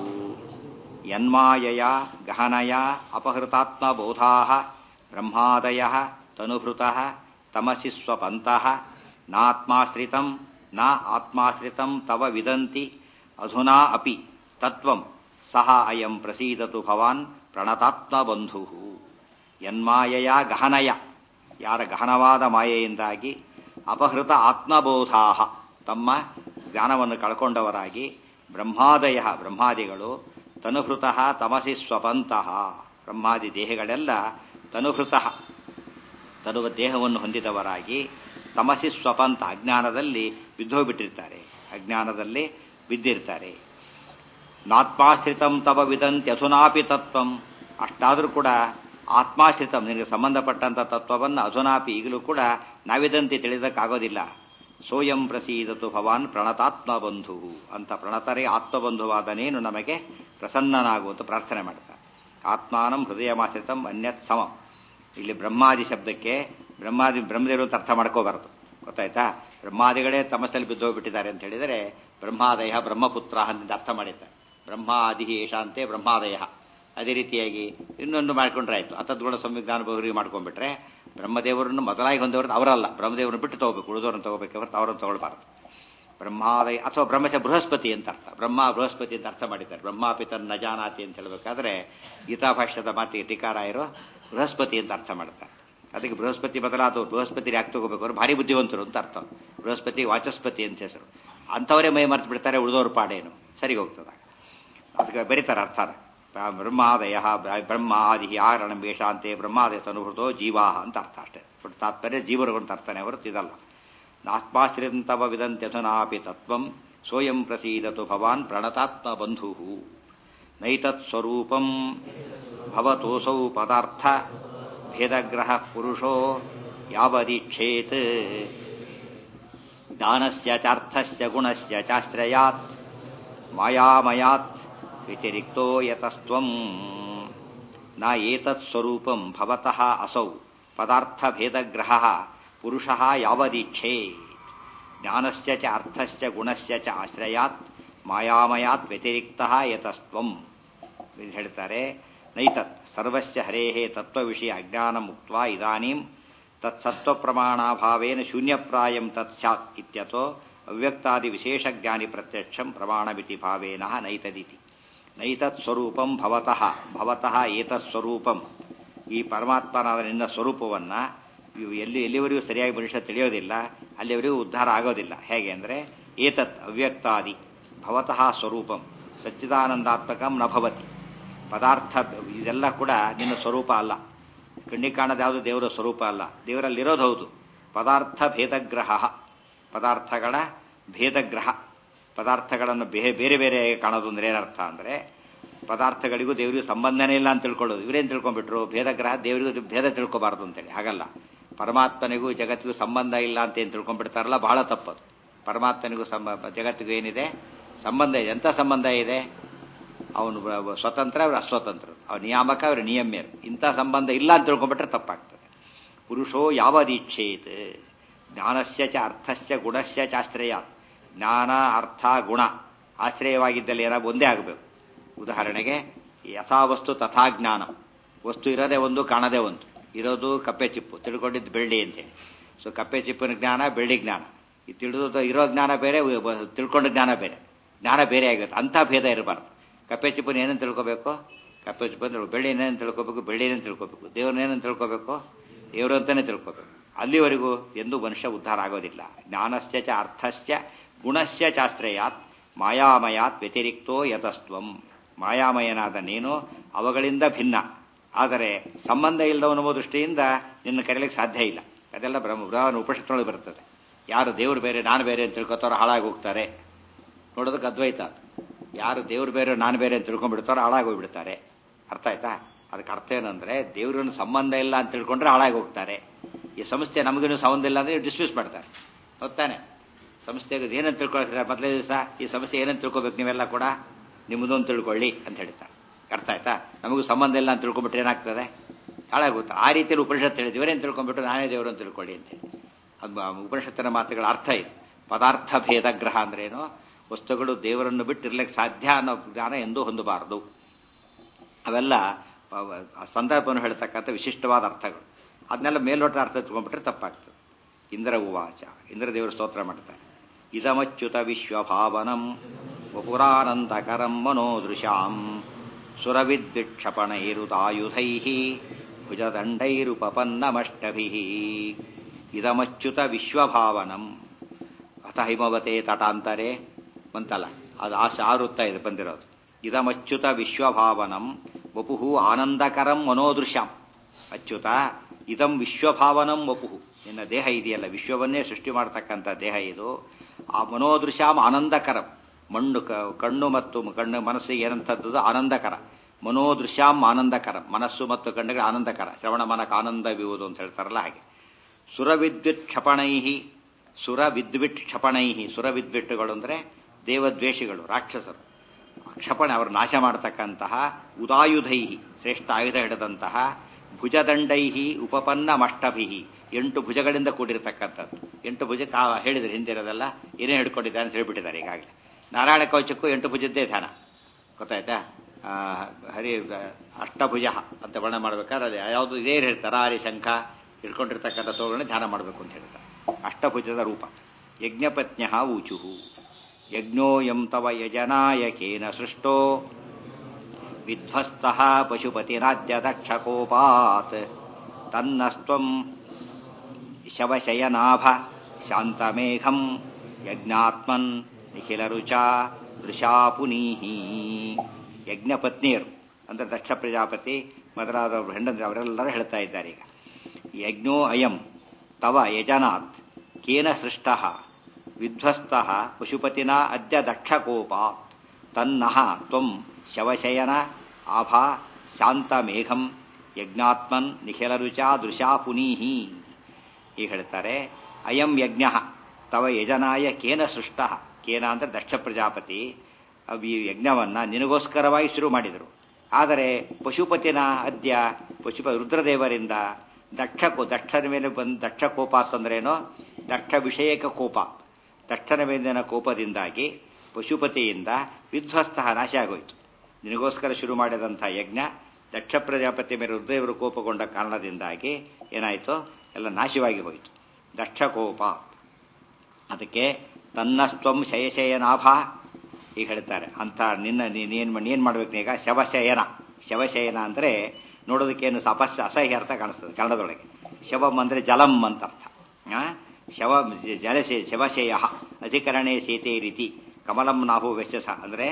ಯನ್ಮಾಯಯ ಗಹನಯ ಅಪಹೃತಾತ್ಮಬೋಧಾ ಬ್ರಹ್ಮಾದಯ ತನುಭೃತಃ ತಮಸಿ ಸ್ವಪಂತಃ ನಾತ್ಮಾಶ್ರಿತಂ ನ ಆತ್ಮಾಶ್ರಿತಂ ತವ ವಿದಂತಿ ಅಧುನಾ ಅಪಿ ತತ್ವಂ ಸಹ ಅಯಂ ಪ್ರಸೀದತು ಭವಾನ್ ಪ್ರಣತಾತ್ಮಬಂಧು ಯನ್ಮಾಯಯ ಗಹನಯ ಯಾರ ಗಹನವಾದ ಮಾಯೆಯಿಂದಾಗಿ ಅಪಹೃತ ಆತ್ಮಬೋಧಾ ತಮ್ಮ ಜ್ಞಾನವನ್ನು ಕಳ್ಕೊಂಡವರಾಗಿ ಬ್ರಹ್ಮಾದಯ ಬ್ರಹ್ಮಾದಿಗಳು ತನುಹೃತಃ ತಮಸಿ ಸ್ವಪಂತಹ ಬ್ರಹ್ಮಾದಿ ದೇಹಗಳೆಲ್ಲ ತನುಹೃತಃ ತರುವ ದೇಹವನ್ನು ಹೊಂದಿದವರಾಗಿ ತಮಸಿ ಸ್ವಪಂತ ಅಜ್ಞಾನದಲ್ಲಿ ಬಿದ್ದೋಗ್ಬಿಟ್ಟಿರ್ತಾರೆ ಅಜ್ಞಾನದಲ್ಲಿ ಬಿದ್ದಿರ್ತಾರೆ ನಾತ್ಮಾಶ್ರಿತಂ ತವ ವಿದಂತಿ ಅಧುನಾಪಿ ತತ್ವಂ ಅಷ್ಟಾದರೂ ಕೂಡ ಆತ್ಮಾಶ್ರಿತಂ ನಿನಗೆ ಸಂಬಂಧಪಟ್ಟಂಥ ತತ್ವವನ್ನು ಅಧುನಾಪಿ ಈಗಲೂ ಕೂಡ ನಾವಿದಂತೆ ತಿಳಿದಕ್ಕಾಗೋದಿಲ್ಲ ಸೋಯಂ ಪ್ರಸೀದತು ಭವಾನ್ ಪ್ರಣತಾತ್ಮ ಬಂಧು ಅಂತ ಪ್ರಣತರೇ ಆತ್ಮಬಂಧುವಾದ ನೀನು ನಮಗೆ ಪ್ರಸನ್ನನಾಗುವಂತ ಪ್ರಾರ್ಥನೆ ಮಾಡ್ತಾರೆ ಆತ್ಮಾನಂ ಹೃದಯಮಾಶ್ರಿತಂ ಅನ್ಯತ್ ಸಮಂ ಇಲ್ಲಿ ಬ್ರಹ್ಮಾದಿ ಶಬ್ದಕ್ಕೆ ಬ್ರಹ್ಮಾದಿ ಬ್ರಹ್ಮದೇವರು ಅಂತ ಅರ್ಥ ಮಾಡ್ಕೋಬಾರದು ಗೊತ್ತಾಯ್ತಾ ಬ್ರಹ್ಮಾದಿಗಳೇ ತಮಸ್ಸಲ್ಲಿ ಬಿದ್ದೋಗ್ಬಿಟ್ಟಿದ್ದಾರೆ ಅಂತ ಹೇಳಿದರೆ ಬ್ರಹ್ಮಾದಯ ಬ್ರಹ್ಮಪುತ್ರ ಅಂತ ಅರ್ಥ ಮಾಡಿದ್ದಾರೆ ಬ್ರಹ್ಮಾದಿ ಏಷಾಂತೆ ಬ್ರಹ್ಮಾದಯ ಅದೇ ರೀತಿಯಾಗಿ ಇನ್ನೊಂದು ಮಾಡ್ಕೊಂಡ್ರೆ ಆಯ್ತು ಅತದ್ಗುಣ ಸಂವಿಧಾನ ಬಹುರಿ ಮಾಡ್ಕೊಂಡ್ಬಿಟ್ರೆ ಬ್ರಹ್ಮದೇವರನ್ನು ಮೊದಲಾಗಿ ಹೊಂದವರು ಅವರಲ್ಲ ಬ್ರಹ್ಮದೇವರನ್ನು ಬಿಟ್ಟು ತಗೋಬೇಕು ಉಳಿದವ್ರನ್ನ ತಗೋಬೇಕು ಹೊರತು ಅವರನ್ನು ತಗೊಳ್ಬಾರ್ದು ಬ್ರಹ್ಮಾದಯ ಅಥವಾ ಬ್ರಹ್ಮಶ ಬೃಹಸ್ಪತಿ ಅಂತ ಅರ್ಥ ಬ್ರಹ್ಮ ಬೃಹಸ್ಪತಿ ಅಂತ ಅರ್ಥ ಮಾಡಿದ್ದಾರೆ ಬ್ರಹ್ಮಾಪಿತನ್ ನ ಜಾನಾತಿ ಅಂತ ಹೇಳಬೇಕಾದ್ರೆ ಗೀತಾಭಾಷ್ಯದ ಮಾತಿಗೆ ಟೀಕಾರ ಇರೋ ಬೃಹಸ್ಪತಿ ಅಂತ ಅರ್ಥ ಮಾಡ್ತಾರೆ ಅದಕ್ಕೆ ಬೃಹಸ್ಪತಿ ಬದಲಾದವರು ಬೃಹಸ್ಪತಿ ಯಾಕೆ ತಗೋಬೇಕು ಅವ್ರು ಭಾರಿ ಬುದ್ಧಿವಂತರು ಅಂತ ಅರ್ಥ ಬೃಹಸ್ಪತಿ ವಾಚಸ್ಪತಿ ಅಂತ ಹೆಸರು ಅಂಥವರೇ ಮೈ ಮರ್ತು ಬಿಡ್ತಾರೆ ಉಳಿದವ್ರ ಪಾಡೇನು ಸರಿ ಹೋಗ್ತದಾಗ ಅದಕ್ಕೆ ಬರೀತಾರೆ ಅರ್ಥನ ಬ್ರಹ್ಮಾದಯ ಬ್ರಹ್ಮ ಆದಿ ಆರಣಂ ವೇಷಾಂತೆ ಬ್ರಹ್ಮಾದಯ ಅನುಭೃತೋ ಜೀವಾ ಅಂತ ಅರ್ಥ ಅಷ್ಟೇ ಒಟ್ಟು ತಾತ್ಪರ್ಯ ಜೀವರು ಅಂತ ಅರ್ಥನೇ ಹೊರತು ಇದಲ್ಲ ನಾತ್ಮಾಶ್ರಿತವ ವಿದಂತ್ಯಥನಾಪಿ ತತ್ವಂ ಸ್ವಯಂ ಪ್ರಸೀದತು ಭವಾನ್ ಪ್ರಣತಾತ್ಮ ಬಂಧು ನೈತತ್ ಸ್ವರೂಪಂ ಭವತೋಸೌ ಪದಾರ್ಥ ಭೇದಗ್ರಹ ಪುರುಷೋ ಯಾವದೀಕ್ಷೇತ್ ಜ್ಞಾನಸ್ಯ ಚಾರ್ಥಸ್ಯ ಗುಣಸ್ಯ ಚಾಶ್ರಯಾತ್ ಮಾಯಾಮಯಾತ್ ವ್ಯತಿರಿಕ್ತೋ ಯತಸ್ತ್ವಂ ನ ಏತತ್ ಸ್ವರೂಪಂ ಭವತಃ ಅಸೌ ಪದಾರ್ಥಭೇದಗ್ರಹ ಪುರುಷಃ ಯಾವದೀಕ್ಷೇತ್ ಜ್ಞಾನಸ್ಯ ಚ ಅರ್ಥಸ್ಯ ಗುಣಸ್ಯ ಚ ಆಶ್ರಯಾತ್ ಮಾಯಾಮಯಾತ್ ವ್ಯತಿರಿಕ್ತ ಯತಸ್ತ್ವಂ ಇದು ಹೇಳ್ತಾರೆ ನೈತತ್ ಸರ್ವಸ್ಯ ಹರೇಹೇ ತತ್ವವಿಷಯ ಅಜ್ಞಾನ ಮುಕ್ತ ಇದಾನೀಂ ತತ್ಸತ್ವ ಪ್ರಮಾಣಾಭಾವೇನ ಶೂನ್ಯಪ್ರಾಯಂ ತತ್ ಸ್ಯಾತ್ ಇತ್ಯತೋ ಅವ್ಯಕ್ತಾದಿ ವಿಶೇಷಜ್ಞಾನಿ ಪ್ರತ್ಯಕ್ಷಂ ಪ್ರಮಾಣಮಿತಿ ಭಾವೇನ ನೈತದಿತಿ ನೈತತ್ ಸ್ವರೂಪಂ ಭವತಃ ಭವತಃ ಏತತ್ ಸ್ವರೂಪಂ ಈ ಪರಮಾತ್ಮನಾದ ನಿನ್ನ ಸ್ವರೂಪವನ್ನ ಇವು ಎಲ್ಲಿ ಎಲ್ಲಿವರೆಗೂ ಸರಿಯಾಗಿ ಮನುಷ್ಯ ತಿಳಿಯೋದಿಲ್ಲ ಅಲ್ಲಿವರೆಗೂ ಉದ್ಧಾರ ಆಗೋದಿಲ್ಲ ಹೇಗೆ ಅಂದರೆ ಏತತ್ ಅವ್ಯಕ್ತಾದಿ ಭವತಃ ಸ್ವರೂಪಂ ಸಚ್ಚಿದಾನಂದಾತ್ಮಕಂ ನ ಭವತಿ ಪದಾರ್ಥ ಇದೆಲ್ಲ ಕೂಡ ನಿನ್ನ ಸ್ವರೂಪ ಅಲ್ಲ ಕಣ್ಣಿಗೆ ಕಾಣದ ಯಾವುದು ದೇವರ ಸ್ವರೂಪ ಅಲ್ಲ ದೇವರಲ್ಲಿರೋದು ಹೌದು ಪದಾರ್ಥ ಭೇದಗ್ರಹ ಪದಾರ್ಥಗಳ ಭೇದಗ್ರಹ ಪದಾರ್ಥಗಳನ್ನು ಬೇರೆ ಬೇರೆ ಬೇರೆ ಕಾಣೋದು ಅಂದ್ರೆ ಏನರ್ಥ ಅಂದರೆ ಪದಾರ್ಥಗಳಿಗೂ ದೇವರಿಗೂ ಸಂಬಂಧನೇ ಇಲ್ಲ ಅಂತ ತಿಳ್ಕೊಳ್ಳೋದು ಇವರೇನು ತಿಳ್ಕೊಂಡ್ಬಿಟ್ರು ಭೇದಗ್ರಹ ದೇವರಿಗೂ ಭೇದ ತಿಳ್ಕೊಬಾರ್ದು ಅಂತೇಳಿ ಹಾಗಲ್ಲ ಪರಮಾತ್ಮನಿಗೂ ಜಗತ್ತಿಗೂ ಸಂಬಂಧ ಇಲ್ಲ ಅಂತ ಏನು ತಿಳ್ಕೊಂಡ್ಬಿಡ್ತಾರಲ್ಲ ಬಹಳ ತಪ್ಪದು ಪರಮಾತ್ಮನಿಗೂ ಸಂಬ ಜಗತ್ತಿಗೂ ಏನಿದೆ ಸಂಬಂಧ ಇದೆ ಎಂಥ ಸಂಬಂಧ ಇದೆ ಅವನು ಸ್ವತಂತ್ರ ಅವರು ಅಸ್ವತಂತ್ರ ಅವ್ರ ನಿಯಾಮಕ ಅವರು ನಿಯಮ್ಯರು ಇಂಥ ಸಂಬಂಧ ಇಲ್ಲ ಅಂತ ತಿಳ್ಕೊಂಡ್ಬಿಟ್ರೆ ತಪ್ಪಾಗ್ತದೆ ಪುರುಷೋ ಯಾವ ದೀಕ್ಷೇತ್ ಜ್ಞಾನಸ್ಯ ಚ ಅರ್ಥಸ್ಯ ಗುಣಸ್ಯ ಚಾಶ್ರಯ ಜ್ಞಾನ ಅರ್ಥ ಗುಣ ಆಶ್ರಯವಾಗಿದ್ದಲ್ಲಿ ಏನಾದ್ರು ಒಂದೇ ಆಗಬೇಕು ಉದಾಹರಣೆಗೆ ಯಥಾವಸ್ತು ತಥಾ ಜ್ಞಾನ ವಸ್ತು ಇರೋದೇ ಒಂದು ಕಾಣದೇ ಒಂದು ಇರೋದು ಕಪ್ಪೆ ಚಿಪ್ಪು ತಿಳ್ಕೊಂಡಿದ್ದು ಬೆಳ್ಳಿ ಅಂತೇಳಿ ಸೊ ಕಪ್ಪೆ ಚಿಪ್ಪಿನ ಜ್ಞಾನ ಬೆಳ್ಳಿ ಜ್ಞಾನ ಈ ತಿಳಿದು ಇರೋ ಜ್ಞಾನ ಬೇರೆ ತಿಳ್ಕೊಂಡ ಜ್ಞಾನ ಬೇರೆ ಜ್ಞಾನ ಬೇರೆ ಆಗುತ್ತೆ ಅಂಥ ಭೇದ ಇರಬಾರ್ದು ಕಪ್ಪೆ ಚಿಪ್ಪನ ಏನಂತ ತಿಳ್ಕೋಬೇಕು ಕಪ್ಪೆ ಚಿಪ್ಪನ ಬೆಳ್ಳಿ ಏನೇನು ತಿಳ್ಕೋಬೇಕು ಬೆಳ್ಳಿ ಏನೇನು ತಿಳ್ಕೋಬೇಕು ದೇವ್ರನ್ನ ಏನಂತ ತಿಳ್ಕೋಬೇಕು ದೇವರು ಅಂತಾನೆ ತಿಳ್ಕೋಬೇಕು ಅಲ್ಲಿವರೆಗೂ ಎಂದೂ ಮನುಷ್ಯ ಉದ್ಧಾರ ಆಗೋದಿಲ್ಲ ಜ್ಞಾನಸ್ಯ ಚ ಅರ್ಥಸ್ಯ ಗುಣಸ್ಯ ಚಾಶ್ರಯಾತ್ ಮಾಯಾಮಯಾತ್ ವ್ಯತಿರಿಕ್ತೋ ಯತಸ್ತ್ವಂ ಮಾಯಾಮಯನಾದ ನೀನು ಅವುಗಳಿಂದ ಭಿನ್ನ ಆದರೆ ಸಂಬಂಧ ಇಲ್ಲದವನ್ನುವ ದೃಷ್ಟಿಯಿಂದ ನಿನ್ನ ಕರೆಯಲಿಕ್ಕೆ ಸಾಧ್ಯ ಇಲ್ಲ ಅದೆಲ್ಲ ಬ್ರಹ್ಮ ಬೃಹನ್ ಉಪನಿಷತ್ನೊಳಗೆ ಬರ್ತದೆ ಯಾರು ದೇವರು ಬೇರೆ ನಾನು ಬೇರೆ ಅಂತ ತಿಳ್ಕೊತಾರೋ ಹಾಳಾಗಿ ಹೋಗ್ತಾರೆ ನೋಡೋದಕ್ಕೆ ಅದ್ವೈತ ಯಾರು ದೇವ್ರು ಬೇರೆ ನಾನು ಬೇರೆ ಅಂತ ತಿಳ್ಕೊಂಡ್ಬಿಡ್ತಾರೋ ಹಾಳಾಗಿ ಹೋಗ್ಬಿಡ್ತಾರೆ ಅರ್ಥ ಆಯ್ತಾ ಅದಕ್ಕೆ ಅರ್ಥ ಏನಂದ್ರೆ ದೇವ್ರನ್ನ ಸಂಬಂಧ ಇಲ್ಲ ಅಂತ ತಿಳ್ಕೊಂಡ್ರೆ ಹಾಳಾಗಿ ಹೋಗ್ತಾರೆ ಈ ಸಂಸ್ಥೆ ನಮಗೇನು ಸಂಬಂಧ ಇಲ್ಲ ಅಂದ್ರೆ ಡಿಸ್ಮಿಸ್ ಮಾಡ್ತಾರೆ ಗೊತ್ತಾನೆ ಸಂಸ್ಥೆಗೆ ಏನಂತ ತಿಳ್ಕೊಳ್ತಾರೆ ಮೊದಲೇ ದಿವಸ ಈ ಸಂಸ್ಥೆ ಏನಂತ ತಿಳ್ಕೊಬೇಕು ನೀವೆಲ್ಲ ಕೂಡ ನಿಮ್ಮದೊಂದು ತಿಳ್ಕೊಳ್ಳಿ ಅಂತ ಹೇಳ್ತಾರೆ ಅರ್ಥ ಆಯ್ತಾ ನಮಗೂ ಸಂಬಂಧ ಇಲ್ಲ ಅಂತ ತಿಳ್ಕೊಂಡ್ಬಿಟ್ರೆ ಏನಾಗ್ತದೆ ಹಾಳಾಗುತ್ತೆ ಆ ರೀತಿಯಲ್ಲಿ ಉಪನಿಷತ್ತು ಹೇಳಿದ್ವಿ ಇವರೇನು ತಿಳ್ಕೊಂಡ್ಬಿಟ್ಟು ನಾನೇ ದೇವರು ಅಂತ ತಿಳ್ಕೊಳ್ಳಿ ಅಂತೇಳಿ ಅದು ಉಪನಿಷತ್ತಿನ ಮಾತುಗಳ ಅರ್ಥ ಇದೆ ಪದಾರ್ಥ ಭೇದಗ್ರಹ ಅಂದ್ರೇನು ವಸ್ತುಗಳು ದೇವರನ್ನು ಬಿಟ್ಟು ಇರ್ಲಿಕ್ಕೆ ಸಾಧ್ಯ ಅನ್ನೋ ಜ್ಞಾನ ಎಂದೂ ಹೊಂದಬಾರದು ಅವೆಲ್ಲ ಸಂದರ್ಭವನ್ನು ಹೇಳ್ತಕ್ಕಂಥ ವಿಶಿಷ್ಟವಾದ ಅರ್ಥಗಳು ಅದನ್ನೆಲ್ಲ ಮೇಲ್ನೋಟ ಅರ್ಥ ತಿಳ್ಕೊಂಡ್ಬಿಟ್ರೆ ತಪ್ಪಾಗ್ತದೆ ಇಂದ್ರ ಉವಾಚ ಇಂದ್ರ ದೇವರು ಸ್ತೋತ್ರ ಮಾಡ್ತಾರೆ ಇದಮಚ್ಯುತ ವಿಶ್ವಭಾವನಂ ವಪುರಾನಂದಕರಂ ಮನೋದೃಶಾಂ ಸುರವಿದ್ವಿಕ್ಷಪಣೈರುದಾಯುಧೈ ಭುಜದಂಡೈರುಪಪನ್ನಮಷ್ಟಭಿ ಇದಮಚ್ಯುತ ವಿಶ್ವಭಾವನಂ ಅಥ ಹಿಮವತೆ ತಟಾಂತರೆ ಬಂತಲ್ಲ ಅದು ಆಶ ಆವೃತ್ತ ಇದೆ ಬಂದಿರೋದು ಇದಮಚ್ಯುತ ವಿಶ್ವಭಾವನಂ ವಪುಹು ಆನಂದಕರಂ ಮನೋದೃಶ್ಯಾಂ ಅಚ್ಯುತ ಇದಂ ವಿಶ್ವಭಾವನಂ ವಪುಹು ನಿನ್ನ ದೇಹ ಇದೆಯಲ್ಲ ವಿಶ್ವವನ್ನೇ ಸೃಷ್ಟಿ ಮಾಡತಕ್ಕಂಥ ದೇಹ ಇದು ಆ ಮನೋದೃಶ್ಯಾಂ ಆನಂದಕರಂ ಮಣ್ಣು ಕಣ್ಣು ಮತ್ತು ಕಣ್ಣು ಮನಸ್ಸಿಗೆ ಏನಂತದ್ದು ಆನಂದಕರ ಮನೋದೃಶ್ಯಾಂ ಆನಂದಕರ ಮನಸ್ಸು ಮತ್ತು ಕಣ್ಣಿಗೆ ಆನಂದಕರ ಶ್ರವಣ ಮನಕ ಆನಂದವಿರುವುದು ಅಂತ ಹೇಳ್ತಾರಲ್ಲ ಹಾಗೆ ಸುರವಿದ್ಯುತ್ ಕ್ಷಪಣೈ ಸುರ ವಿದ್ವಿಟ್ ಕ್ಷಪಣೈ ಸುರವಿದ್ವಿಟ್ಟುಗಳು ಅಂದರೆ ದೇವದ್ವೇಷಿಗಳು ರಾಕ್ಷಸರು ಕ್ಷಪಣೆ ಅವರು ನಾಶ ಮಾಡತಕ್ಕಂತಹ ಉದಾಯುಧೈ ಶ್ರೇಷ್ಠ ಆಯುಧ ಹಿಡಿದಂತಹ ಭುಜದಂಡೈ ಉಪಪನ್ನ ಮಷ್ಟಭಿ ಎಂಟು ಭುಜಗಳಿಂದ ಕೂಡಿರತಕ್ಕಂಥದ್ದು ಎಂಟು ಭುಜ ಕಾ ಹೇಳಿದ್ರೆ ಹಿಂದಿರೋದೆಲ್ಲ ಏನೇ ಹಿಡ್ಕೊಂಡಿದ್ದಾರೆ ಅಂತ ಹೇಳ್ಬಿಟ್ಟಿದ್ದಾರೆ ಈಗಾಗಲೇ ನಾರಾಯಣ ಕವಚಕ್ಕೂ ಎಂಟು ಭುಜದ್ದೇ ಧ್ಯಾನ ಗೊತ್ತಾಯ್ತಾ ಹರಿ ಅಷ್ಟಭುಜ ಅಂತ ವರ್ಣನೆ ಮಾಡ್ಬೇಕಾದ್ರೆ ಅದು ಯಾವುದು ಇದೇ ಹೇಳ್ತಾರೆ ಹರಿ ಶಂಖ ಹಿಡ್ಕೊಂಡಿರ್ತಕ್ಕಂಥ ತೋಗಳನ್ನ ಧ್ಯಾನ ಮಾಡಬೇಕು ಅಂತ ಹೇಳ್ತಾರೆ ಅಷ್ಟಭುಜದ ರೂಪ ಯಜ್ಞಪತ್ನ್ಯ ಊಚು ಯಜ್ಞೋಯಂ ತವ ಯಜನಾಯಕೇನ ಸೃಷ್ಟೋ ವಿಧ್ವಸ್ತ ಪಶುಪತಿರಾಜ್ಯ ದಕ್ಷಕೋಪಾತ್ ತನ್ನಸ್ತ್ವಂ ಶವಶಯನಾಭ ಶಾಂತಮೇಘಂ ಯಜ್ಞಾತ್ಮನ್ ನಿಖಿಲ ರುಚ ದೃಶಾ ಪುನೀಹಿ ಯಜ್ಞಪತ್ನಿಯರು ಅಂದ್ರೆ ದಕ್ಷ ಪ್ರಜಾಪತಿ ಮೊದಲಾದ ಹೆಂಡಂದ್ರೆ ಅವರೆಲ್ಲರೂ ಹೇಳ್ತಾ ಇದ್ದಾರೆ ಈಗ ಯಜ್ಞೋ ಅಯಂ ತವ ಯಜನಾತ್ ಕೇನ ಸೃಷ್ಟ ವಿಧ್ವಸ್ತ ಪಶುಪತಿನ ಅದ್ಯ ದಕ್ಷಕೋಪ ತನ್ನಃ ತ್ವಂ ಶವಶಯನ ಆಭಾ ಶಾಂತಮೇಘಂ ಯಜ್ಞಾತ್ಮನ್ ನಿಖಿಲರುಚಾ ದೃಶಾ ಪುನೀಹಿ ಈಗ ಹೇಳ್ತಾರೆ ಅಯಂ ಯಜ್ಞ ತವ ಯಜನಾಯ ಕೇನ ಸೃಷ್ಟ ಕೇನ ಅಂದ್ರೆ ದಕ್ಷ ಪ್ರಜಾಪತಿ ಈ ಯಜ್ಞವನ್ನ ನಿನಗೋಸ್ಕರವಾಗಿ ಶುರು ಮಾಡಿದರು ಆದರೆ ಪಶುಪತಿನ ಅದ್ಯ ಪಶುಪ ರುದ್ರದೇವರಿಂದ ದಕ್ಷ ದಕ್ಷನ ಮೇಲೆ ಬಂದ ದಕ್ಷ ಕೋಪ ಅಂತಂದ್ರೇನೋ ದಕ್ಷ ವಿಷಯಕ ಕೋಪ ದಕ್ಷನ ಮೇಲಿನ ಕೋಪದಿಂದಾಗಿ ಪಶುಪತಿಯಿಂದ ವಿಧ್ವಸ್ತ ನಾಶ ಆಗೋಯ್ತು ನಿನಗೋಸ್ಕರ ಶುರು ಮಾಡಿದಂಥ ಯಜ್ಞ ದಕ್ಷ ಪ್ರಜಾಪತಿ ಮೇಲೆ ರುದ್ರದೇವರು ಕೋಪಗೊಂಡ ಕಾರಣದಿಂದಾಗಿ ಏನಾಯಿತು ಎಲ್ಲ ನಾಶವಾಗಿ ಹೋಯಿತು ದಕ್ಷ ಕೋಪ ಅದಕ್ಕೆ ತನ್ನಸ್ತ್ವಂ ಶಯಶಯನಾಭ ಈಗ ಹೇಳ್ತಾರೆ ಅಂತ ನಿನ್ನ ನೀನು ಏನ್ ಮಾಡ್ಬೇಕು ಈಗ ಶವಶಯನ ಶವಶಯನ ಅಂದ್ರೆ ನೋಡೋದಕ್ಕೇನು ಅಪಸ್ಯ ಅಸಹ್ಯ ಅರ್ಥ ಕಾಣಿಸ್ತದೆ ಕನ್ನಡದೊಳಗೆ ಶವಂ ಅಂದ್ರೆ ಜಲಂ ಅಂತ ಅರ್ಥ ಶವ ಜಲಶಯ ಶವಶಯ ಅಧಿಕರಣೆ ಸೀತೆ ರೀತಿ ಕಮಲಂ ನಾಹು ವೆಚ್ಚಸ ಅಂದ್ರೆ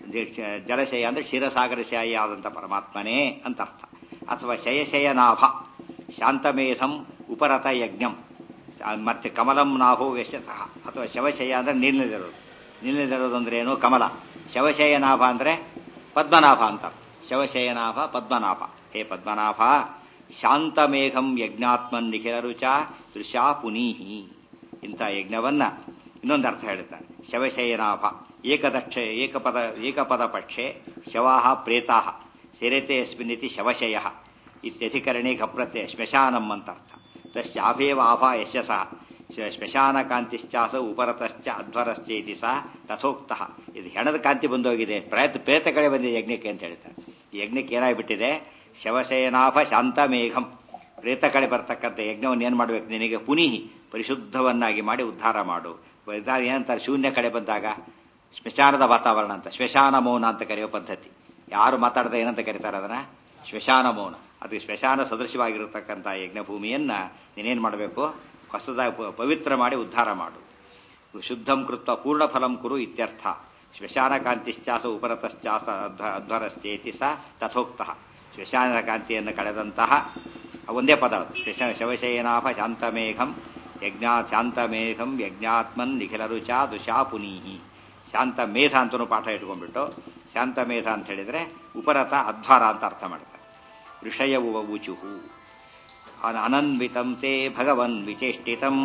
ಜಲಶಯ ಅಂದ್ರೆ ಕ್ಷೀರಸಾಗರಶಾಯಿ ಆದಂಥ ಪರಮಾತ್ಮನೇ ಅಂತ ಅರ್ಥ ಅಥವಾ ಶಯಶಯನಾಭ ಶಾಂತಮೇಧಂ ಉಪರತ ಯಜ್ಞಂ ಮತ್ತೆ ಕಮಲಂ ನಾಹು ವೆಚ್ಚಸಃ ಅಥವಾ ಶವಶಯ ಅಂದ್ರೆ ನೀರಿನಲ್ಲಿರೋದು ನೀರಿನಲ್ಲಿರೋದು ಅಂದ್ರೆ ಏನು ಕಮಲ ಶವಶಯನಾಭ ಅಂದ್ರೆ ಪದ್ಮನಾಭ ಅಂತ ಶವಶಯನಾಭ ಪದ್ಮನಾಭ ಹೇ ಪದ್ಮನಾಭ ಶಾಂತಮೇಘಂ ಯಜ್ಞಾತ್ಮನ್ ನಿಖಿಲರುಚ ದೃಶಾ ಪುನೀಹಿ ಇಂಥ ಯಜ್ಞವನ್ನ ಇನ್ನೊಂದು ಅರ್ಥ ಹೇಳ್ತಾರೆ ಶವಶಯನಾಭ ಏಕದಕ್ಷ ಏಕಪದ ಏಕಪದ ಪಕ್ಷೆ ಶವಾಹ ಪ್ರೇತಾಹ ಸೇರತೆ ಅಸ್ಮಿನ್ನಿತಿ ಶವಶಯ ಇತ್ಯಧಿಕರಣೆ ಘಪ್ರತೆ ಶ್ಮಶಾನಂ ಅಂತ ಅರ್ಥ ತಸ್ಯಾಭೇವ ಆಭಾ ಯಶಸಃ ಶ್ಮಶಾನ ಕಾಂತಿಶ್ಚಾಸ ಉಪರತಶ್ಚ ಅಧ್ವರಶ್ಚೇತಿ ಸಹ ತಥೋಕ್ತ ಇದು ಹೆಣದ ಕಾಂತಿ ಬಂದೋಗಿದೆ ಪ್ರಯತ್ನ ಪ್ರೇತ ಕಡೆ ಬಂದಿದೆ ಯಜ್ಞಕ್ಕೆ ಅಂತ ಹೇಳ್ತಾರೆ ಈ ಯಜ್ಞಕ್ಕೆ ಏನಾಗ್ಬಿಟ್ಟಿದೆ ಶವಶಯನಾಭ ಶಾಂತಮೇಘಂ ಪ್ರೇತ ಕಡೆ ಬರ್ತಕ್ಕಂಥ ಯಜ್ಞವನ್ನು ಏನು ಮಾಡಬೇಕು ನಿನಗೆ ಪುನೀಹಿ ಪರಿಶುದ್ಧವನ್ನಾಗಿ ಮಾಡಿ ಉದ್ಧಾರ ಮಾಡು ಏನಂತಾರೆ ಶೂನ್ಯ ಕಡೆ ಬಂದಾಗ ಸ್ಮಶಾನದ ವಾತಾವರಣ ಅಂತ ಶ್ಮಶಾನ ಮೌನ ಅಂತ ಕರೆಯೋ ಪದ್ಧತಿ ಯಾರು ಮಾತಾಡದೆ ಏನಂತ ಕರೀತಾರೆ ಅದನ್ನ ಶ್ಮಶಾನ ಮೌನ ಅದು ಶ್ಮಶಾನ ಸದೃಶವಾಗಿರತಕ್ಕಂಥ ಯಜ್ಞಭೂಮಿಯನ್ನ ನೀನೇನು ಮಾಡಬೇಕು ಹೊಸದಾಗಿ ಪವಿತ್ರ ಮಾಡಿ ಉದ್ಧಾರ ಮಾಡು ಶುದ್ಧಂ ಕೃತ್ವ ಪೂರ್ಣ ಫಲಂ ಕುರು ಇತ್ಯರ್ಥ ಶ್ಮಶಾನ ಕಾಂತಿಶ್ಚಾಸ ಉಪರತಶ್ಚಾಸ ಅಧ್ವರಶ್ಚೇತಿ ಸ ತಥೋಕ್ತ ಶ್ಮಶಾನದ ಕಾಂತಿಯನ್ನು ಕಳೆದಂತಹ ಒಂದೇ ಪದ ಶ್ಮಶ ಶವಶಯನಾಭ ಶಾಂತಮೇಘಂ ಯಜ್ಞಾ ಶಾಂತಮೇಘಂ ಯಜ್ಞಾತ್ಮನ್ ನಿಖಿಲರುಚ ದುಶಾ ಪುನೀಹಿ ಶಾಂತ ಮೇಧ ಅಂತನೂ ಪಾಠ ಇಟ್ಕೊಂಡ್ಬಿಟ್ಟು ಶಾಂತ ಮೇಧ ಅಂತ ಹೇಳಿದ್ರೆ ಉಪರತ ಅಧ್ವಾರ ಅಂತ ಅರ್ಥ ಮಾಡ್ತಾರೆ ಋಷಯವು ಊಚುಹು ಅನನ್ವಿತಂ ತೇ ಭಗವನ್ ವಿಚೇಷ್ಟಿತಂ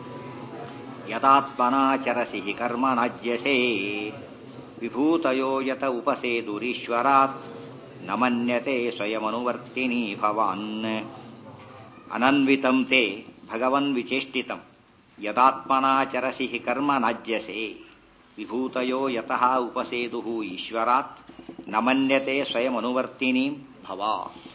ಯದಾತ್ಮನಾಚರಸಿ ಕರ್ಮ ನಾಜ್ಯಸೇ ವಿಭೂತಯೋ ಯತ ಉಪಸೇದುರೀಶ್ವರಾತ್ ನ ಮನ್ಯತೆ ಸ್ವಯಮನುವರ್ತಿನಿ ಭವಾನ್ ಅನನ್ವಿತಂ ತೇ ಭಗವನ್ ವಿಚೇಷ್ಟಿತಂ ಯದಾತ್ಮನಾಚರಸಿ ಕರ್ಮ ನಾಜ್ಯಸೇ ವಿಭೂತಯೋ ಯತಃ ಉಪಸೇದು ಈಶ್ವರಾತ್ ನ ಮನ್ಯತೆ ಸ್ವಯಂ ಅನುವರ್ತಿನಿ ಭವಾ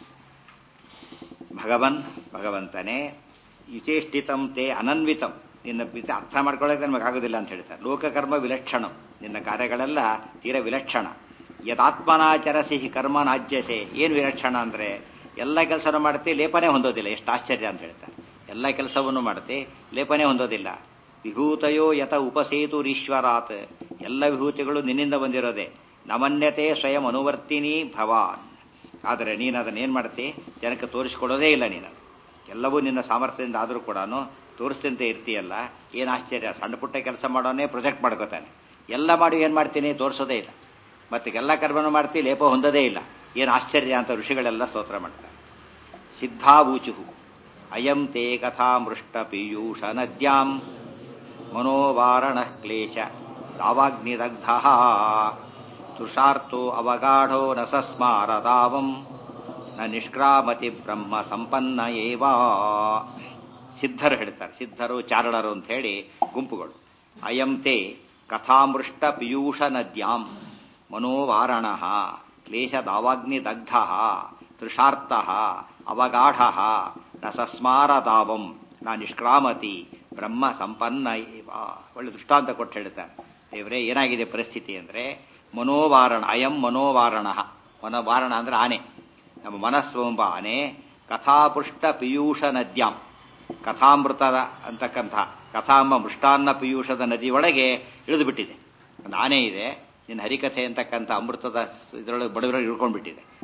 ಭಗವನ್ ಭಗವಂತನೇ ಯುಚೇಷ್ಟಿತಂ ತೇ ಅನನ್ವಿತಂ ನಿನ್ನ ಅರ್ಥ ಮಾಡ್ಕೊಳ್ಳೋಕೆ ನಮಗಾಗೋದಿಲ್ಲ ಅಂತ ಹೇಳ್ತಾರೆ ಲೋಕಕರ್ಮ ವಿಲಕ್ಷಣಂ ನಿನ್ನ ಕಾರ್ಯಗಳೆಲ್ಲ ತೀರ ವಿಲಕ್ಷಣ ಯದಾತ್ಮನಾಚರಸಿ ಕರ್ಮ ನಾಜ್ಯಸೆ ಏನು ವಿಲಕ್ಷಣ ಅಂದ್ರೆ ಎಲ್ಲ ಕೆಲಸನೂ ಮಾಡ್ತಿ ಲೇಪನೆ ಹೊಂದೋದಿಲ್ಲ ಎಷ್ಟು ಆಶ್ಚರ್ಯ ಅಂತ ಹೇಳ್ತಾರೆ ಎಲ್ಲ ಕೆಲಸವನ್ನು ಮಾಡ್ತಿ ಲೇಪನೆ ಹೊಂದೋದಿಲ್ಲ ವಿಭೂತಯೋ ಯತ ಉಪಸೇತುರೀಶ್ವರಾತ್ ಎಲ್ಲ ವಿಭೂತಿಗಳು ನಿನ್ನಿಂದ ಬಂದಿರೋದೆ ನಮನ್ಯತೆ ಸ್ವಯಂ ಅನುವರ್ತಿನಿ ಭವಾನ್ ಆದರೆ ನೀನು ಅದನ್ನ ಏನು ಮಾಡ್ತಿ ಜನಕ್ಕೆ ತೋರಿಸ್ಕೊಡೋದೇ ಇಲ್ಲ ನೀನು ಎಲ್ಲವೂ ನಿನ್ನ ಸಾಮರ್ಥ್ಯದಿಂದ ಆದರೂ ಕೂಡ ತೋರಿಸ್ತಂತೆ ಇರ್ತೀಯಲ್ಲ ಏನು ಆಶ್ಚರ್ಯ ಸಣ್ಣ ಪುಟ್ಟ ಕೆಲಸ ಮಾಡೋನೇ ಪ್ರೊಜೆಕ್ಟ್ ಮಾಡ್ಕೋತಾನೆ ಎಲ್ಲ ಮಾಡಿ ಏನು ಮಾಡ್ತೀನಿ ತೋರಿಸೋದೇ ಇಲ್ಲ ಮತ್ತೆ ಎಲ್ಲ ಕರ್ಮನೂ ಮಾಡ್ತಿ ಲೇಪ ಹೊಂದೋದೇ ಇಲ್ಲ ಏನು ಆಶ್ಚರ್ಯ ಅಂತ ಋಷಿಗಳೆಲ್ಲ ಸ್ತೋತ್ರ ಮಾಡ್ತಾರೆ ಸಿದ್ಧಾವೂಚುಹು ಅಯಂ ತೇ ಕಥಾಮೃಷ್ಟ ಪೀಯೂಷ ನದ್ಯಾಂ ಮನೋವಾರಣ ಕ್ಲೇಶ ದಾವಾಗ್ನಿದಗ್ಧ ತುಷಾರ್ಥೋ ಅವಗಾಢೋ ನ ಸಸ್ಮಾರದಾವಂ ನ ನಿಷ್ಕ್ರಾಮತಿ ಬ್ರಹ್ಮ ಸಂಪನ್ನ ಏವಾ ಸಿದ್ಧರು ಹೇಳ್ತಾರೆ ಸಿದ್ಧರು ಚಾರಣರು ಅಂತ ಹೇಳಿ ಗುಂಪುಗಳು ಅಯಂತೆ ಕಥಾಮೃಷ್ಟ ಪಿಯೂಷ ನದ್ಯಾಂ ಮನೋವಾರಣ ಕ್ಲೇಶ ದಾವಾಗ್ನಿದಗ್ಧ ತೃಷಾರ್ಥ ಅವಗಾಢ ನ ಸಸ್ಮಾರದಾವಂ ನ ನಿಷ್ಕ್ರಾಮತಿ ಬ್ರಹ್ಮ ಸಂಪನ್ನ ಏವ ಒಳ್ಳೆ ದೃಷ್ಟಾಂತ ಕೊಟ್ಟು ಹೇಳ್ತಾರೆ ದೇವರೇ ಏನಾಗಿದೆ ಪರಿಸ್ಥಿತಿ ಅಂದ್ರೆ ಮನೋವಾರಣ ಅಯಂ ಮನೋವಾರಣ ಮನೋವಾರಣ ಅಂದ್ರೆ ಆನೆ ನಮ್ಮ ಮನಸ್ಸು ಎಂಬ ಆನೆ ಕಥಾಪುಷ್ಟ ಪಿಯೂಷ ನದ್ಯಾಂ ಕಥಾಮೃತದ ಅಂತಕ್ಕಂಥ ಕಥಾಂಬ ಮೃಷ್ಟಾನ್ನ ಪಿಯೂಷದ ನದಿಯೊಳಗೆ ಇಳಿದು ಬಿಟ್ಟಿದೆ ಒಂದು ಆನೆ ಇದೆ ನಿನ್ನ ಹರಿಕಥೆ ಅಂತಕ್ಕಂಥ ಅಮೃತದ ಇದರೊಳಗೆ ಬಡವರೊಳಗೆ ಇಳ್ಕೊಂಡ್ಬಿಟ್ಟಿದೆ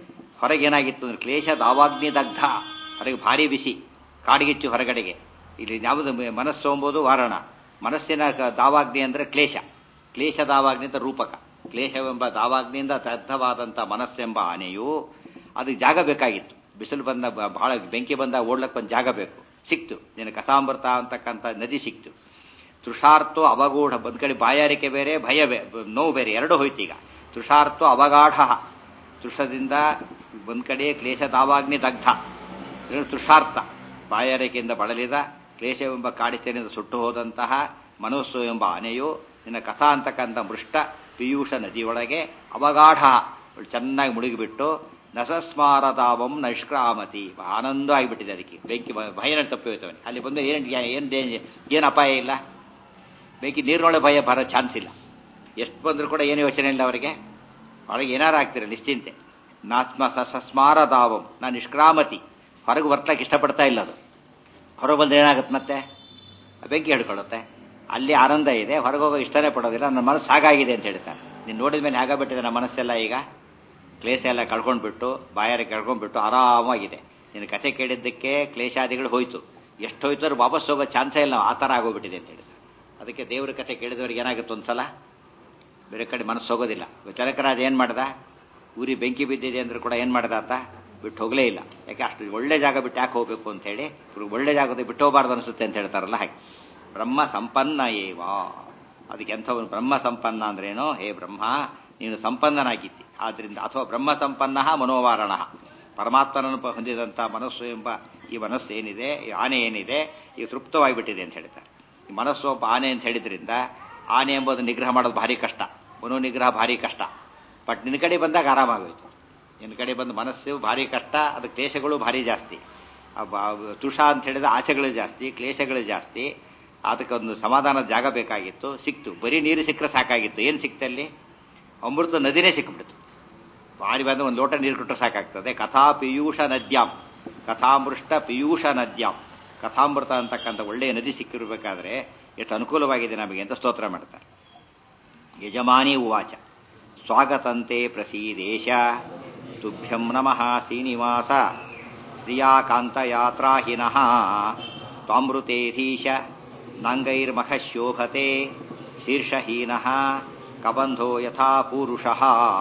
ಹೊರಗೇನಾಗಿತ್ತು ಅಂದ್ರೆ ಕ್ಲೇಶ ದಾವಾಗ್ನಿ ದಗ್ಧ ಹೊರಗೆ ಭಾರಿ ಬಿಸಿ ಕಾಡಿಗಿಚ್ಚು ಹೊರಗಡೆಗೆ ಇಲ್ಲಿ ಯಾವುದು ಮನಸ್ಸು ಎಂಬುದು ವಾರಣ ಮನಸ್ಸಿನ ಕ- ದಾವಾಗ್ನಿ ಅಂದ್ರೆ ಕ್ಲೇಶ ಕ್ಲೇಶ ದಾವಾಗ್ನಿ ಅಂತ ರೂಪಕ ಕ್ಲೇಶವೆಂಬ ದಾವಾಗ್ನಿಯಿಂದ ದಗ್ಧವಾದಂಥ ಮನಸ್ಸೆಂಬ ಆನೆಯು ಅದಕ್ಕೆ ಜಾಗ ಬೇಕಾಗಿತ್ತು ಬಿಸಿಲು ಬಂದ ಬ- ಬಹಳ ಬೆಂಕಿ ಬಂದಾಗ ಓಡ್ಲಕ್ಕೆ ಒಂದು ಜಾಗ ಬೇಕು ಸಿಕ್ತು ನಿನ್ನ ಕಥಾಮೃತ ಅಂತಕ್ಕಂಥ ನದಿ ಸಿಕ್ತು ತೃಷಾರ್ಥೋ ಅವಗೂಢ ಒಂದ್ ಕಡೆ ಬಾಯಾರಿಕೆ ಬೇರೆ ಭಯ ಬೇ- ನೋವು ಬೇರೆ ಎರಡು ಹೋಯ್ತು ಈಗ ತೃಷಾರ್ಥೋ ಅವಗಾಢ ತೃಷದಿಂದ ಒಂದ್ ಕಡೆ ಕ್ಲೇಶ ದಾವಾಗ್ನಿ ದಗ್ಧ ಇದು ತೃಷಾರ್ಥ ಬಾಯಾರಿಕೆಯಿಂದ ಬಳಲಿದ ಕ್ಲೇಶವೆಂಬ ಕಾಡಿತನಿಂದ ಸುಟ್ಟು ಹೋದಂತಹ ಮನಸ್ಸು ಎಂಬ ಆನೆಯು ನಿನ್ನ ಕಥಾ ಅಂತಕ್ಕಂಥ ಮೃಷ್ಟ ಪಿಯೂಷ ನದಿಯೊಳಗೆ ಅವಗಾಢ ಅವಳು ಚೆನ್ನಾಗಿ ಮುಳುಗಿಬಿಟ್ಟು ನಸಸ್ಮಾರತಾವಂ ನೈಷ್ಕ್ರಾಮತಿ ಆನಂದ ಆಗಿಬಿಟ್ಟಿದೆ ಅದಕ್ಕೆ ಬೆಂಕಿ ಭ- ಭಯನ ತಪ್ಪಿ ಹೋಯ್ತವನೆ ಅಲ್ಲಿ ಬಂದು ಏನು ಏನು ಡೇಂಜರ್ ಏನು ಅಪಾಯ ಇಲ್ಲ ಬೆಂಕಿ ನೀರಿನೊಳಗೆ ಭಯ ಬರೋ ಚಾನ್ಸ್ ಇಲ್ಲ ಎಷ್ಟು ಬಂದರೂ ಕೂಡ ಏನು ಯೋಚನೆ ಇಲ್ಲ ಅವರಿಗೆ ಒಳಗೆ ಏನಾರು ಆಗ್ತೀರ ನಿಶ್ಚಿಂತೆ ನಾತ್ಮ ಸಸ್ಮಾರದಾವಂ ನಾನು ನಿಷ್ಕ್ರಾಮತಿ ಹೊರಗೆ ಬರ್ತಕ್ಕೆ ಇಷ್ಟಪಡ್ತಾ ಇಲ್ಲ ಅದು ಹೊರಗೆ ಬಂದ್ರೆ ಏನಾಗುತ್ತೆ ಮತ್ತೆ ಆ ಬೆಂಕಿ ಹಿಡ್ಕೊಳ್ಳುತ್ತೆ ಅಲ್ಲಿ ಆನಂದ ಇದೆ ಹೊರಗೆ ಹೋಗೋ ಇಷ್ಟನೇ ಪಡೋದಿಲ್ಲ ನನ್ನ ಮನಸ್ಸು ಸಾಗಾಗಿದೆ ಅಂತ ಹೇಳ್ತಾನೆ ನೀನು ನೋಡಿದ ಮೇಲೆ ಹೇಗಾಗ್ಬಿಟ್ಟಿದೆ ನಮ್ಮ ಮನಸ್ಸೆಲ್ಲ ಈಗ ಕ್ಲೇಶ ಎಲ್ಲ ಕಳ್ಕೊಂಡ್ಬಿಟ್ಟು ಬಾಯಾರಿ ಕಳ್ಕೊಂಡ್ಬಿಟ್ಟು ಆರಾಮಾಗಿದೆ ನಿನ್ನ ಕಥೆ ಕೇಳಿದ್ದಕ್ಕೆ ಕ್ಲೇಶಾದಿಗಳು ಹೋಯ್ತು ಎಷ್ಟು ಹೋಯ್ತು ಅಂದ್ರೆ ವಾಪಸ್ ಹೋಗೋ ಚಾನ್ಸೇ ಇಲ್ಲ ಆ ಥರ ಆಗೋಗ್ಬಿಟ್ಟಿದೆ ಅಂತ ಹೇಳಿದ ಅದಕ್ಕೆ ದೇವ್ರ ಕಥೆ ಕೇಳಿದವ್ರಿಗೆ ಏನಾಗುತ್ತೆ ಒಂದ್ಸಲ ಬೇರೆ ಕಡೆ ಮನಸ್ಸು ಹೋಗೋದಿಲ್ಲ ಚಲಕರಾಜ ಏನು ಮಾಡ್ದ ಊರಿ ಬೆಂಕಿ ಬಿದ್ದಿದೆ ಅಂದ್ರೆ ಕೂಡ ಏನು ಮಾಡ್ದ ಆತ ಬಿಟ್ಟು ಹೋಗಲೇ ಇಲ್ಲ ಯಾಕೆ ಅಷ್ಟು ಒಳ್ಳೆ ಜಾಗ ಬಿಟ್ಟು ಯಾಕೆ ಹೋಗ್ಬೇಕು ಅಂತ ಹೇಳಿ ಇವ್ರಿಗೆ ಒಳ್ಳೆ ಜಾಗದ ಬಿಟ್ಟು ಹೋಗಬಾರ್ದು ಅನಿಸುತ್ತೆ ಅಂತ ಹೇಳ್ತಾರಲ್ಲ ಹಾಗೆ ಬ್ರಹ್ಮ ಸಂಪನ್ನ ಏವಾ ಅದಕ್ಕೆ ಎಂಥವನು ಬ್ರಹ್ಮ ಸಂಪನ್ನ ಅಂದ್ರೇನು ಹೇ ಬ್ರಹ್ಮ ನೀನು ಸಂಪನ್ನನಾಗಿದ್ದಿ ಆದ್ರಿಂದ ಅಥವಾ ಬ್ರಹ್ಮ ಸಂಪನ್ನ ಮನೋವಾರಣ ಪರಮಾತ್ಮನನ್ನು ಪ- ಹೊಂದಿದಂಥ ಮನಸ್ಸು ಎಂಬ ಈ ಮನಸ್ಸು ಏನಿದೆ ಈ ಆನೆ ಏನಿದೆ ಈಗ ತೃಪ್ತವಾಗಿಬಿಟ್ಟಿದೆ ಅಂತ ಹೇಳ್ತಾರೆ ಈ ಮನಸ್ಸು ಒಬ್ಬ ಆನೆ ಅಂತ ಹೇಳಿದ್ರಿಂದ ಆನೆ ಎಂಬುದು ನಿಗ್ರಹ ಮಾಡೋದು ಭಾರಿ ಕಷ್ಟ ಮನೋ ನಿಗ್ರಹ ಭಾರಿ ಕಷ್ಟ ಬಟ್ ನಿನ್ನ ಕಡೆ ಬಂದಾಗ ಆರಾಮಾಗೋಯ್ತು ನಿನ್ನ ಕಡೆ ಬಂದು ಮನಸ್ಸು ಭಾರಿ ಕಷ್ಟ ಅದು ಕ್ಲೇಶಗಳು ಭಾರಿ ಜಾಸ್ತಿ ಆ ಬ- ತುಷ ಅಂತ ಹೇಳಿದ ಆಸೆಗಳು ಜಾಸ್ತಿ ಕ್ಲೇಶಗಳು ಜಾಸ್ತಿ ಅದಕ್ಕೊಂದು ಸಮಾಧಾನದ ಜಾಗ ಬೇಕಾಗಿತ್ತು ಸಿಕ್ತು ಬರೀ ನೀರು ಸಿಕ್ಕರೆ ಸಾಕಾಗಿತ್ತು ಏನು ಸಿಕ್ತಲ್ಲಿ ಅಮೃತ ನದಿನೇ ಸಿಕ್ಬಿಡ್ತು ಭಾರಿ ಬಂದು ಒಂದು ಲೋಟ ನೀರು ಕೊಟ್ಟರೆ ಸಾಕಾಗ್ತದೆ ಕಥಾ ಪಿಯೂಷ ನದ್ಯಾಂ ಕಥಾಮೃಷ್ಟ ಪಿಯೂಷ ನದ್ಯಾಂ ಕಥಾಮೃತ ಅಂತಕ್ಕಂಥ ಒಳ್ಳೆಯ ನದಿ ಸಿಕ್ಕಿರಬೇಕಾದ್ರೆ ಎಷ್ಟು ಅನುಕೂಲವಾಗಿದೆ ನಮಗೆ ಅಂತ ಸ್ತೋತ್ರ ಮಾಡ್ತಾರೆ ಯಜಮಾನಿ ಉವಾಚ ಸ್ವಾಗತಂತೆ ಪ್ರಸೀದೇಶ ತುಭ್ಯಂ ನಮಃ ಶ್ರೀನಿವಾಸ ಶ್ರಿಯಾಕಾಂತಯಾತ್ರಾಹಿನಃ ತ್ವಾಮೃತೇಧೀಶ ನಾಂಗೈರ್ಮಖ ಶೋಭತೆ ಶೀರ್ಷಹೀನಃ ಕಬಂಧೋ ಯಥಾ ಪೂರುಷಃ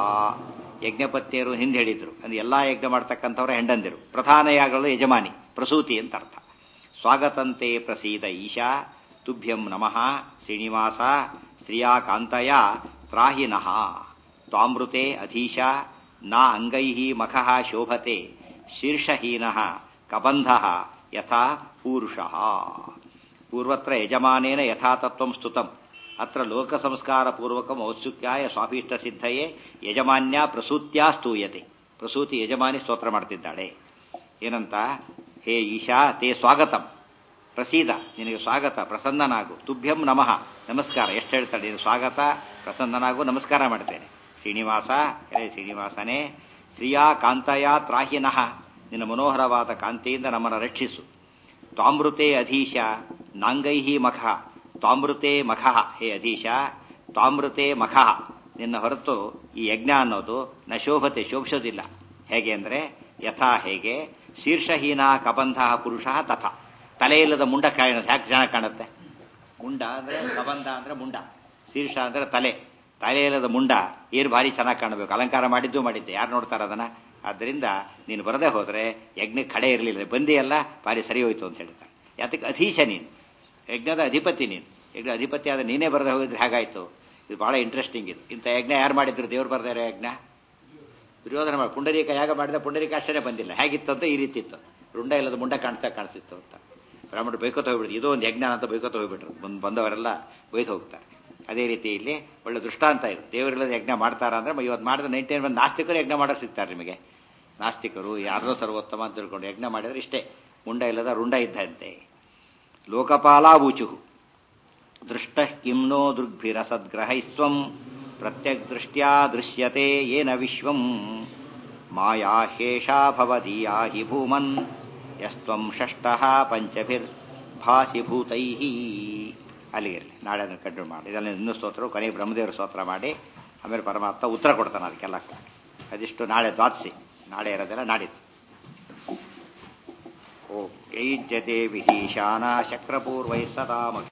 ಯಜ್ಞಪತ್ಯರು ಹಿಂದೆ ಹೇಳಿದ್ರು ಅಂದ್ರೆ ಎಲ್ಲಾ ಯಜ್ಞ ಮಾಡ್ತಕ್ಕಂಥವ್ರ ಹೆಂಡಂದಿರು ಪ್ರಧಾನ ಯಾಗಗಳು ಯಜಮಾನಿ ಪ್ರಸೂತಿ ಅಂತ ಅರ್ಥ ಸ್ವಾಗತಂತೆ ಪ್ರಸೀದ ಈಶಾ ತುಭ್ಯಂ ನಮಃ ಶ್ರೀನಿವಾಸ ಶ್ರಿಯಾಕಾಂತಯ ತ್ರಾಹಿನಃ ತ್ವಾಮೃತೆ ಅಧೀಶ ನಾ ಅಂಗೈ ಮಖಃ ಶೋಭತೆ ಶೀರ್ಷಹೀನಃ ಕಬಂಧಃ ಯಥಾ ಪೂರುಷಃ ಪೂರ್ವತ್ರ ಯಜಮಾನೇನ ಯಥಾತತ್ವಂ ಸ್ತುತಂ ಅತ್ರ ಲೋಕ ಸಂಸ್ಕಾರ ಪೂರ್ವಕಂ ಔತ್ಸುಕ್ಯಾಯ ಸ್ವಾಭೀಷ್ಟ ಸಿದ್ಧಯೇ ಯಜಮಾನ್ಯ ಪ್ರಸೂತ್ಯಾ ಸ್ತೂಯತೆ ಪ್ರಸೂತಿ ಯಜಮಾನಿ ಸ್ತೋತ್ರ ಮಾಡ್ತಿದ್ದಾಳೆ ಏನಂತ ಹೇ ಈಶಾ ತೇ ಸ್ವಾಗತಂ ಪ್ರಸೀದ ನಿನಗೆ ಸ್ವಾಗತ ಪ್ರಸನ್ನನಾಗು ತುಭ್ಯಂ ನಮಃ ನಮಸ್ಕಾರ ಎಷ್ಟು ಹೇಳ್ತಾಳೆ ನೀನು ಸ್ವಾಗತ ಪ್ರಸನ್ನನಾಗು ನಮಸ್ಕಾರ ಮಾಡ್ತೇನೆ ಶ್ರೀನಿವಾಸ ಹೇ ಶ್ರೀನಿವಾಸನೇ ಶ್ರೀಯಾ ಕಾಂತಯ ತ್ರಾಹಿನಃ ನಿನ್ನ ಮನೋಹರವಾದ ಕಾಂತಿಯಿಂದ ನಮ್ಮನ್ನು ರಕ್ಷಿಸು ತ್ವಾಮೃತೆ ಅಧೀಶ ನಾಂಗೈಹಿ ಮಖ ತ್ವಾಮೃತೆ ಮಖ ಹೇ ಅಧೀಶ ತ್ವಾಮೃತೆ ಮಖ ನಿನ್ನ ಹೊರತು ಈ ಯಜ್ಞ ಅನ್ನೋದು ನ ಶೋಭತೆ ಶೋಭಿಸೋದಿಲ್ಲ ಹೇಗೆ ಅಂದ್ರೆ ಯಥಾ ಹೇಗೆ ಶೀರ್ಷಹೀನ ಕಬಂಧ ಪುರುಷ ತಥಾ ತಲೆ ಇಲ್ಲದ ಮುಂಡ ಕಾಣ ಯಾಕೆ ಚೆನ್ನಾಗಿ ಕಾಣುತ್ತೆ ಮುಂಡ ಅಂದ್ರೆ ಕಬಂಧ ಅಂದ್ರೆ ಮುಂಡ ಶೀರ್ಷ ಅಂದ್ರೆ ತಲೆ ತಲೆ ಇಲ್ಲದ ಮುಂಡ ಏರು ಭಾರಿ ಚೆನ್ನಾಗಿ ಕಾಣಬೇಕು ಅಲಂಕಾರ ಮಾಡಿದ್ದು ಮಾಡಿದ್ದೆ ಯಾರು ನೋಡ್ತಾರ ಅದನ್ನ ಆದ್ದರಿಂದ ನೀನು ಬರದೇ ಹೋದ್ರೆ ಯಜ್ಞಕ್ಕೆ ಕಡೆ ಇರಲಿಲ್ಲ ಬಂದಿಯಲ್ಲ ಭಾರಿ ಸರಿ ಹೋಯ್ತು ಅಂತ ಹೇಳ್ತಾರೆ ಯಾತಕ್ಕೆ ಅಧೀಶ ನೀನು ಯಜ್ಞದ ಅಧಿಪತಿ ನೀನು ಯಜ್ಞ ಅಧಿಪತಿ ಆದ ನೀನೇ ಬರದೆ ಹೋಗಿದ್ರೆ ಹೇಗಾಯ್ತು ಇದು ಬಹಳ ಇಂಟ್ರೆಸ್ಟಿಂಗ್ ಇದು ಇಂಥ ಯಜ್ಞ ಯಾರು ಮಾಡಿದ್ರು ದೇವ್ರು ಬರ್ದಾರೆ ಯಜ್ಞ ದುರ್ಯೋಧನ ಮಾಡಿ ಪುಂಡರೀಕ ಯಾಗ ಮಾಡಿದ ಪುಂಡರೀಕಾಶ್ಚರ್ಯ ಬಂದಿಲ್ಲ ಹೇಗಿತ್ತು ಅಂತ ಈ ರೀತಿ ಇತ್ತು ರುಂಡ ಇಲ್ಲದ ಮುಂಡ ಕಾಣಿಸ್ತಾ ಕಾಣಿಸ್ತಿತ್ತು ಅಂತ ಬ್ರಾಹ್ಮಣರು ಬೈಕೋತ ಹೋಗ್ಬಿಡ್ತು ಇದು ಒಂದು ಯಜ್ಞ ಅಂತ ಬೈಕೋತ ಹೋಗ್ಬಿಟ್ರು ಬಂದು ಬಂದವರೆಲ್ಲ ಬೈದು ಹೋಗ್ತಾರೆ ಅದೇ ರೀತಿ ಇಲ್ಲಿ ಒಳ್ಳೆ ದೃಷ್ಟಾಂತ ಇದು ದೇವರಿಲ್ಲದ ಯಜ್ಞ ಮಾಡ್ತಾರ ಅಂದ್ರೆ ಇವತ್ತು ಮಾಡಿದ ನೈಂಟಿ ನೈನ್ ನಾಸ್ತಿಕರು ಯಜ್ಞ ಮಾಡೋರು ಸಿಗ್ತಾರೆ ನಿಮಗೆ ನಾಸ್ತಿಕರು ಯಾರದೋ ಸರ್ವೋತ್ತಮ ಅಂತ ತಿಳ್ಕೊಂಡು ಯಜ್ಞ ಮಾಡಿದ್ರೆ ಇಷ್ಟೇ ಮುಂಡ ಇಲ್ಲದ ರುಂಡ ಇದ್ದಂತೆ ಲೋಕಪಾಲಾವೂಚು ದೃಷ್ಟ ಕಿಮ್ನೋ ದೃಗ್ಭಿರಸದ್ಗ್ರಹೈಸ್ತ್ವಂ ಪ್ರತ್ಯಗ್ದೃಷ್ಟ್ಯಾ ದೃಶ್ಯತೆ ಏನ ವಿಶ್ವಂ ಮಾಯಾ ಹೇಷಾ ಭವದೀಯಾ ಹಿ ಭೂಮನ್ ಯಸ್ತ್ವಂ ಷಷ್ಟಃ ಪಂಚಭಿರ್ ಭಾಸಿ ಭೂತೈ ಅಲ್ಲಿಗಿರಲಿ ನಾಳೆ ಅದನ್ನು ಕಂಟಿನ್ಯೂ ಮಾಡಿ ಇದೆಲ್ಲ ಇನ್ನೂ ಸ್ತೋತ್ರ ಕೊನೆಗೆ ಬ್ರಹ್ಮದೇವರ ಸ್ತೋತ್ರ ಮಾಡಿ ಆಮೇಲೆ ಪರಮಾತ್ಮ ಉತ್ತರ ಕೊಡ್ತಾನೆ ಅದಕ್ಕೆಲ್ಲ ಅದಿಷ್ಟು ನಾಳೆ ದ್ವಾದಸಿ ನಾಳೆ ಇರೋದೆಲ್ಲ ನಾಡಿದ್ದು ಓ ಯೈಜ್ಯತೆ ವಿಧೀಶಾನ ಶಕ್ರಪೂರ್ವೈ ಸದಾ